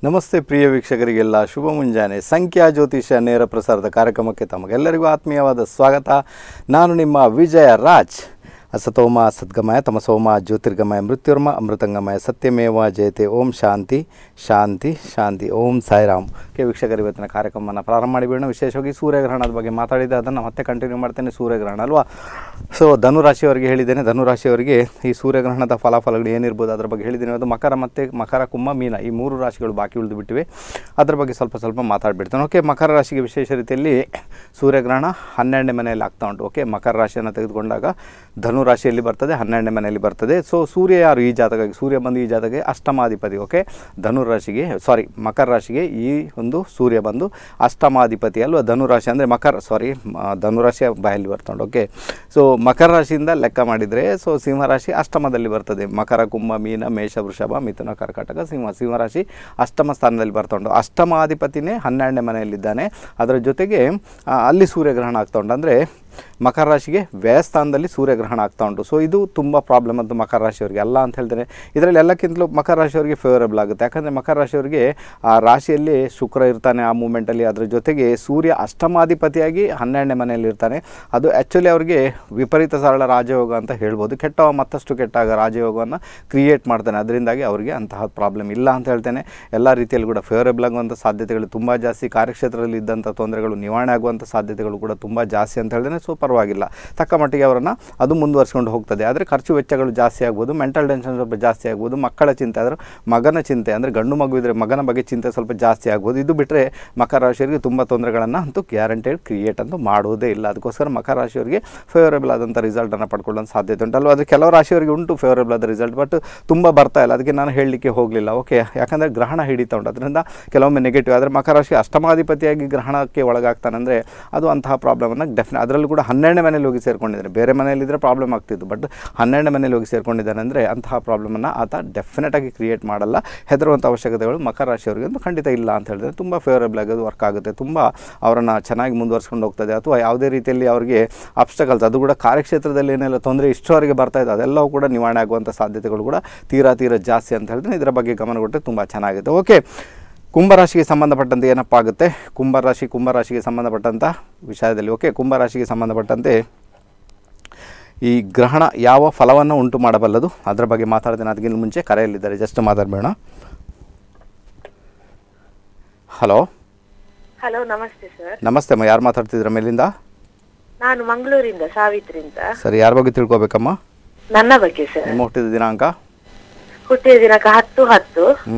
ನಮಸ್ತೆ ಪ್ರಿಯ ವೀಕ್ಷಕರಿಗೆಲ್ಲ ಶುಭ ಮುಂಜಾನೆ ಸಂಖ್ಯಾ ಜ್ಯೋತಿಷ ನೇರ ಪ್ರಸಾರದ ಕಾರ್ಯಕ್ರಮಕ್ಕೆ ತಮಗೆಲ್ಲರಿಗೂ ಆತ್ಮೀಯವಾದ ಸ್ವಾಗತ ನಾನು ನಿಮ್ಮ ವಿಜಯ ರಾಜ್ ಅಸತೋಮ ಸದ್ಗಮಯ ತಮಸೋಮ ಜ್ಯೋತಿರ್ಗಮಯ ಮೃತ್ಯುರ್ಮ ಅಮೃತಂಗಮಯ ಸತ್ಯಮೇವ ಜಯತೆ ಓಂ ಶಾಂತಿ ಶಾಂತಿ ಶಾಂತಿ ಓಂ ಸಾಯಿರಾಮ್ ಕೆ ವೀಕ್ಷಕರು ಇವತ್ತಿನ ಕಾರ್ಯಕ್ರಮವನ್ನು ಪ್ರಾರಂಭ ಮಾಡಿಬಿಡೋಣ ವಿಶೇಷವಾಗಿ ಸೂರ್ಯಗ್ರಹಣದ ಬಗ್ಗೆ ಮಾತಾಡಿದೆ ಅದನ್ನು ಮತ್ತೆ ಕಂಟಿನ್ಯೂ ಮಾಡ್ತೇನೆ ಸೂರ್ಯಗ್ರಹಣ ಅಲ್ವಾ ಸೊ ಧನುರಾಶಿಯವರಿಗೆ ಹೇಳಿದ್ದೇನೆ ಧನುರಾಶಿಯವರಿಗೆ ಈ ಸೂರ್ಯಗ್ರಹಣದ ಫಲಾಫಲಗಳು ಏನಿರ್ಬೋದು ಅದರ ಬಗ್ಗೆ ಹೇಳಿದ್ದೀನಿ ಅದು ಮಕರ ಮತ್ತು ಮಕರ ಕುಂಭ ಮೀನ ಈ ಮೂರು ರಾಶಿಗಳು ಬಾಕಿ ಉಳಿದು ಬಿಟ್ಟಿವೆ ಅದರ ಬಗ್ಗೆ ಸ್ವಲ್ಪ ಸ್ವಲ್ಪ ಮಾತಾಡ್ಬಿಡ್ತೇನೆ ಓಕೆ ಮಕರ ರಾಶಿಗೆ ವಿಶೇಷ ರೀತಿಯಲ್ಲಿ ಸೂರ್ಯಗ್ರಹಣ ಹನ್ನೆರಡನೇ ಮನೆಯಲ್ಲಿ ಆಗ್ತಾ ಉಂಟು ಓಕೆ ಮಕರ ರಾಶಿಯನ್ನು ತೆಗೆದುಕೊಂಡಾಗ ಧನು ರಾಶಿಯಲ್ಲಿ ಬರ್ತದೆ ಹನ್ನೆರಡನೇ ಮನೆಯಲ್ಲಿ ಬರ್ತದೆ ಸೊ ಸೂರ್ಯ ಯಾರು ಈ ಜಾತಕಕ್ಕೆ ಸೂರ್ಯ ಬಂದು ಈ ಜಾತಕಕ್ಕೆ ಅಷ್ಟಮಾಧಿಪತಿ ಓಕೆ ಧನು ರಾಶಿಗೆ ಸಾರಿ ಮಕರ ರಾಶಿಗೆ ಈ ಒಂದು ಸೂರ್ಯ ಬಂದು ಅಷ್ಟಮಾಧಿಪತಿ ಅಲ್ವಾ ಧನು ರಾಶಿ ಅಂದರೆ ಮಕರ ಸಾರಿ ಧನುರಾಶಿಯ ಬಾಯಲ್ಲಿ ಬರ್ಕೊಂಡು ಓಕೆ ಸೊ ಮಕರ ರಾಶಿಯಿಂದ ಲೆಕ್ಕ ಮಾಡಿದರೆ ಸೊ ಸಿಂಹರಾಶಿ ಅಷ್ಟಮದಲ್ಲಿ ಬರ್ತದೆ ಮಕರ ಕುಂಭ ಮೀನ ಮೇಷ ವೃಷಭ ಮಿಥುನ ಕರ್ಕಾಟಕ ಸಿಂಹ ಸಿಂಹರಾಶಿ ಅಷ್ಟಮ ಸ್ಥಾನದಲ್ಲಿ ಬರ್ತಾ ಉಂಟು ಅಷ್ಟಮಾಧಿಪತಿನೇ ಹನ್ನೆರಡನೇ ಮನೆಯಲ್ಲಿದ್ದಾನೆ ಅದರ ಜೊತೆಗೆ ಆ, ಅಲ್ಲಿ ಸೂರ್ಯಗ್ರಹಣ ಆಗ್ತಾ ಉಂಟು ಅಂದರೆ ಮಕರ ರಾಶಿಗೆ ವ್ಯಯಸ್ಥಾನದಲ್ಲಿ ಸೂರ್ಯಗ್ರಹಣ ಆಗ್ತಾ ಉಂಟು ಸೊ ಇದು ತುಂಬ ಪ್ರಾಬ್ಲಮ್ ಅಂತ ಮಕರ ರಾಶಿಯವರಿಗೆ ಅಲ್ಲ ಅಂತ ಹೇಳ್ತೇನೆ ಇದರಲ್ಲಿ ಎಲ್ಲಕ್ಕಿಂತಲೂ ಮಕರ ರಾಶಿಯವರಿಗೆ ಫೇವರಬಲ್ ಆಗುತ್ತೆ ಯಾಕಂದರೆ ಮಕರ ರಾಶಿಯವರಿಗೆ ಆ ರಾಶಿಯಲ್ಲಿ ಶುಕ್ರ ಇರ್ತಾನೆ ಆ ಮೂಮೆಂಟಲ್ಲಿ ಅದರ ಜೊತೆಗೆ ಸೂರ್ಯ ಅಷ್ಟಮಾಧಿಪತಿಯಾಗಿ ಹನ್ನೆರಡನೇ ಮನೆಯಲ್ಲಿ ಇರ್ತಾನೆ ಅದು ಆ್ಯಕ್ಚುಲಿ ಅವರಿಗೆ ವಿಪರೀತ ಸರಳ ರಾಜಯೋಗ ಅಂತ ಹೇಳ್ಬೋದು ಕೆಟ್ಟವ ಮತ್ತಷ್ಟು ಕೆಟ್ಟಾಗ ರಾಜಯೋಗವನ್ನು ಕ್ರಿಯೇಟ್ ಮಾಡ್ತಾನೆ ಅದರಿಂದಾಗಿ ಅವರಿಗೆ ಅಂತಹ ಪ್ರಾಬ್ಲಮ್ ಇಲ್ಲ ಅಂತ ಹೇಳ್ತೇನೆ ಎಲ್ಲ ರೀತಿಯಲ್ಲಿ ಕೂಡ ಫೇವರೇಬಲ್ ಆಗುವಂಥ ಸಾಧ್ಯತೆಗಳು ತುಂಬ ಜಾಸ್ತಿ ಕಾರ್ಯಕ್ಷೇತ್ರದಲ್ಲಿ ಇದ್ದಂಥ ತೊಂದರೆಗಳು ನಿವಾರಣೆ ಆಗುವಂಥ ಸಾಧ್ಯತೆಗಳು ಕೂಡ ತುಂಬ ಜಾಸ್ತಿ ಅಂತ ಹೇಳ್ತೇನೆ ಸೊ ಪರವಾಗಿಲ್ಲ ತಕ್ಕ ಮಟ್ಟಿಗೆ ಅವರನ್ನು ಅದು ಮುಂದುವರಿಸ್ಕೊಂಡು ಹೋಗ್ತದೆ ಆದರೆ ಖರ್ಚು ವೆಚ್ಚಗಳು ಜಾಸ್ತಿ ಆಗ್ಬೋದು ಮೆಂಟಲ್ ಟೆನ್ಷನ್ ಸ್ವಲ್ಪ ಜಾಸ್ತಿ ಆಗ್ಬೋದು ಮಕ್ಕಳ ಚಿಂತೆ ಆದರೆ ಮಗನ ಚಿಂತೆ ಅಂದರೆ ಗಂಡು ಮಗು ಇದ್ದರೆ ಮಗನ ಬಗ್ಗೆ ಚಿಂತೆ ಸ್ವಲ್ಪ ಜಾಸ್ತಿ ಆಗ್ಬೋದು ಇದು ಬಿಟ್ಟರೆ ಮಕರ ರಾಶಿಯವರಿಗೆ ತುಂಬ ತೊಂದರೆಗಳನ್ನು ಅಂತೂ ಗ್ಯಾರಂಟೆಡ್ ಕ್ರಿಯೇಟ್ ಅಂತೂ ಮಾಡುವುದೇ ಇಲ್ಲ ಅದಕ್ಕೋಸ್ಕರ ಮಕರ ರಾಶಿಯವರಿಗೆ ಫೇವರೇಬಲ್ ಆದಂಥ ರಿಸಲ್ಟನ್ನು ಪಡ್ಕೊಳ್ಳೋ ಸಾಧ್ಯತೆ ಉಂಟು ಅಲ್ವಾ ಅದು ಕೆಲವು ರಾಶಿಯವರಿಗೆ ಉಂಟು ಫೇವರೇಬಲ್ ಆದ ರಿಸಲ್ಟ್ ಬಟ್ ತುಂಬ ಬರ್ತಾ ಇಲ್ಲ ಅದಕ್ಕೆ ನಾನು ಹೇಳಲಿಕ್ಕೆ ಹೋಗಲಿಲ್ಲ ಓಕೆ ಯಾಕಂದರೆ ಗ್ರಹಣ ಹಿಡಿತಾ ಉಂಟು ಅದರಿಂದ ಕೆಲವೊಮ್ಮೆ ನೆಗೆಟಿವ್ ಆದರೆ ಮಕರ ರಾಶಿ ಅಷ್ಟಮಾಧಿಪತಿಯಾಗಿ ಗ್ರಹಣಕ್ಕೆ ಒಳಗಾಗ್ತಾನೆ ಅಂದರೆ ಅದು ಅಂತಹ ಪ್ರಾಬ್ಲಮನ್ನು ಡೆಫಿನೆ ಅದರಲ್ಲೂ ಕೂಡ ಹನ್ನೆರಡನೇ ಮನೇಲಿ ಹೋಗಿ ಸೇರ್ಕೊಂಡಿದ್ದಾನೆ ಬೇರೆ ಮನೆಯಲ್ಲಿದ್ದರೆ ಪ್ರಾಬ್ಲಮ್ ಆಗ್ತಿತ್ತು ಬಟ್ ಹನ್ನೆರಡನೇ ಮನೇಲಿ ಹೋಗಿ ಸೇರ್ಕೊಂಡಿದ್ದಾನೆ ಅಂದರೆ ಅಂತಹ ಪ್ರಾಬ್ಲಮನ್ನು ಆತ ಡೆಫಿನೆಟಾಗಿ ಕ್ರಿಯೇಟ್ ಮಾಡಲ್ಲ ಹೆದರುವಂಥ ಅವಶ್ಯಕತೆಗಳು ಮಕರ ರಾಶಿಯವರಿಗೆ ಅಂತೂ ಖಂಡಿತ ಇಲ್ಲ ಅಂತ ಹೇಳಿದ್ರೆ ತುಂಬ ಫೇವರೇಬಲ್ ಆಗಿ ಅದು ವರ್ಕ್ ಆಗುತ್ತೆ ತುಂಬ ಅವರನ್ನು ಚೆನ್ನಾಗಿ ಮುಂದುವರ್ಸ್ಕೊಂಡು ಹೋಗ್ತದೆ ಅಥವಾ ಯಾವುದೇ ರೀತಿಯಲ್ಲಿ ಅವರಿಗೆ ಅಬ್ಸ್ಟಕಲ್ಸ್ ಅದು ಕೂಡ ಕಾರ್ಯಕ್ಷೇತ್ರದಲ್ಲಿ ಏನೆಲ್ಲ ತೊಂದರೆ ಇಷ್ಟವರೆಗೆ ಬರ್ತಾ ಇದೆ ಅದೆಲ್ಲವೂ ಕೂಡ ನಿವಾರಣೆ ಆಗುವಂಥ ಸಾಧ್ಯತೆಗಳು ಕೂಡ ತೀರಾ ತೀರಾ ಜಾಸ್ತಿ ಅಂತ ಹೇಳಿದ್ರೆ ಇದರ ಬಗ್ಗೆ ಗಮನ ಕೊಟ್ಟರೆ ತುಂಬ ಚೆನ್ನಾಗಿದೆ ಓಕೆ ಕುಂಭರಾಶಿಗೆ ಸಂಬಂಧಪಟ್ಟಂತೆ ಏನಪ್ಪ ಆಗುತ್ತೆ ಕುಂಭರಾಶಿ ಕುಂಭರಾಶಿಗೆ ಸಂಬಂಧಪಟ್ಟಂಥ ವಿಷಯದಲ್ಲಿ ಓಕೆ ಕುಂಭರಾಶಿಗೆ ಸಂಬಂಧಪಟ್ಟಂತೆ ಈ ಗ್ರಹಣ ಯಾವ ಫಲವನ್ನು ಉಂಟು ಮಾಡಬಲ್ಲದು ಅದರ ಬಗ್ಗೆ ಮಾತಾಡ್ತೇನೆ ಅದಕ್ಕಿಂತ ಮುಂಚೆ ಕರೆಯಲ್ಲಿದ್ದಾರೆ ಜಸ್ಟ್ ಮಾತಾಡಬೇಡ ಹಲೋ ಹಲೋ ನಮಸ್ತೆ ಸರ್ ನಮಸ್ತೆ ಅಮ್ಮ ಯಾರು ಮಾತಾಡ್ತಿದ್ರ ಮೇಲಿಂದ ನಾನು ಮಂಗಳೂರಿಂದ ಸಾವಿತ್ರಿ ಅಂತ ಸರಿ ಯಾರ ಬಗ್ಗೆ ತಿಳ್ಕೊಬೇಕಮ್ಮ ನನ್ನ ಬಗ್ಗೆ ಸರ್ ನಿಮ್ಮ ಹುಟ್ಟಿದ ದಿನಾಂಕ ಹುಟ್ಟಿದ ದಿನಾಂಕ ಹತ್ತು ಹತ್ತು ಹ್ಞೂ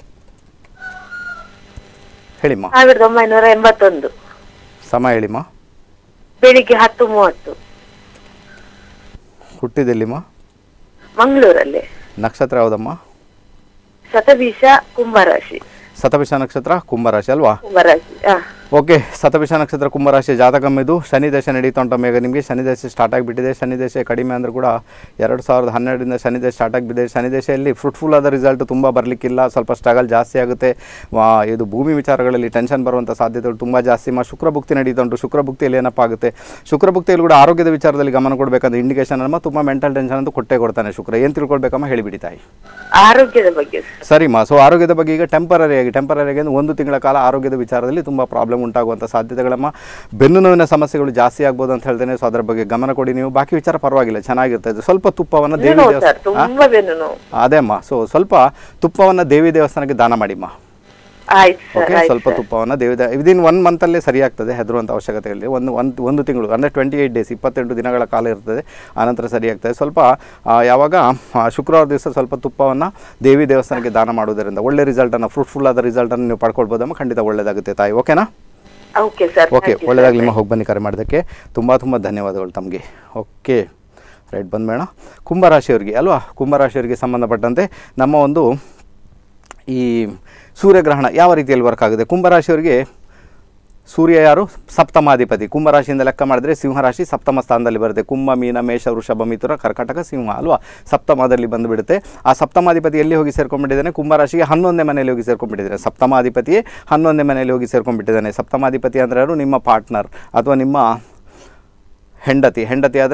ಹೇಳಿಮ್ಮ ಸಾವಿರದ ಒಂಬೈನೂರ ಎಂಬತ್ತೊಂದು ಸಮಯ ಹೇಳಿಮ್ಮ ಬೆಳಿಗ್ಗೆ ಹತ್ತು ಮೂವತ್ತು ಹುಟ್ಟಿದೆಲ್ಲಿಮ್ಮ ಮಂಗಳೂರಲ್ಲಿ ನಕ್ಷತ್ರ ಯಾವುದಮ್ಮ ಶತಬೀಷ ಕುಂಭರಾಶಿ ಶತಭಿಷ ನಕ್ಷತ್ರ ಕುಂಭರಾಶಿ ಅಲ್ವಾ ಕುಂಭರಾಶಿ ಹಾ ಓಕೆ ಶತಭಿಷ ನಕ್ಷತ್ರ ಕುಂಭರಾಶಿಯ ಜಾತಕಂ ಇದು ಶನಿ ದಶೆ ನಡೀತಾ ಉಂಟು ಈಗ ನಿಮಗೆ ಶನಿ ದಶೆ ಸ್ಟಾರ್ಟ್ ಆಗಿಬಿಟ್ಟಿದೆ ಶನಿ ದಶೆ ಕಡಿಮೆ ಅಂದರೂ ಕೂಡ ಎರಡು ಸಾವಿರದ ಹನ್ನೆರಡರಿಂದ ಶನಿ ದಶೆ ಸ್ಟಾರ್ಟ್ ಆಗಿಬಿಟ್ಟಿದೆ ಶನಿ ದಶೆಯಲ್ಲಿ ಫ್ರೂಟ್ಫುಲ್ ಆದ ರಿಸಲ್ಟ್ ತುಂಬ ಬರಲಿಕ್ಕಿಲ್ಲ ಸ್ವಲ್ಪ ಸ್ಟ್ರಗಲ್ ಜಾಸ್ತಿ ಆಗುತ್ತೆ ವಾ ಇದು ಭೂಮಿ ವಿಚಾರಗಳಲ್ಲಿ ಟೆನ್ಷನ್ ಬರುವಂಥ ಸಾಧ್ಯತೆಗಳು ತುಂಬ ಜಾಸ್ತಿ ಮಾ ಶುಕ್ರ ಭುಕ್ತಿ ನಡೀತಾ ಉಂಟು ಶುಕ್ರ ಭುಕ್ತಿಯಲ್ಲಿ ಏನಪ್ಪ ಆಗುತ್ತೆ ಶುಕ್ರ ಭುಕ್ತಿಯಲ್ಲಿ ಕೂಡ ಆರೋಗ್ಯದ ವಿಚಾರದಲ್ಲಿ ಗಮನ ಕೊಡಬೇಕಂತ ಇಂಡಿಕೇಶನ್ ಅಮ್ಮ ತುಂಬ ಮೆಂಟಲ್ ಟೆನ್ಷನ್ ಅಂತ ಕೊಟ್ಟೇ ಕೊಡ್ತಾನೆ ಶುಕ್ರ ಏನು ತಿಳ್ಕೊಳ್ಬೇಕಮ್ಮ ಹೇಳಿಬಿಡಿ ತಾಯಿ ಆರೋಗ್ಯದ ಬಗ್ಗೆ ಸರ್ ಸರಿಮಾ ಸೊ ಆರೋಗ್ಯದ ಬಗ್ಗೆ ಈಗ ಟೆಂಪರರಿ ಆಗಿ ಟೆಂಪರರಿ ಆಗಿ ಒಂದು ತಿಂಗಳ ಕಾಲ ಆರೋಗ್ಯದ ವಿಚಾರದಲ್ಲಿ ತುಂಬ ಪ್ರಾಬ್ಲಮ್ ಉಂಟಾಗುವಂಥ ಸಾಧ್ಯತೆಗಳಮ್ಮ ಬೆನ್ನು ನೋವಿನ ಸಮಸ್ಯೆಗಳು ಜಾಸ್ತಿ ಆಗ್ಬೋದು ಅಂತ ಹೇಳ್ತೇನೆ ಸೊ ಅದರ ಬಗ್ಗೆ ಗಮನ ಕೊಡಿ ನೀವು ಬಾಕಿ ವಿಚಾರ ಪರವಾಗಿಲ್ಲ ಚೆನ್ನಾಗಿರ್ತದೆ ಸ್ವಲ್ಪ ತುಪ್ಪವನ್ನು ದೇವಿ ಬೆನ್ನು ನೋವು ಸರ್ ದೇವಸ್ಥಾನ ತುಂಬಾ ಬೆನ್ನು ನೋವು ಅದೇ ಅಮ್ಮ ಸೊ ಸ್ವಲ್ಪ ತುಪ್ಪವನ್ನು ದೇವಿ ದೇವಸ್ಥಾನಕ್ಕೆ ದಾನ ಮಾಡಿಮ್ಮ ಆಯ್ತು ಸರ್ ಓಕೆ ಆಯ್ತು ಸ್ವಲ್ಪ ತುಪ್ಪವನ್ನು ದೇವಿ ವಿದಿನ್ ಒನ್ ಮಂತಲ್ಲೇ ಸರಿಯಾಗ್ತದೆ ಹೆದರುವಂಥ ಅವಶ್ಯಕತೆ ಇಲ್ಲ ಒಂದು ಒಂದು ಒಂದು ತಿಂಗಳು ಅಂದರೆ ಟ್ವೆಂಟಿ ಏಯ್ಟ್ ಡೇಸ್ ಇಪ್ಪತ್ತೆಂಟು ದಿನಗಳ ಕಾಲ ಇರ್ತದೆ ಆನಂತರ ಸರಿಯಾಗ್ತದೆ ಸ್ವಲ್ಪ ಆ, ಯಾವಾಗ ಆ, ಶುಕ್ರವಾರ ದಿವಸ ಸ್ವಲ್ಪ ತುಪ್ಪವನ್ನು ದೇವಿ ದೇವಸ್ಥಾನಕ್ಕೆ ದಾನ ಮಾಡುವುದರಿಂದ ಒಳ್ಳೆ ರಿಸಲ್ಟನ್ನು ಫ್ರೂಟ್ಫುಲ್ ಆದ ರಿಸಲ್ಟನ್ನು ನೀವು ಪಡ್ಕೊಳ್ಬೋದಮ್ಮ ಖಂಡಿತ ಒಳ್ಳೆಯದಾಗುತ್ತೆ ತಾಯಿ ಓಕೆನಾ ಓಕೆ ಸರ್ ಓಕೆ ಒಳ್ಳೆಯದಾಗಲಿ ನಿಮ್ಮ ಹೋಗಿ ಬನ್ನಿ ಕರೆ ಮಾಡೋದಕ್ಕೆ ತುಂಬ ತುಂಬ ಧನ್ಯವಾದಗಳು ತಮಗೆ ಓಕೆ ರೈಟ್ ಬಂದ್ಬೇಡ ಕುಂಭರಾಶಿಯವರಿಗೆ ಅಲ್ವಾ ಕುಂಭರಾಶಿಯವರಿಗೆ ಸಂಬಂಧಪಟ್ಟಂತೆ ನಮ್ಮ ಒಂದು ಈ ಸೂರ್ಯಗ್ರಹಣ ಯಾವ ರೀತಿಯಲ್ಲಿ ವರ್ಕ್ ಆಗುತ್ತೆ ಕುಂಭರಾಶಿಯವರಿಗೆ ಸೂರ್ಯ ಯಾರು ಸಪ್ತಮಾಧಿಪತಿ ಕುಂಭರಾಶಿಯಿಂದ ಲೆಕ್ಕ ಮಾಡಿದ್ರೆ ಸಿಂಹರಾಶಿ ಸಪ್ತಮ ಸ್ಥಾನದಲ್ಲಿ ಬರುತ್ತೆ ಕುಂಭ ಮೀನ ಮೇಷ ವೃಷಭ ಮಿಥುನ ಕರ್ಕಾಟಕ ಸಿಂಹ ಅಲ್ವಾ ಸಪ್ತಮದಲ್ಲಿ ಬಂದುಬಿಡುತ್ತೆ ಆ ಸಪ್ತಮಾಧಿಪತಿ ಎಲ್ಲಿ ಹೋಗಿ ಸೇರ್ಕೊಂಡ್ಬಿಟ್ಟಿದ್ದಾನೆ ಕುಂಭರಾಶಿಗೆ ಹನ್ನೊಂದನೇ ಮನೆಯಲ್ಲಿ ಹೋಗಿ ಸೇರ್ಕೊಂಡ್ಬಿಟ್ಟಿದ್ದಾನೆ ಸಪ್ತಮಾಧಿಪತಿಯೇ ಹನ್ನೊಂದನೇ ಮನೆಯಲ್ಲಿ ಹೋಗಿ ಸೇರ್ಕೊಂಡ್ಬಿಟ್ಟಿದ್ದಾನೆ ಸಪ್ತಮಾಧಿಪತಿ ಅಂದರೆ ಯಾರು ನಿಮ್ಮ ಪಾರ್ಟ್ನರ್ ಅಥವಾ ನಿಮ್ಮ ಹೆಂಡತಿ ಹೆಂಡತಿ ಆದರೆ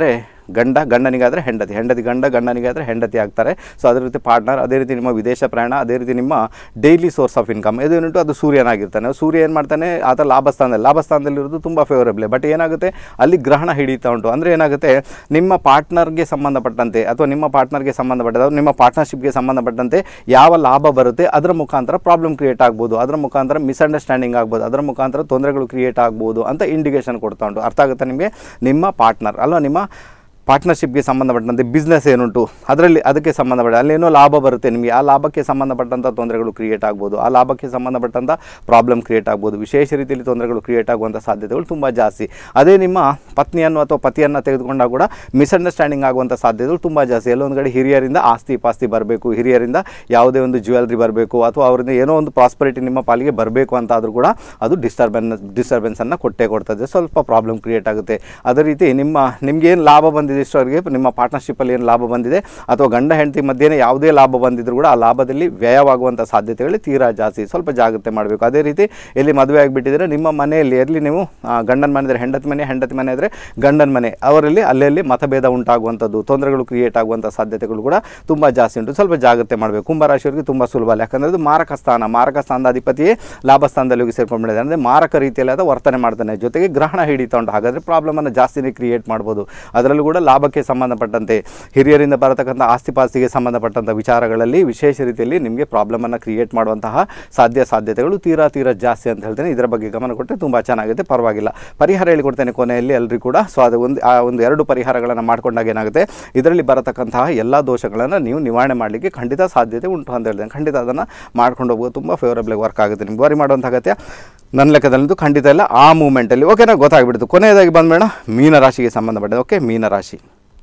ಗಂಡ ಗಂಡನಿಗಾದರೆ ಹೆಂಡತಿ ಹೆಂಡತಿ ಗಂಡ ಗಂಡನಿಗಾದರೆ ಹೆಂಡತಿ ಆಗ್ತಾರೆ ಸೊ ಅದೇ ರೀತಿ ಪಾರ್ಟ್ನರ್ ಅದೇ ರೀತಿ ನಿಮ್ಮ ವಿದೇಶ ಪ್ರಯಾಣ ಅದೇ ರೀತಿ ನಿಮ್ಮ ಡೈಲಿ ಸೋರ್ಸ್ ಆಫ್ ಇನ್ಕಮ್ ಇದೇನುಂಟು ಅದು ಸೂರ್ಯನಾಗಿರ್ತಾನೆ ಸೂರ್ಯ ಏನು ಮಾಡ್ತಾನೆ ಆತ ಲಾಭಸ್ಥಾನದಲ್ಲಿ ಲಾಭಸ್ಥಾನದಲ್ಲಿರೋದು ತುಂಬ ಫೇವರೇಬಲ್ ಬಟ್ ಏನಾಗುತ್ತೆ ಅಲ್ಲಿ ಗ್ರಹಣ ಹಿಡಿತಾ ಉಂಟು ಅಂದರೆ ಏನಾಗುತ್ತೆ ನಿಮ್ಮ ಪಾರ್ಟ್ನರ್ಗೆ ಸಂಬಂಧಪಟ್ಟಂತೆ ಅಥವಾ ನಿಮ್ಮ ಪಾರ್ಟ್ನರ್ಗೆ ಸಂಬಂಧಪಟ್ಟಂತೆ ಅಥವಾ ನಿಮ್ಮ ಪಾರ್ಟ್ನರ್ಶಿಪ್ಗೆ ಸಂಬಂಧಪಟ್ಟಂತೆ ಯಾವ ಲಾಭ ಬರುತ್ತೆ ಅದರ ಮುಖಾಂತರ ಪ್ರಾಬ್ಲಮ್ ಕ್ರಿಯೇಟ್ ಆಗ್ಬೋದು ಅದರ ಮುಖಾಂತರ ಮಿಸ್ಅಂಡರ್ಸ್ಟ್ಯಾಂಡಿಂಗ್ ಆಗ್ಬೋದು ಅದರ ಮುಖಾಂತರ ತೊಂದರೆಗಳು ಕ್ರಿಯೇಟ್ ಆಗ್ಬೋದು ಅಂತ ಇಂಡಿಕೇಶನ್ ಕೊಡ್ತಾ ಉಂಟು ಅರ್ಥ ಆಗುತ್ತೆ ನಿಮಗೆ ನಿಮ್ಮ ಪಾರ್ಟ್ನರ್ ಅಲ್ವಾ ನಿಮ್ಮ ಪಾರ್ಟ್ನರ್ಶಿಪ್ಗೆ ಸಂಬಂಧಪಟ್ಟಂತೆ ಬಿಸ್ನೆಸ್ ಏನುಂಟು ಅದರಲ್ಲಿ ಅದಕ್ಕೆ ಸಂಬಂಧಪಟ್ಟ ಅಲ್ಲೇನೋ ಲಾಭ ಬರುತ್ತೆ ನಿಮಗೆ ಆ ಲಾಭಕ್ಕೆ ಸಂಬಂಧಪಟ್ಟಂಥ ತೊಂದರೆಗಳು ಕ್ರಿಯೇಟ್ ಆಗ್ಬೋದು ಆ ಲಾಭಕ್ಕೆ ಸಂಬಂಧಪಟ್ಟಂಥ ಪ್ರಾಬ್ಲಮ್ ಕ್ರಿಯೇಟ್ ಆಗ್ಬೋದು ವಿಶೇಷ ರೀತಿಯಲ್ಲಿ ತೊಂದರೆಗಳು ಕ್ರಿಯೇಟ್ ಆಗುವಂಥ ಸಾಧ್ಯತೆಗಳು ತುಂಬ ಜಾಸ್ತಿ ಅದೇ ನಿಮ್ಮ ಪತ್ನಿಯನ್ನು ಅಥವಾ ಪತಿಯನ್ನು ತೆಗೆದುಕೊಂಡಾಗ ಕೂಡ ಮಿಸ್ಅಂಡರ್ಸ್ಟ್ಯಾಂಡಿಂಗ್ ಆಗುವಂಥ ಸಾಧ್ಯತೆಗಳು ತುಂಬ ಜಾಸ್ತಿ ಎಲ್ಲೊಂದು ಕಡೆ ಹಿರಿಯರಿಂದ ಆಸ್ತಿ ಪಾಸ್ತಿ ಬರಬೇಕು ಹಿರಿಯರಿಂದ ಯಾವುದೇ ಒಂದು ಜ್ಯುವೆಲ್ರಿ ಬರಬೇಕು ಅಥವಾ ಅವರಿಂದ ಏನೋ ಒಂದು ಪ್ರಾಸ್ಪರಿಟಿ ನಿಮ್ಮ ಪಾಲಿಗೆ ಬರಬೇಕು ಅಂತ ಆದರೂ ಕೂಡ ಅದು ಡಿಸ್ಟರ್ಬೆನ್ಸ್ ಡಿಸ್ಟರ್ಬೆನ್ಸನ್ನು ಕೊಟ್ಟೇ ಕೊಡ್ತದೆ ಸ್ವಲ್ಪ ಪ್ರಾಬ್ಲಮ್ ಕ್ರಿಯೇಟ್ ಆಗುತ್ತೆ ಅದೇ ರೀತಿ ನಿಮ್ಮ ನಿಮ್ಗೇನು ಲಾಭ ಬಂದಿದೆ ಇಷ್ಟವರೆಗೆ ನಿಮ್ಮ ಪಾರ್ಟ್ನರ್ಶಿಪ್ಪಲ್ಲಿ ಏನು ಲಾಭ ಬಂದಿದೆ ಅಥವಾ ಗಂಡ ಹೆಂಡತಿ ಮಧ್ಯೆ ಯಾವುದೇ ಲಾಭ ಬಂದಿದ್ರು ಕೂಡ ಆ ಲಾಭದಲ್ಲಿ ವ್ಯಯವಾಗುವಂಥ ಸಾಧ್ಯತೆಗಳು ತೀರಾ ಜಾಸ್ತಿ ಸ್ವಲ್ಪ ಜಾಗ್ರತೆ ಮಾಡಬೇಕು ಅದೇ ರೀತಿ ಎಲ್ಲಿ ಮದುವೆ ಆಗಿಬಿಟ್ಟಿದ್ರೆ ನಿಮ್ಮ ಮನೆಯಲ್ಲಿ ಎಲ್ಲಿ ನೀವು ಆ, ಗಂಡನ ಮನೆ ಇದ್ರೆ ಹೆಂಡತಿ ಮನೆ ಹೆಂಡತಿ ಮನೆ ಇದ್ದರೆ ಗಂಡನ ಮನೆ ಅವರಲ್ಲಿ ಅಲ್ಲಲ್ಲಿ ಮತಭೇದ ಉಂಟಾಗುವಂಥದ್ದು ತೊಂದರೆಗಳು ಕ್ರಿಯೇಟ್ ಆಗುವಂಥ ಸಾಧ್ಯತೆಗಳು ಕೂಡ ತುಂಬ ಜಾಸ್ತಿ ಉಂಟು ಸ್ವಲ್ಪ ಜಾಗ್ರತೆ ಮಾಡಬೇಕು ಕುಂಭರಾಶಿಯವರಿಗೆ ತುಂಬ ಸುಲಭ ಅಲ್ಲ ಯಾಕಂದರೆ ಅದು ಮಾರಕ ಸ್ಥಾನ ಮಾರಕ ಸ್ಥಾನದ ಅಧಿಪತಿಯೇ ಲಾಭ ಸ್ಥಾನದಲ್ಲಿ ಹೋಗಿ ಸೇರ್ಕೊಂಡ್ಬಿಟ್ಟಿದೆ ಅಂದರೆ ಮಾರಕ ರೀತಿಯಲ್ಲಿ ಅದು ವರ್ತನೆ ಮಾಡ್ತಾನೆ ಜೊತೆಗೆ ಗ್ರಹಣ ಹಿಡಿತಾ ಉಂಟು ಹಾಗಾದರೆ ಪ್ರಾಬ್ಲಮನ್ನು ಜಾಸ್ತಿನೇ ಕ್ರಿಯೇಟ್ ಮಾಡ್ಬೋದು ಅದರಲ್ಲೂ ಕೂಡ ಲಾಭಕ್ಕೆ ಸಂಬಂಧಪಟ್ಟಂತೆ ಹಿರಿಯರಿಂದ ಬರತಕ್ಕಂಥ ಆಸ್ತಿಪಾಸ್ತಿಗೆ ಸಂಬಂಧಪಟ್ಟಂಥ ವಿಚಾರಗಳಲ್ಲಿ ವಿಶೇಷ ರೀತಿಯಲ್ಲಿ ನಿಮಗೆ ಪ್ರಾಬ್ಲಮನ್ನು ಕ್ರಿಯೇಟ್ ಮಾಡುವಂತಹ ಸಾಧ್ಯ ಸಾಧ್ಯತೆಗಳು ತೀರಾ ತೀರಾ ಜಾಸ್ತಿ ಅಂತ ಹೇಳ್ತೇನೆ ಇದರ ಬಗ್ಗೆ ಗಮನ ಕೊಟ್ಟರೆ ತುಂಬ ಚೆನ್ನಾಗಿದೆ ಪರವಾಗಿಲ್ಲ ಪರಿಹಾರ ಹೇಳಿಕೊಡ್ತೇನೆ ಕೊನೆಯಲ್ಲಿ ಎಲ್ಲರಿಗೂ ಕೂಡ ಸೊ ಅದು ಒಂದು ಆ ಒಂದು ಎರಡು ಪರಿಹಾರಗಳನ್ನು ಮಾಡ್ಕೊಂಡಾಗ ಏನಾಗುತ್ತೆ ಇದರಲ್ಲಿ ಬರತಕ್ಕಂತಹ ಎಲ್ಲ ದೋಷಗಳನ್ನು ನೀವು ನಿವಾರಣೆ ಮಾಡಲಿಕ್ಕೆ ಖಂಡಿತ ಸಾಧ್ಯತೆ ಉಂಟು ಅಂತ ಹೇಳ್ತೇನೆ ಖಂಡಿತ ಅದನ್ನು ಮಾಡ್ಕೊಂಡು ಹೋಗೋದು ತುಂಬ ಫೇವರಬಲ್ ವರ್ಕ್ ಆಗುತ್ತೆ ನಿಮ್ಗೆ ವರಿ ಮಾಡುವಂಥ ಅಗತ್ಯ ನನ್ನ ಲೆಕ್ಕದಲ್ಲಂತೂ ಖಂಡಿತ ಇಲ್ಲ ಆ ಮೂಮೆಂಟಲ್ಲಿ ಓಕೆನಾ ಗೊತ್ತಾಗ್ಬಿಡ್ತು ಕೊನೆಯದಾಗಿ ಬಂದ್ಬೇಡ ಮೀನರಾಶಿಗೆ ಸಂಬಂಧಪಟ್ಟಿದೆ ಓಕೆ ಮೀನರಾಶಿ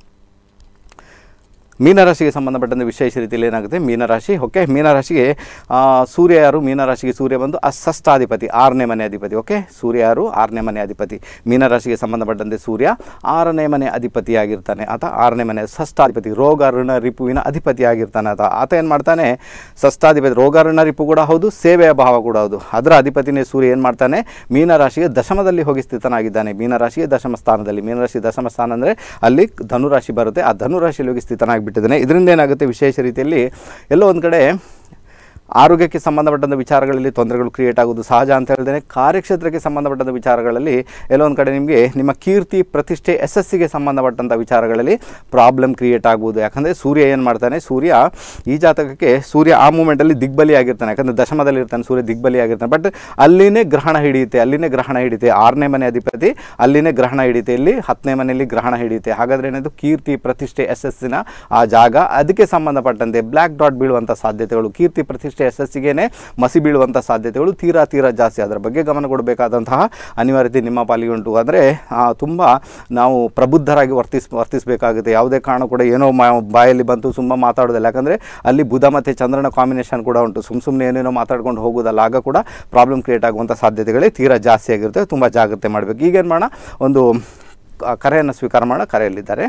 ಮೀನರಾಶಿಗೆ ಸಂಬಂಧಪಟ್ಟಂತೆ ವಿಶೇಷ ರೀತಿಯಲ್ಲಿ ಏನಾಗುತ್ತೆ ಮೀನರಾಶಿ ಓಕೆ ಮೀನರಾಶಿಗೆ ಆ, ಸೂರ್ಯ ಯಾರು ಮೀನರಾಶಿಗೆ ಸೂರ್ಯ ಬಂದು ಅಷ್ಟಾಧಿಪತಿ ಆರನೇ ಮನೆ ಅಧಿಪತಿ ಓಕೆ ಸೂರ್ಯ ಯಾರು ಆರನೇ ಮನೆ ಅಧಿಪತಿ ಮೀನರಾಶಿಗೆ ಸಂಬಂಧಪಟ್ಟಂತೆ ಸೂರ್ಯ ಆರನೇ ಮನೆ ಅಧಿಪತಿಯಾಗಿರ್ತಾನೆ ಆತ ಆರನೇ ಮನೆ ಷಷ್ಠಾಧಿಪತಿ ರೋಗ ಋಣ ರಿಪುವಿನ ಅಧಿಪತಿಯಾಗಿರ್ತಾನೆ ಆತ ಆತ ಏನು ಮಾಡ್ತಾನೆ ಷಷ್ಠಾಧಿಪತಿ ರೋಗ ಋಣ ರಿಪು ಕೂಡ ಹೌದು ಸೇವೆಯ ಭಾವ ಕೂಡ ಹೌದು ಅದರ ಅಧಿಪತಿನೇ ಸೂರ್ಯ ಏನು ಮಾಡ್ತಾನೆ ಮೀನರಾಶಿಗೆ ದಶಮದಲ್ಲಿ ಹೋಗಿ ಸ್ಥಿತನಾಗಿದ್ದಾನೆ ಮೀನರಾಶಿಗೆ ದಶಮ ಸ್ಥಾನದಲ್ಲಿ ಮೀನರಾಶಿ ದಶಮ ಸ್ಥಾನ ಅಂದರೆ ಅಲ್ಲಿ ಧನುರಾಶಿ ಬರುತ್ತೆ ಆ ಧನುರಾಶಿಯಲ್ಲಿ ಹೋಗಿ ಸ್ಥಿತನಾಗಿಬಿಟ್ಟಿದ್ದಾನೆ ಇದರಿಂದ ಏನಾಗುತ್ತೆ ವಿಶೇಷ ರೀತಿಯಲ್ಲಿ ಎಲ್ಲೋ ಒಂದು ಕಡೆ ಆರೋಗ್ಯಕ್ಕೆ ಸಂಬಂಧಪಟ್ಟಂಥ ವಿಚಾರಗಳಲ್ಲಿ ತೊಂದರೆಗಳು ಕ್ರಿಯೇಟ್ ಆಗೋದು ಸಹಜ ಅಂತ ಹೇಳ್ತೇನೆ ಕಾರ್ಯಕ್ಷೇತ್ರಕ್ಕೆ ಸಂಬಂಧಪಟ್ಟಂಥ ವಿಚಾರಗಳಲ್ಲಿ ಎಲ್ಲೋ ಒಂದು ಕಡೆ ನಿಮಗೆ ನಿಮ್ಮ ಕೀರ್ತಿ ಪ್ರತಿಷ್ಠೆ ಯಶಸ್ಸಿಗೆ ಸಂಬಂಧಪಟ್ಟಂಥ ವಿಚಾರಗಳಲ್ಲಿ ಪ್ರಾಬ್ಲಮ್ ಕ್ರಿಯೇಟ್ ಆಗ್ಬೋದು ಯಾಕಂದರೆ ಸೂರ್ಯ ಏನು ಮಾಡ್ತಾನೆ ಸೂರ್ಯ ಈ ಜಾತಕಕ್ಕೆ ಸೂರ್ಯ ಆ ಮೂಮೆಂಟಲ್ಲಿ ದಿಗ್ಬಲಿ ಆಗಿರ್ತಾನೆ ಯಾಕಂದರೆ ದಶಮದಲ್ಲಿ ಇರ್ತಾನೆ ಸೂರ್ಯ ದಿಗ್ಬಲಿ ಆಗಿರ್ತಾನೆ ಬಟ್ ಅಲ್ಲಿನೇ ಗ್ರಹಣ ಹಿಡಿಯುತ್ತೆ ಅಲ್ಲಿನೇ ಗ್ರಹಣ ಹಿಡಿಯುತ್ತೆ ಆರನೇ ಮನೆ ಅಧಿಪತಿ ಅಲ್ಲಿನೇ ಗ್ರಹಣ ಹಿಡಿಯುತ್ತೆ ಇಲ್ಲಿ ಹತ್ತನೇ ಮನೆಯಲ್ಲಿ ಗ್ರಹಣ ಹಿಡಿಯುತ್ತೆ ಹಾಗಾದರೆ ಏನಾದ್ರು ಕೀರ್ತಿ ಪ್ರತಿಷ್ಠೆ ಯಶಸ್ಸಿನ ಆ ಜಾಗ ಅದಕ್ಕೆ ಸಂಬಂಧಪಟ್ಟಂತೆ ಬ್ಲ್ಯಾಕ್ ಡಾಟ್ ಬೀಳುವಂಥ ಸಾಧ್ಯತೆಗಳು ಕೀರ್ತಿ ಪ್ರತಿಷ್ಠೆ ಯಶಸ್ಸಿಗೇನೆ ಮಸಿ ಬೀಳುವಂಥ ಸಾಧ್ಯತೆಗಳು ತೀರಾ ತೀರಾ ಜಾಸ್ತಿ ಅದರ ಬಗ್ಗೆ ಗಮನ ಕೊಡಬೇಕಾದಂತಹ ಅನಿವಾರ್ಯತೆ ನಿಮ್ಮ ಪಾಲಿಗೆ ಉಂಟು ಅಂದರೆ ತುಂಬ ನಾವು ಪ್ರಬುದ್ಧರಾಗಿ ವರ್ತಿಸ್ ವರ್ತಿಸಬೇಕಾಗುತ್ತೆ ಯಾವುದೇ ಕಾರಣ ಕೂಡ ಏನೋ ಮಾ ಬಾಯಲ್ಲಿ ಬಂತು ಸುಮ್ಮ ಮಾತಾಡೋದಿಲ್ಲ ಯಾಕಂದರೆ ಅಲ್ಲಿ ಬುಧ ಮತ್ತು ಚಂದ್ರನ ಕಾಂಬಿನೇಷನ್ ಕೂಡ ಉಂಟು ಸುಮ್ಮ ಸುಮ್ಮನೆ ಏನೇನೋ ಮಾತಾಡ್ಕೊಂಡು ಹೋಗೋದಲ್ಲ ಆಗ ಕೂಡ ಪ್ರಾಬ್ಲಮ್ ಕ್ರಿಯೇಟ್ ಆಗುವಂಥ ಸಾಧ್ಯತೆಗಳೇ ತೀರಾ ಜಾಸ್ತಿ ಆಗಿರುತ್ತೆ ತುಂಬ ಜಾಗ್ರತೆ ಮಾಡಬೇಕು ಈಗೇನು ಮಾಡೋಣ ಒಂದು ಕ- ಕರೆಯನ್ನು ಸ್ವೀಕಾರ ಮಾಡೋಣ ಕರೆಯಲ್ಲಿದ್ದಾರೆ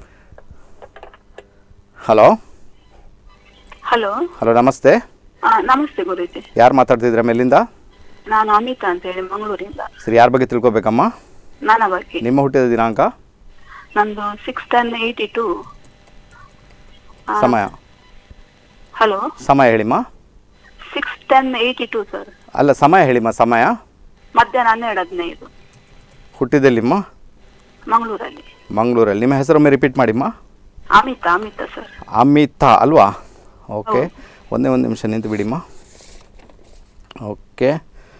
ಹಲೋ ಹಲೋ ಹಲೋ ನಮಸ್ತೆ ನಮಸ್ತೆ ಗುರುಜಿ ಯಾರು ಮಾತಾಡ್ತಿದ್ರ ಮೇಲಿಂದ ನಾನು ಅಮಿತಾ ಅಂತ ಹೇಳಿ ಮಂಗಳೂರಿಂದ ಸರಿ ಯಾರ ಬಗ್ಗೆ ತಿಳ್ಕೊಬೇಕಮ್ಮ ನನ್ನ ಬಗ್ಗೆ ನಿಮ್ಮ ಹುಟ್ಟಿದ ದಿನಾಂಕ ನಂದು ಸಿಕ್ಸ್ ಟೆನ್ ಏಯ್ಟಿ ಟು ಸಮಯ ಹಲೋ ಸಮಯ ಹೇಳಿಮ್ಮ six ten eighty two sir ಅಲ್ಲ ಸಮಯ ಹೇಳಿಮ್ಮ ಸಮಯ ಮಧ್ಯಾಹ್ನ ಹನ್ನೆರಡು ಹದಿನೈದು ಹುಟ್ಟಿದೆಲ್ಲಿಮ್ಮ ಮಂಗಳೂರಲ್ಲಿ ಮಂಗಳೂರಲ್ಲಿ ನಿಮ್ಮ ಹೆಸರೊಮ್ಮೆ ರಿಪೀಟ್ ಮಾಡಿಮ್ಮ ಅಮಿತಾ ಅಮಿತಾ ಸರ್ ಅಮಿತಾ ಅಲ್ವಾ ಓಕೆ ಒಂದೇ ಒಂದು ನಿಮಿಷ ನಿಂತು ಬಿಡಿಮ್ಮ ಓಕೆ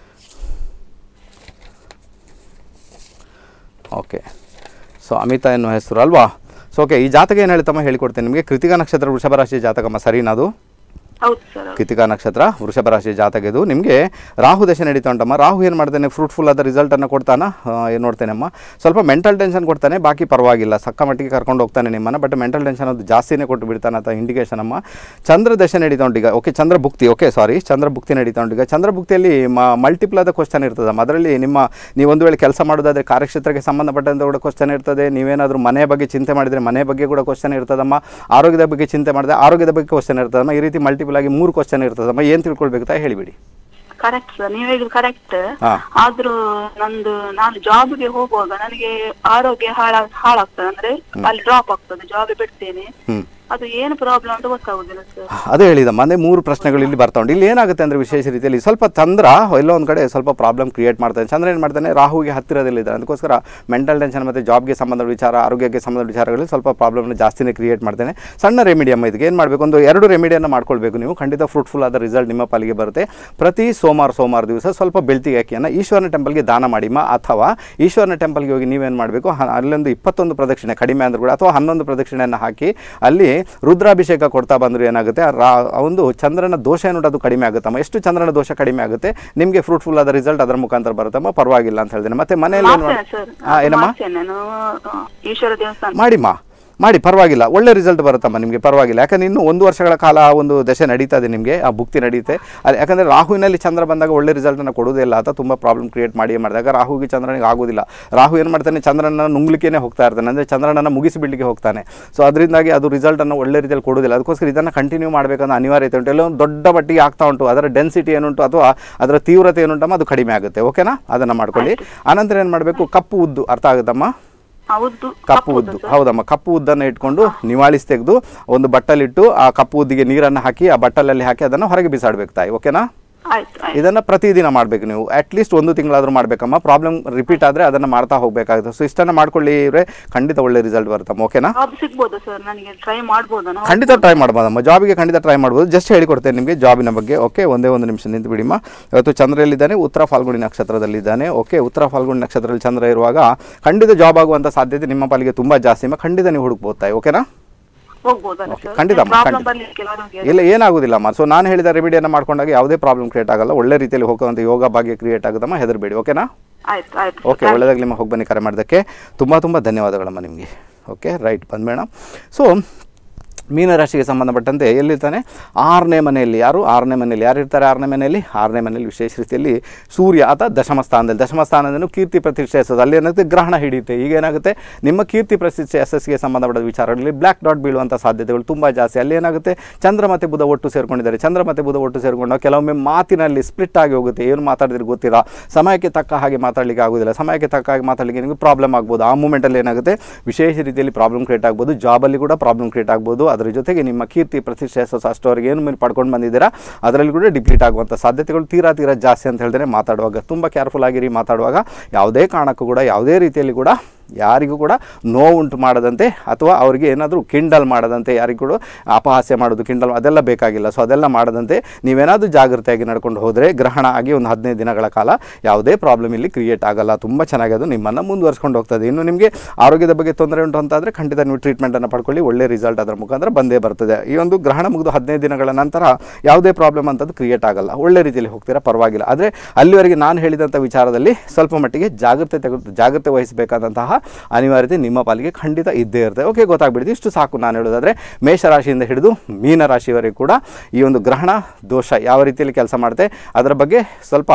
ಓಕೆ ಸೊ ಅಮಿತಾ ಎನ್ನುವ ಹೆಸರು ಅಲ್ವಾ ಸೊ ಓಕೆ ಈ ಜಾತಕ ಏನು ಹೇಳ್ತಮ್ಮ ಹೇಳಿಕೊಡ್ತೇನೆ ನಿಮಗೆ ಕೃತಿಕಾ ನಕ್ಷತ್ರ ವೃಷಭ ರಾಶಿ ಜಾತಕಮ್ಮ ಸರಿನದು ಹೌದು ಸರ್ ಕೃತಿಕಾ ನಕ್ಷತ್ರ ವೃಷಭ ರಾಶಿ ಜಾತಕ ಇದು ನಿಮಗೆ ರಾಹು ದಶೆ ನಡೀತಾ ಉಂಟಮ್ಮ ರಾಹು ಏನು ಮಾಡ್ತಾನೆ ಫ್ರೂಟ್ಫುಲ್ ಆದ ರಿಸಲ್ಟನ್ನು ಕೊಡ್ತಾನ ಏನು ನೋಡ್ತೇನಮ್ಮ ಸ್ವಲ್ಪ ಮೆಂಟಲ್ ಟೆನ್ಷನ್ ಕೊಡ್ತಾನೆ ಬಾಕಿ ಪರವಾಗಿಲ್ಲ ಸಕ್ಕ ಮಟ್ಟಿಗೆ ಕರ್ಕೊಂಡು ಹೋಗ್ತಾನೆ ನಿಮ್ಮನ್ನು ಬಟ್ ಮೆಂಟಲ್ ಟೆನ್ಷನ್ ಅದು ಜಾಸ್ತಿನೇ ಕೊಟ್ಟು ಬಿಡ್ತಾನೆ ಅಂತ ಇಂಡಿಕೇಶನ್ ಅಮ್ಮ ಚಂದ್ರ ದಶೆ ನಡೀತಾ ಉಂಟು ಈಗ ಓಕೆ ಚಂದ್ರ ಭುಕ್ತಿ ಓಕೆ ಸಾರಿ ಚಂದ್ರ ಭುಕ್ತಿ ನಡೀತಾ ಉಂಟು ಈಗ ಚಂದ್ರ ಭುಕ್ತಿಯಲ್ಲಿ ಮಲ್ಟಿಪಲ್ ಆದ ಕ್ವಶನ್ ಇರ್ತದಮ್ಮ ಅದರಲ್ಲಿ ನಿಮ್ಮ ನೀವು ಒಂದು ವೇಳೆ ಕೆಲಸ ಮಾಡೋದಾದರೆ ಕಾರ್ಯಕ್ಷೇತ್ರಕ್ಕೆ ಸಂಬಂಧಪಟ್ಟಂತೆ ಕೂಡ ಕ್ವಶನ್ ಇರ್ತದೆ ನೀವೇನಾದರೂ ಮನೆ ಬಗ್ಗೆ ಚಿಂತೆ ಮಾಡಿದರೆ ಮನೆ ಬಗ್ಗೆ ಕೂಡ ಕ್ವಶನ್ ಇರ್ತದಮ್ಮ ಆರೋಗ್ಯದ ಬಗ್ಗೆ ಚಿಂತೆ ಮಾಡಿದ್ರೆ ಆರೋಗ್ಯದ ಬಗ್ಗೆ ಕ್ವಶನ್ ಇರ್ತದಮ್ಮ ಈ ರೀತಿ ಮಲ್ಟಿಪಲ್ ಆಗಿ ಮೂರು ಕ್ವಶನ್ ಇರ್ತದಮ್ಮ ಏನು ತಿಳ್ಕೊಳ್ಬೇಕು ಅಂತ ಹೇಳಿಬಿಡಿ ಕರೆಕ್ಟ್ ಸರ್ ನೀವು ಹೇಳಿದ್ ಕರೆಕ್ಟ್ ಹಾ. ಆದ್ರೂ ನಂದು ನಾನು ಜಾಬ್ಗೆ ಹೋಗುವಾಗ ನನಗೆ ಆರೋಗ್ಯ ಹಾಳ ಹಾಳಾಗ್ತದೆ ಅಂದ್ರೆ ಅಲ್ಲಿ ಡ್ರಾಪ್ ಆಗ್ತದೆ ಜಾಬ್ ಬಿಡ್ತೇನೆ ಹ್ಮ್ ಅದು ಏನು ಪ್ರಾಬ್ಲಮ್ ಅಂತ ಗೊತ್ತಾಗುದಿಲ್ಲ ಸರ್ ಅದೇ ಹೇಳಿದಮ್ಮ ಅಂದರೆ ಮೂರು ಪ್ರಶ್ನೆಗಳು ಇಲ್ಲಿ ಬರ್ತಾ ಉಂಟು ಇಲ್ಲಿ ಏನಾಗುತ್ತೆ ಅಂದರೆ ವಿಶೇಷ ರೀತಿಯಲ್ಲಿ ಸ್ವಲ್ಪ ಚಂದ್ರ ಎಲ್ಲೋ ಒಂದು ಕಡೆ ಸ್ವಲ್ಪ ಪ್ರಾಬ್ಲಮ್ ಕ್ರಿಯೇಟ್ ಮಾಡ್ತಾನೆ ಚಂದ್ರ ಏನು ಮಾಡ್ತಾನೆ ರಾಹುಗೆ ಹತ್ತಿರದಲ್ಲಿದ್ದಾನೆ ಅದಕ್ಕೋಸ್ಕರ ಮೆಂಟಲ್ ಟೆನ್ಷನ್ ಮತ್ತು ಜಾಬ್ಗೆ ಸಂಬಂಧ ವಿಚಾರ ಆರೋಗ್ಯಕ್ಕೆ ಸಂಬಂಧ ವಿಚಾರಗಳಲ್ಲಿ ಸ್ವಲ್ಪ ಪ್ರಾಬ್ಲಮ್ನ ಜಾಸ್ತಿನೇ ಕ್ರಿಯೇಟ್ ಮಾಡ್ತಾನೆ ಸಣ್ಣ ರೆಮಿಡಿಯಮ್ಮ ಇದಕ್ಕೆ ಏನು ಮಾಡಬೇಕು ಒಂದು ಎರಡು ರೆಮಿಡಿಯನ್ನು ಮಾಡ್ಕೊಳ್ಬೇಕು ನೀವು ಖಂಡಿತ ಫ್ರೂಟ್ಫುಲ್ ಆದ ರಿಸಲ್ಟ್ ನಿಮ್ಮ ಪಾಲಿಗೆ ಬರುತ್ತೆ ಪ್ರತಿ ಸೋಮವಾರ ಸೋಮವಾರ ದಿವಸ ಸ್ವಲ್ಪ ಬೆಳ್ತಿಗೆ ಅಕ್ಕಿಯನ್ನು ಈಶ್ವರನ ಟೆಂಪಲ್ಗೆ ದಾನ ಮಾಡಿಮ್ಮ ಅಥವಾ ಈಶ್ವರನ ಟೆಂಪಲ್ಗೆ ಹೋಗಿ ನೀವೇನು ಮಾಡಬೇಕು ಅಲ್ಲೊಂದು ಇಪ್ಪತ್ತೊಂದು ಪ್ರದಕ್ಷಿಣೆ ಕಡಿಮೆ ಅಂದ್ರೂ ಕೂಡ ಅಥವಾ ಹನ್ನೊಂದು ಪ್ರದಕ್ಷಿಣೆಯನ್ನು ಹಾಕಿ ಅಲ್ಲಿ ರುದ್ರಾಭಿಷೇಕ ಕೊಡ್ತಾ ಬಂದರೂ ಏನಾಗುತ್ತೆ ಆ ರಾ ಆ ಒಂದು ಚಂದ್ರನ ದೋಷ ಏನುಂಟು ಅದು ಕಡಿಮೆ ಆಗುತ್ತಮ್ಮ ಎಷ್ಟು ಚಂದ್ರನ ದೋಷ ಕಡಿಮೆ ಆಗುತ್ತೆ ನಿಮಗೆ ಫ್ರೂಟ್ಫುಲ್ ಆದ ರಿಸಲ್ಟ್ ಅದರ ಮುಖಾಂತರ ಬರುತ್ತಮ್ಮ ಪರವಾಗಿಲ್ಲ ಅಂತ ಹೇಳ್ತೇನೆ ಮತ್ತೆ ಮನೆಯಲ್ಲಿ ಏನು ಮಾಡ್ತೇನೆ ಸರ್ ಹಾಂ ಏನಮ್ಮ ಮಾಡ್ತೇನೆ ನಾನು ಆ, ಈಶ್ವರ ದೇವಸ್ಥಾನ ಮಾಡಿಮ್ಮ ಮಾಡಿ ಪರವಾಗಿಲ್ಲ ಒಳ್ಳೆ ರಿಸಲ್ಟ್ ಬರುತ್ತಮ್ಮ ನಿಮಗೆ ಪರವಾಗಿಲ್ಲ ಯಾಕಂದ್ರೆ ಇನ್ನು ಒಂದು ವರ್ಷಗಳ ಕಾಲ ಆ ಒಂದು ದಶೆ ನಡೀತಾ ಇದೆ ನಿಮಗೆ ಆ ಭುಕ್ತಿ ನಡೀತೆ ಅದು ಯಾಕಂದರೆ ರಾಹುವಿನಲ್ಲಿ ಚಂದ್ರ ಬಂದಾಗ ಒಳ್ಳೆ ರಿಸಲ್ಟನ್ನು ಕೊಡೋದೇ ಇಲ್ಲ ಅಂತ ತುಂಬ ಪ್ರಾಬ್ಲಮ್ ಕ್ರಿಯೇಟ್ ಮಾಡಿ ಮಾಡಿದಾಗ ರಾಹುಗೆ ಚಂದ್ರನಿಗೆ ಆಗೋದಿಲ್ಲ ರಾಹು ಏನು ಮಾಡ್ತಾನೆ ಚಂದ್ರನ ನುಂಗ್ಲಿಕ್ಕೇ ಹೋಗ್ತಾ ಇರ್ತಾನೆ ಅಂದರೆ ಚಂದ್ರನನ್ನು ಮುಗಿಸಿ ಬಿಡ್ಲಿಕ್ಕೆ ಹೋಗ್ತಾನೆ ಸೊ ಅದರಿಂದಾಗಿ ಅದು ರಿಸಲ್ಟನ್ನು ಒಳ್ಳೆ ರೀತಿಯಲ್ಲಿ ಕೊಡೋದಿಲ್ಲ ಅದಕ್ಕೋಸ್ಕರ ಇದನ್ನು ಕಂಟಿನ್ಯೂ ಮಾಡಬೇಕನ್ನೋ ಅನಿವಾರ್ಯತೆ ಉಂಟು ಎಲ್ಲೋ ಒಂದು ದೊಡ್ಡ ಮಟ್ಟಿಗೆ ಆಗ್ತಾ ಉಂಟು ಅದರ ಡೆನ್ಸಿಟಿ ಏನುಂಟು ಅಥವಾ ಅದರ ತೀವ್ರತೆ ಏನುಂಟಮ್ಮ ಅದು ಕಡಿಮೆ ಆಗುತ್ತೆ ಓಕೆನಾ ಅದನ್ನು ಮಾಡ್ಕೊಳ್ಳಿ ಆನಂತರ ಏನು ಮಾಡಬೇಕು ಕಪ್ಪು ಉದ್ದು ಅರ್ಥ ಆಗುತ್ತಮ್ಮ ಹೌದು ಕಪ್ಪು ಉದ್ದು ಹೌದಮ್ಮ ಕಪ್ಪು ಉದ್ದನ್ನು ಇಟ್ಕೊಂಡು ನಿವಾಳಿಸಿ ತೆಗೆದು ಒಂದು ಬಟ್ಟಲಿಟ್ಟು ಆ ಕಪ್ಪು ಉದ್ದಿಗೆ ನೀರನ್ನು ಹಾಕಿ ಆ ಬಟ್ಟಲಲ್ಲಿ ಹಾಕಿ ಅದನ್ನು ಹೊರಗೆ ಬಿಸಾಡ್ಬೇಕು ತಾಯಿ ಓಕೆನಾ ಆಯ್ತು ಆಯ್ತು ಇದನ್ನು ಪ್ರತಿದಿನ ಮಾಡಬೇಕು ನೀವು ಅಟ್ಲೀಸ್ಟ್ ಒಂದು ತಿಂಗಳಾದರೂ ಮಾಡಬೇಕಮ್ಮ ಪ್ರಾಬ್ಲಮ್ ರಿಪೀಟ್ ಆದರೆ ಅದನ್ನು ಮಾಡ್ತಾ ಹೋಗಬೇಕಾಗುತ್ತೆ ಸೊ ಇಷ್ಟನ್ನು ಮಾಡ್ಕೊಳ್ಳಿ ಇವ್ರೆ ಖಂಡಿತ ಒಳ್ಳೆ ರಿಸಲ್ಟ್ ಬರುತ್ತಮ್ಮ ಓಕೆನಾ ಜಾಬ್ ಸಿಗ್ಬೋದಾ ಸರ್ ನನಗೆ ಟ್ರೈ ಮಾಡ್ಬೋದಾ ನಾವು ಖಂಡಿತ ಟ್ರೈ ಮಾಡ್ಬೋದಮ್ಮ ಜಾಬಿಗೆ ಖಂಡಿತ ಟ್ರೈ ಮಾಡ್ಬೋದು ಜಸ್ಟ್ ಹೇಳಿಕೊಡ್ತೇನೆ ನಿಮಗೆ ಜಾಬಿನ ಬಗ್ಗೆ ಓಕೆ ಒಂದೇ ಒಂದು ನಿಮಿಷ ನಿಂತು ಬಿಡಿಮ್ಮ ಇವತ್ತು ಚಂದ್ರ ಎಲ್ಲಿದ್ದಾನೆ ಉತ್ತರ ಫಾಲ್ಗುಣಿ ನಕ್ಷತ್ರದಲ್ಲಿದ್ದಾನೆ ಓಕೆ ಉತ್ತರ ಫಾಲ್ಗುಣಿ ನಕ್ಷತ್ರದಲ್ಲಿ ಚಂದ್ರ ಇರುವಾಗ ಖಂಡಿತ ಜಾಬ್ ಆಗುವಂಥ ಸಾಧ್ಯತೆ ನಿಮ್ಮ ಪಾಲಿಗೆ ತುಂಬ ಜಾಸ್ತಿ ಅಮ್ಮ ಖಂಡಿತ ನೀವು ಹುಡುಕ್ಬೋದು ತಾಯಿ ಓಕೆನಾ ಹೋಗ್ಬೋದಲ್ಲ ಸರ್ ಖಂಡಿತ ಅಮ್ಮ, ಪ್ರಾಬ್ಲಮ್ ಖಂಡಿತ. ಬರ್ಲಿಕ್ಕೆ ಆರೋಗ್ಯ ಇಲ್ಲ ಏನಾಗೋದಿಲ್ಲಮ್ಮ ಸೊ ನಾನು ಹೇಳಿದ ರೆಮಿಡಿಯನ್ನು ಮಾಡ್ಕೊಂಡಾಗ ಯಾವುದೇ ಪ್ರಾಬ್ಲಮ್ ಕ್ರಿಯೇಟ್ ಆಗಲ್ಲ ಒಳ್ಳೆ ರೀತಿಯಲ್ಲಿ ಹೋಗುವಂಥ ಯೋಗ ಭಾಗ್ಯ ಕ್ರಿಯೇಟ್ ಆಗುತ್ತಮ್ಮ ಹೆದರಬೇಡಿ ಓಕೆನಾ ಆಯ್ತು ಆಯ್ತು ಓಕೆ ಒಳ್ಳೆದಾಗಲಿ ನಿಮ್ಮ ಹೋಗಿ ಬನ್ನಿ ಕರೆ ಮಾಡೋದಕ್ಕೆ ತುಂಬ ತುಂಬ ಧನ್ಯವಾದಗಳಮ್ಮ ನಿಮಗೆ ಓಕೆ ರೈಟ್ ಬಂದ್ಬೇಡ ಸೊ ಮೀನರಾಶಿಗೆ ಸಂಬಂಧಪಟ್ಟಂತೆ ಎಲ್ಲಿರ್ತಾನೆ ಆರನೇ ಮನೆಯಲ್ಲಿ ಯಾರು ಆರನೇ ಮನೆಯಲ್ಲಿ ಯಾರು ಇರ್ತಾರೆ ಆರನೇ ಮನೆಯಲ್ಲಿ ಆರನೇ ಮನೆಯಲ್ಲಿ ವಿಶೇಷ ರೀತಿಯಲ್ಲಿ ಸೂರ್ಯ ಆತ ದಶಮ ಸ್ಥಾನದಲ್ಲಿ ದಶಮ ಸ್ಥಾನದಲ್ಲಿ ಕೀರ್ತಿ ಪ್ರತಿಷ್ಠೆ ಹೆಸರು ಅಲ್ಲಿ ಏನಾಗುತ್ತೆ ಗ್ರಹಣ ಹಿಡಿಯುತ್ತೆ ಈಗ ಏನಾಗುತ್ತೆ ನಿಮ್ಮ ಕೀರ್ತಿ ಪ್ರತಿಷ್ಠೆ ಯಶಸ್ಸಿಗೆ ಸಂಬಂಧಪಟ್ಟ ವಿಚಾರಗಳಲ್ಲಿ ಬ್ಲ್ಯಾಕ್ ಡಾಟ್ ಬೀಳುವಂಥ ಸಾಧ್ಯತೆಗಳು ತುಂಬ ಜಾಸ್ತಿ ಅಲ್ಲಿ ಏನಾಗುತ್ತೆ ಚಂದ್ರ ಮತ್ತು ಬುಧ ಒಟ್ಟು ಸೇರ್ಕೊಂಡಿದ್ದಾರೆ ಚಂದ್ರ ಮತ್ತು ಬುಧ ಒಟ್ಟು ಸೇರಿಕೊಂಡು ಕೆಲವೊಮ್ಮೆ ಮಾತಿನಲ್ಲಿ ಸ್ಪ್ಲಿಟ್ ಆಗಿ ಹೋಗುತ್ತೆ ಏನು ಮಾತಾಡಿದ್ರೆ ಗೊತ್ತಿಲ್ಲ ಸಮಯಕ್ಕೆ ತಕ್ಕ ಹಾಗೆ ಮಾತಾಡಲಿಕ್ಕೆ ಆಗೋದಿಲ್ಲ ಸಮಯಕ್ಕೆ ತಕ್ಕ ಹಾಗೆ ಮಾತಾಡಲಿಕ್ಕೆ ನಿಮಗೆ ಪ್ರಾಬ್ಲಮ್ ಆಗ್ಬೋದು ಆ ಮೂಮೆಂಟಲ್ಲಿ ಏನಾಗುತ್ತೆ ವಿಶೇಷ ರೀತಿಯಲ್ಲಿ ಪ್ರಾಬ್ಲಮ್ ಕ್ರಿಯೇಟ್ ಆಗ್ಬೋದು ಜಾಬಲ್ಲಿ ಕೂಡ ಪ್ರಾಬ್ಲಮ್ ಕ್ರಿಯೇಟ್ ಆಗ್ಬೋದು ಅದರ ಜೊತೆಗೆ ನಿಮ್ಮ ಕೀರ್ತಿ ಪ್ರತಿಷ್ಠೆ ಯಶಸ್ಸು ಅಷ್ಟವರೆಗೆ ಏನು మీరు ಪಡ್ಕೊಂಡು ಬಂದಿದ್ದೀರಾ ಅದರಲ್ಲಿ ಕೂಡ ಡಿಪ್ಲೀಟ್ ಆಗುವಂಥ ಸಾಧ್ಯತೆಗಳು ತೀರಾ ತೀರಾ ಜಾಸ್ತಿ ಅಂತ ಹೇಳಿದ್ರೆ ಮಾತಾಡುವಾಗ ತುಂಬ ಕೇರ್ಫುಲ್ ಆಗಿರಿ ಮಾತಾಡುವಾಗ ಯಾವುದೇ ಕಾರಣಕ್ಕೂ ಕೂಡ ಯಾವುದೇ ರೀತಿಯಲ್ಲಿ ಕೂಡ ಯಾರಿಗೂ ಕೂಡ ನೋವುಂಟು ಮಾಡದಂತೆ ಅಥವಾ ಅವರಿಗೆ ಏನಾದರೂ ಕಿಂಡಲ್ ಮಾಡದಂತೆ ಯಾರಿಗೂ ಕೂಡ ಅಪಹಾಸ್ಯ ಮಾಡೋದು ಕಿಂಡಲ್ ಅದೆಲ್ಲ ಬೇಕಾಗಿಲ್ಲ ಸೊ ಅದೆಲ್ಲ ಮಾಡದಂತೆ ನೀವೇನಾದರೂ ಜಾಗೃತಿಯಾಗಿ ನಡ್ಕೊಂಡು ಹೋದರೆ ಗ್ರಹಣ ಆಗಿ ಒಂದು ಹದಿನೈದು ದಿನಗಳ ಕಾಲ ಯಾವುದೇ ಪ್ರಾಬ್ಲಮ್ ಇಲ್ಲಿ ಕ್ರಿಯೇಟ್ ಆಗಲ್ಲ ತುಂಬ ಚೆನ್ನಾಗಿ ಅದು ನಿಮ್ಮನ್ನು ಮುಂದುವರ್ಸ್ಕೊಂಡು ಹೋಗ್ತದೆ ಇನ್ನು ನಿಮಗೆ ಆರೋಗ್ಯದ ಬಗ್ಗೆ ತೊಂದರೆ ಉಂಟು ಅಂತಾದರೆ ಖಂಡಿತ ನೀವು ಟ್ರೀಟ್ಮೆಂಟನ್ನು ಪಡ್ಕೊಳ್ಳಿ ಒಳ್ಳೆ ರಿಸಲ್ಟ್ ಅದರ ಮುಖಾಂತರ ಬಂದೇ ಬರ್ತದೆ ಈ ಒಂದು ಗ್ರಹಣ ಮುಗಿದು ಹದಿನೈದು ದಿನಗಳ ನಂತರ ಯಾವುದೇ ಪ್ರಾಬ್ಲಮ್ ಅಂತದ್ದು ಕ್ರಿಯೇಟ್ ಆಗಲ್ಲ ಒಳ್ಳೆ ರೀತಿಯಲ್ಲಿ ಹೋಗ್ತೀರಾ ಪರವಾಗಿಲ್ಲ ಆದರೆ ಅಲ್ಲಿವರೆಗೆ ನಾನು ಹೇಳಿದಂಥ ವಿಚಾರದಲ್ಲಿ ಸ್ವಲ್ಪ ಮಟ್ಟಿಗೆ ಜಾಗ್ರತೆ ತೆಗೆದು ಜಾಗ್ರತೆ ವಹಿಸಬೇಕಾದಂತಹ ಅನಿವಾರ್ಯತೆ ನಿಮ್ಮ ಪಾಲಿಗೆ ಖಂಡಿತ ಇದ್ದೇ ಇರುತ್ತೆ ಓಕೆ ಗೊತ್ತಾಗ್ಬಿಡ್ತು ಇಷ್ಟು ಸಾಕು ನಾನು ಹೇಳೋದಾದರೆ ಮೇಷರಾಶಿಯಿಂದ ಹಿಡಿದು ಮೀನರಾಶಿವರೆಗೂ ಕೂಡ ಈ ಒಂದು ಗ್ರಹಣ ದೋಷ ಯಾವ ರೀತಿಯಲ್ಲಿ ಕೆಲಸ ಮಾಡುತ್ತೆ ಅದರ ಬಗ್ಗೆ ಸ್ವಲ್ಪ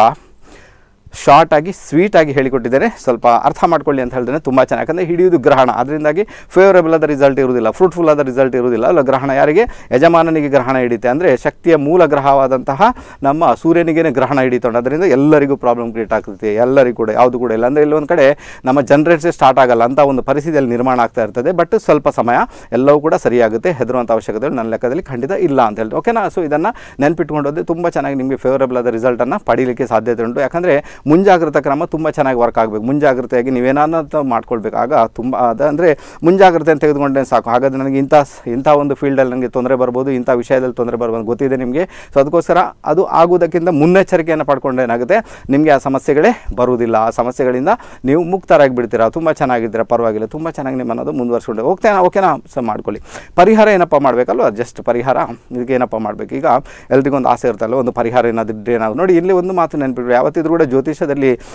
ಶಾರ್ಟ್ ಆಗಿ ಸ್ವೀಟ್ ಆಗಿ ಹೇಳಿಕೊಟ್ಟಿದ್ದೇನೆ ಸ್ವಲ್ಪ ಅರ್ಥ ಮಾಡ್ಕೊಳ್ಳಿ ಅಂತ ಹೇಳ್ತೇನೆ ತುಂಬ ಚೆನ್ನಾಗಿ ಯಾಕಂದರೆ ಹಿಡಿಯುವುದು ಗ್ರಹಣ ಅದರಿಂದಾಗಿ ಫೇವರೇಬಲ್ ಆದ ರಿಸಲ್ಟ್ ಇರುವುದಿಲ್ಲ ಫ್ರೂಟ್ಫುಲ್ ಆದ ರಿಸಲ್ಟ್ ಇರುವುದಿಲ್ಲ ಅಲ್ಲ ಗ್ರಹಣ ಯಾರಿಗೆ ಯಜಮಾನನಿಗೆ ಗ್ರಹಣ ಹಿಡಿಯುತ್ತೆ ಅಂದರೆ ಶಕ್ತಿಯ ಮೂಲ ಗ್ರಹವಾದಂತಹ ನಮ್ಮ ಸೂರ್ಯನಿಗೇನೆ ಗ್ರಹಣ ಹಿಡಿತೊಂಡು ಅದರಿಂದ ಎಲ್ಲರಿಗೂ ಪ್ರಾಬ್ಲಮ್ ಕ್ರಿಯೇಟ್ ಆಗ್ತದೆ ಎಲ್ಲರಿಗೂ ಕೂಡ ಯಾವುದು ಕೂಡ ಇಲ್ಲ ಅಂದರೆ ಇಲ್ಲೊಂದು ಕಡೆ ನಮ್ಮ ಜನ್ರೇಟ್ಸೇ ಸ್ಟಾರ್ಟ್ ಆಗಲ್ಲ ಅಂತ ಒಂದು ಪರಿಸ್ಥಿತಿಯಲ್ಲಿ ನಿರ್ಮಾಣ ಆಗ್ತಾ ಇರ್ತದೆ ಬಟ್ ಸ್ವಲ್ಪ ಸಮಯ ಎಲ್ಲವೂ ಕೂಡ ಸರಿಯಾಗುತ್ತೆ ಹೆದರುವಂಥ ಅವಶ್ಯಕತೆ ನನ್ನ ಲೆಕ್ಕದಲ್ಲಿ ಖಂಡಿತ ಇಲ್ಲ ಅಂತ ಹೇಳ್ತಾರೆ ಓಕೆನಾ ಸೊ ಇದನ್ನು ನೆನ್ಪಿಟ್ಕೊಂಡೋದ್ರೆ ತುಂಬ ಚೆನ್ನಾಗಿ ನಿಮಗೆ ಫೇವರೇಬಲ್ ಆದ ರಿಸಲ್ಟನ್ನು ಪಡೀಲಿಕ್ಕೆ ಸಾಧ್ಯತೆ ಉಂಟು ಯಾಕಂದರೆ ಮುಂಜಾಗ್ರತಾ ಕ್ರಮ ತುಂಬ ಚೆನ್ನಾಗಿ ವರ್ಕ್ ಆಗಬೇಕು ಮುಂಜಾಗ್ರತೆಯಾಗಿ ನೀವೇನಾದ್ರು ಮಾಡ್ಕೊಳ್ಬೇಕು ಆಗ ತುಂಬ ಅದಂದರೆ ಮುಂಜಾಗ್ರತೆಯನ್ನು ತೆಗೆದುಕೊಂಡ್ರೆ ಸಾಕು ಹಾಗಾದ್ರೆ ನನಗೆ ಇಂಥ ಸ್- ಇಂಥ ಒಂದು ಫೀಲ್ಡಲ್ಲಿ ನನಗೆ ತೊಂದರೆ ಬರ್ಬೋದು ಇಂಥ ವಿಷಯದಲ್ಲಿ ತೊಂದರೆ ಬರ್ಬೋದು ಗೊತ್ತಿದೆ ನಿಮಗೆ ಸೊ ಅದಕ್ಕೋಸ್ಕರ ಅದು ಆಗುವುದಕ್ಕಿಂತ ಮುನ್ನೆಚ್ಚರಿಕೆಯನ್ನು ಪಡ್ಕೊಂಡ್ರೆ ಏನಾಗುತ್ತೆ ನಿಮಗೆ ಆ ಸಮಸ್ಯೆಗಳೇ ಬರುವುದಿಲ್ಲ ಆ ಸಮಸ್ಯೆಗಳಿಂದ ನೀವು ಮುಕ್ತರಾಗಿ ಬಿಡ್ತೀರಾ ತುಂಬ ಚೆನ್ನಾಗಿದ್ದೀರಾ ಪರವಾಗಿಲ್ಲ ತುಂಬ ಚೆನ್ನಾಗಿ ನಿಮ್ಮನ್ನು ಅದು ಮುಂದುವರ್ಸ್ಕೊಂಡು ಹೋಗ್ತೇನೆ ಓಕೆನಾ ಸೊ ಮಾಡ್ಕೊಳ್ಳಿ ಪರಿಹಾರ ಏನಪ್ಪ ಮಾಡಬೇಕಲ್ವ ಜಸ್ಟ್ ಪರಿಹಾರ ಇದಕ್ಕೆ ಏನಪ್ಪ ಮಾಡಬೇಕು ಈಗ ಎಲ್ರಿಗೂ ಒಂದು ಆಸೆ ಇರ್ತಲ್ಲ ಒಂದು ಪರಿಹಾರ ಏನಾದರೂ ಏನಾದ್ರು ನೋಡಿ ಇಲ್ಲಿ ಒಂದು ಮಾತು ನೆನಪಿಡ್ರಿ ಯಾವತ್ತಿದ್ರೂ ಕೂಡ ಜ್ಯೋತಿಷದಲ್ಲಿ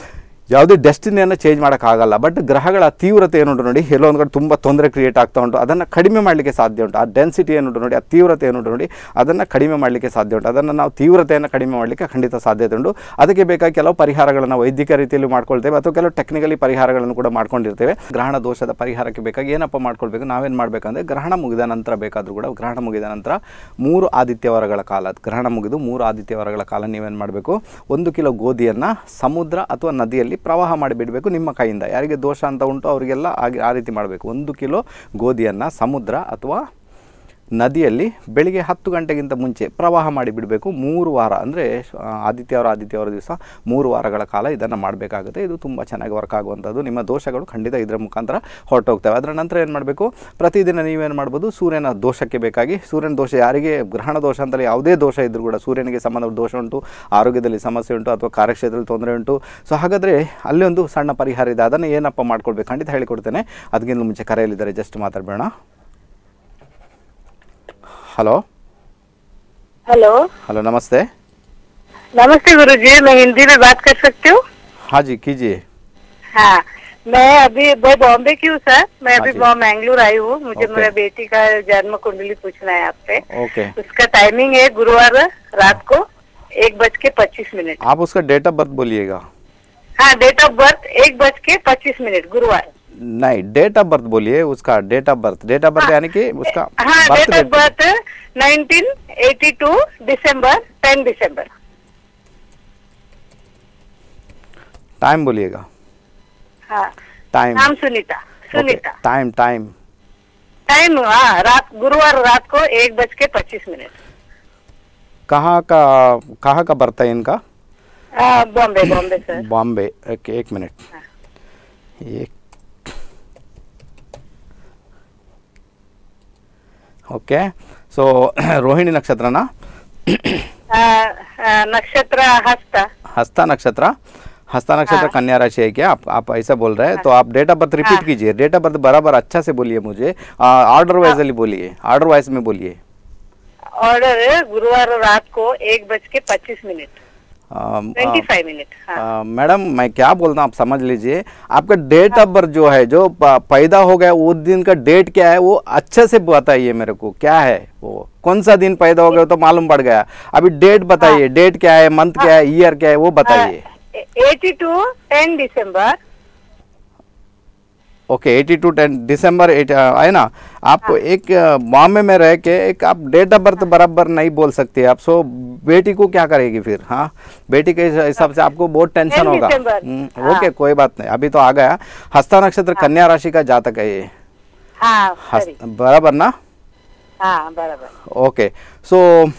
ಯಾವುದೇ ಡೆಸ್ಟಿನಿಯನ್ನು ಚೇಂಜ್ ಮಾಡೋಕ್ಕಾಗಲ್ಲ ಬಟ್ ಗ್ರಹಗಳ ತೀವ್ರತೆ ಏನುಂಟು ನೋಡಿ ಎಲ್ಲೋ ಒಂದು ಕಡೆ ತುಂಬ ತೊಂದರೆ ಕ್ರಿಯೇಟ್ ಆಗ್ತಾ ಉಂಟು ಅದನ್ನು ಕಡಿಮೆ ಮಾಡಲಿಕ್ಕೆ ಸಾಧ್ಯ ಉಂಟು ಆ ಡೆನ್ಸಿಟಿ ಏನುಂಟು ನೋಡಿ ಆ ತೀವ್ರತೆ ಏನುಂಟು ನೋಡಿ ಅದನ್ನು ಕಡಿಮೆ ಮಾಡಲಿಕ್ಕೆ ಸಾಧ್ಯ ಉಂಟು ಅದನ್ನು ನಾವು ತೀವ್ರತೆಯನ್ನು ಕಡಿಮೆ ಮಾಡಲಿಕ್ಕೆ ಖಂಡಿತ ಸಾಧ್ಯತೆ ಉಂಟು ಅದಕ್ಕೆ ಬೇಕಾಗಿ ಕೆಲವು ಪರಿಹಾರಗಳನ್ನು ವೈದ್ಯಕ ರೀತಿಯಲ್ಲಿ ಮಾಡ್ಕೊಳ್ತೇವೆ ಅಥವಾ ಕೆಲವು ಟೆಕ್ನಿಕಲಿ ಪರಿಹಾರಗಳನ್ನು ಕೂಡ ಮಾಡ್ಕೊಂಡಿರ್ತೇವೆ ಗ್ರಹಣ ದೋಷದ ಪರಿಹಾರಕ್ಕೆ ಬೇಕಾಗಿ ಏನಪ್ಪ ಮಾಡ್ಕೊಳ್ಬೇಕು ನಾವೇನು ಮಾಡಬೇಕಂದ್ರೆ ಗ್ರಹಣ ಮುಗಿದ ನಂತರ ಬೇಕಾದರೂ ಕೂಡ ಗ್ರಹಣ ಮುಗಿದ ನಂತರ ಮೂರು ಆದಿತ್ಯವರಗಳ ಕಾಲ ಗ್ರಹಣ ಮುಗಿದು ಮೂರು ಆದಿತ್ಯವರಗಳ ಕಾಲ ನೀವೇನು ಮಾಡಬೇಕು ಒಂದು ಕಿಲೋ ಗೋಧಿಯನ್ನು ಸಮುದ್ರ ಅಥವಾ ನದಿಯಲ್ಲಿ ಪ್ರವಾಹ ಮಾಡಿಬಿಡಬೇಕು ನಿಮ್ಮ ಕೈಯಿಂದ ಯಾರಿಗೆ ದೋಷ ಅಂತ ಉಂಟು ಅವರಿಗೆಲ್ಲ ಹಾಗೆ ಆ ರೀತಿ ಮಾಡಬೇಕು ಒಂದು ಕಿಲೋ ಗೋಧಿಯನ್ನು ಸಮುದ್ರ ಅಥವಾ ನದಿಯಲ್ಲಿ ಬೆಳಿಗ್ಗೆ ಹತ್ತು ಗಂಟೆಗಿಂತ ಮುಂಚೆ ಪ್ರವಾಹ ಮಾಡಿಬಿಡಬೇಕು ಮೂರು ವಾರ ಅಂದರೆ ಆದಿತ್ಯವಾರ ಆದಿತ್ಯವಾರ ದಿವಸ ಮೂರು ವಾರಗಳ ಕಾಲ ಇದನ್ನು ಮಾಡಬೇಕಾಗುತ್ತೆ ಇದು ತುಂಬ ಚೆನ್ನಾಗಿ ವರ್ಕ್ ಆಗುವಂಥದ್ದು ನಿಮ್ಮ ದೋಷಗಳು ಖಂಡಿತ ಇದರ ಮುಖಾಂತರ ಹೊರಟೋಗ್ತವೆ ಅದರ ನಂತರ ಏನು ಮಾಡಬೇಕು ಪ್ರತಿದಿನ ನೀವೇನು ಮಾಡ್ಬೋದು ಸೂರ್ಯನ ದೋಷಕ್ಕೆ ಬೇಕಾಗಿ ಸೂರ್ಯನ ದೋಷ ಯಾರಿಗೆ ಗ್ರಹಣ ದೋಷ ಅಂತಲೇ ಯಾವುದೇ ದೋಷ ಇದ್ದರೂ ಕೂಡ ಸೂರ್ಯನಿಗೆ ಸಂಬಂಧ ದೋಷ ಉಂಟು ಆರೋಗ್ಯದಲ್ಲಿ ಸಮಸ್ಯೆ ಉಂಟು ಅಥವಾ ಕಾರ್ಯಕ್ಷೇತ್ರದಲ್ಲಿ ತೊಂದರೆ ಉಂಟು ಸೊ ಹಾಗಾದರೆ ಅಲ್ಲಿ ಒಂದು ಸಣ್ಣ ಪರಿಹಾರ ಇದೆ ಅದನ್ನು ಏನಪ್ಪ ಮಾಡ್ಕೊಳ್ಬೇಕು ಖಂಡಿತ ಹೇಳಿಕೊಡ್ತೇನೆ ಅದಕ್ಕಿಂತ ಮುಂಚೆ ಕರೆಯಲ್ಲಿದ್ದಾರೆ ಜಸ್ಟ್ ಮಾತಾಡಬೇಡ ಹಲೋ हेलो हेलो नमस्ते नमस्ते गुरुजी मैं हिंदी में बात कर सकती हूँ हाँ जी कीजिए हाँ मैं अभी मैं बॉम्बे की हूँ सर मैं हाँ अभी जी। बॉम्बे मैंगलोर आई हूँ मुझे ओके। मेरे बेटी का जन्म कुंडली पूछना है आपसे ओके उसका टाइमिंग है गुरुवार रात को एक बज के पच्चीस मिनट आप उसका डेट ऑफ बर्थ बोलिएगा हाँ डेट ऑफ बर्थ एक बज के पच्चीस मिनट गुरुवार नहीं डेट ऑफ बर्थ बोलिए उसका date of birth date of birth यानी कि उसका हाँ birth date of date- birth nineteen eighty two December ten December time बोलिएगा हाँ टाइम नाम Sunita Sunita time time time हाँ रात गुरुवार रात को एक बज के पच्चीस मिनट कहाँ का कहाँ का बर्थ है इनका हाँ, बॉम्बे बॉम्बे सर बॉम्बे एक एक मिनट एक ಓಕೆ ಸೊ ರೋಹಿಣಿ ನಕ್ಷತ್ರನ आ, आ, नक्षत्र हस्त हस्ता नक्षत्र हस्ता नक्षत्र कन्या राशि है क्या आप आप ऐसा बोल रहे हैं तो आप डेट ऑफ बर्थ रिपीट कीजिए डेट ऑफ बर्थ बराबर अच्छा से बोलिए मुझे ऑर्डर वाइज बोलिए ऑर्डर वाइज में बोलिए ऑर्डर गुरुवार रात को एक बज के पच्चीस minute um, twenty five minute हाँ अ, मैडम मैं क्या बोलता हूँ आप समझ लीजिए आपका डेट ऑफ बर्थ जो है जो प- पैदा हो गया उस दिन का डेट क्या है वो अच्छे से बताइए मेरे को क्या है वो कौन सा दिन पैदा हो गया तो मालूम पड़ गया अभी डेट बताइए डेट क्या है मंथ क्या है ईयर क्या है वो बताइए eighty two ten December okay eighty two ten December eight है ना आपको एक अ, बॉम्बे में रह के एक आप डेट ऑफ बर्थ बराबर नहीं बोल सकते आप सो बेटी को क्या करेगी फिर हाँ बेटी के हिसाब से आपको बहुत टेंशन 10 होगा दिसंबर। हम्म, ओके कोई बात नहीं अभी तो आ गया हस्ता नक्षत्र कन्या राशि का जातक है ये हाँ हस्त- सॉरी बराबर ना हाँ बराबर ओके सो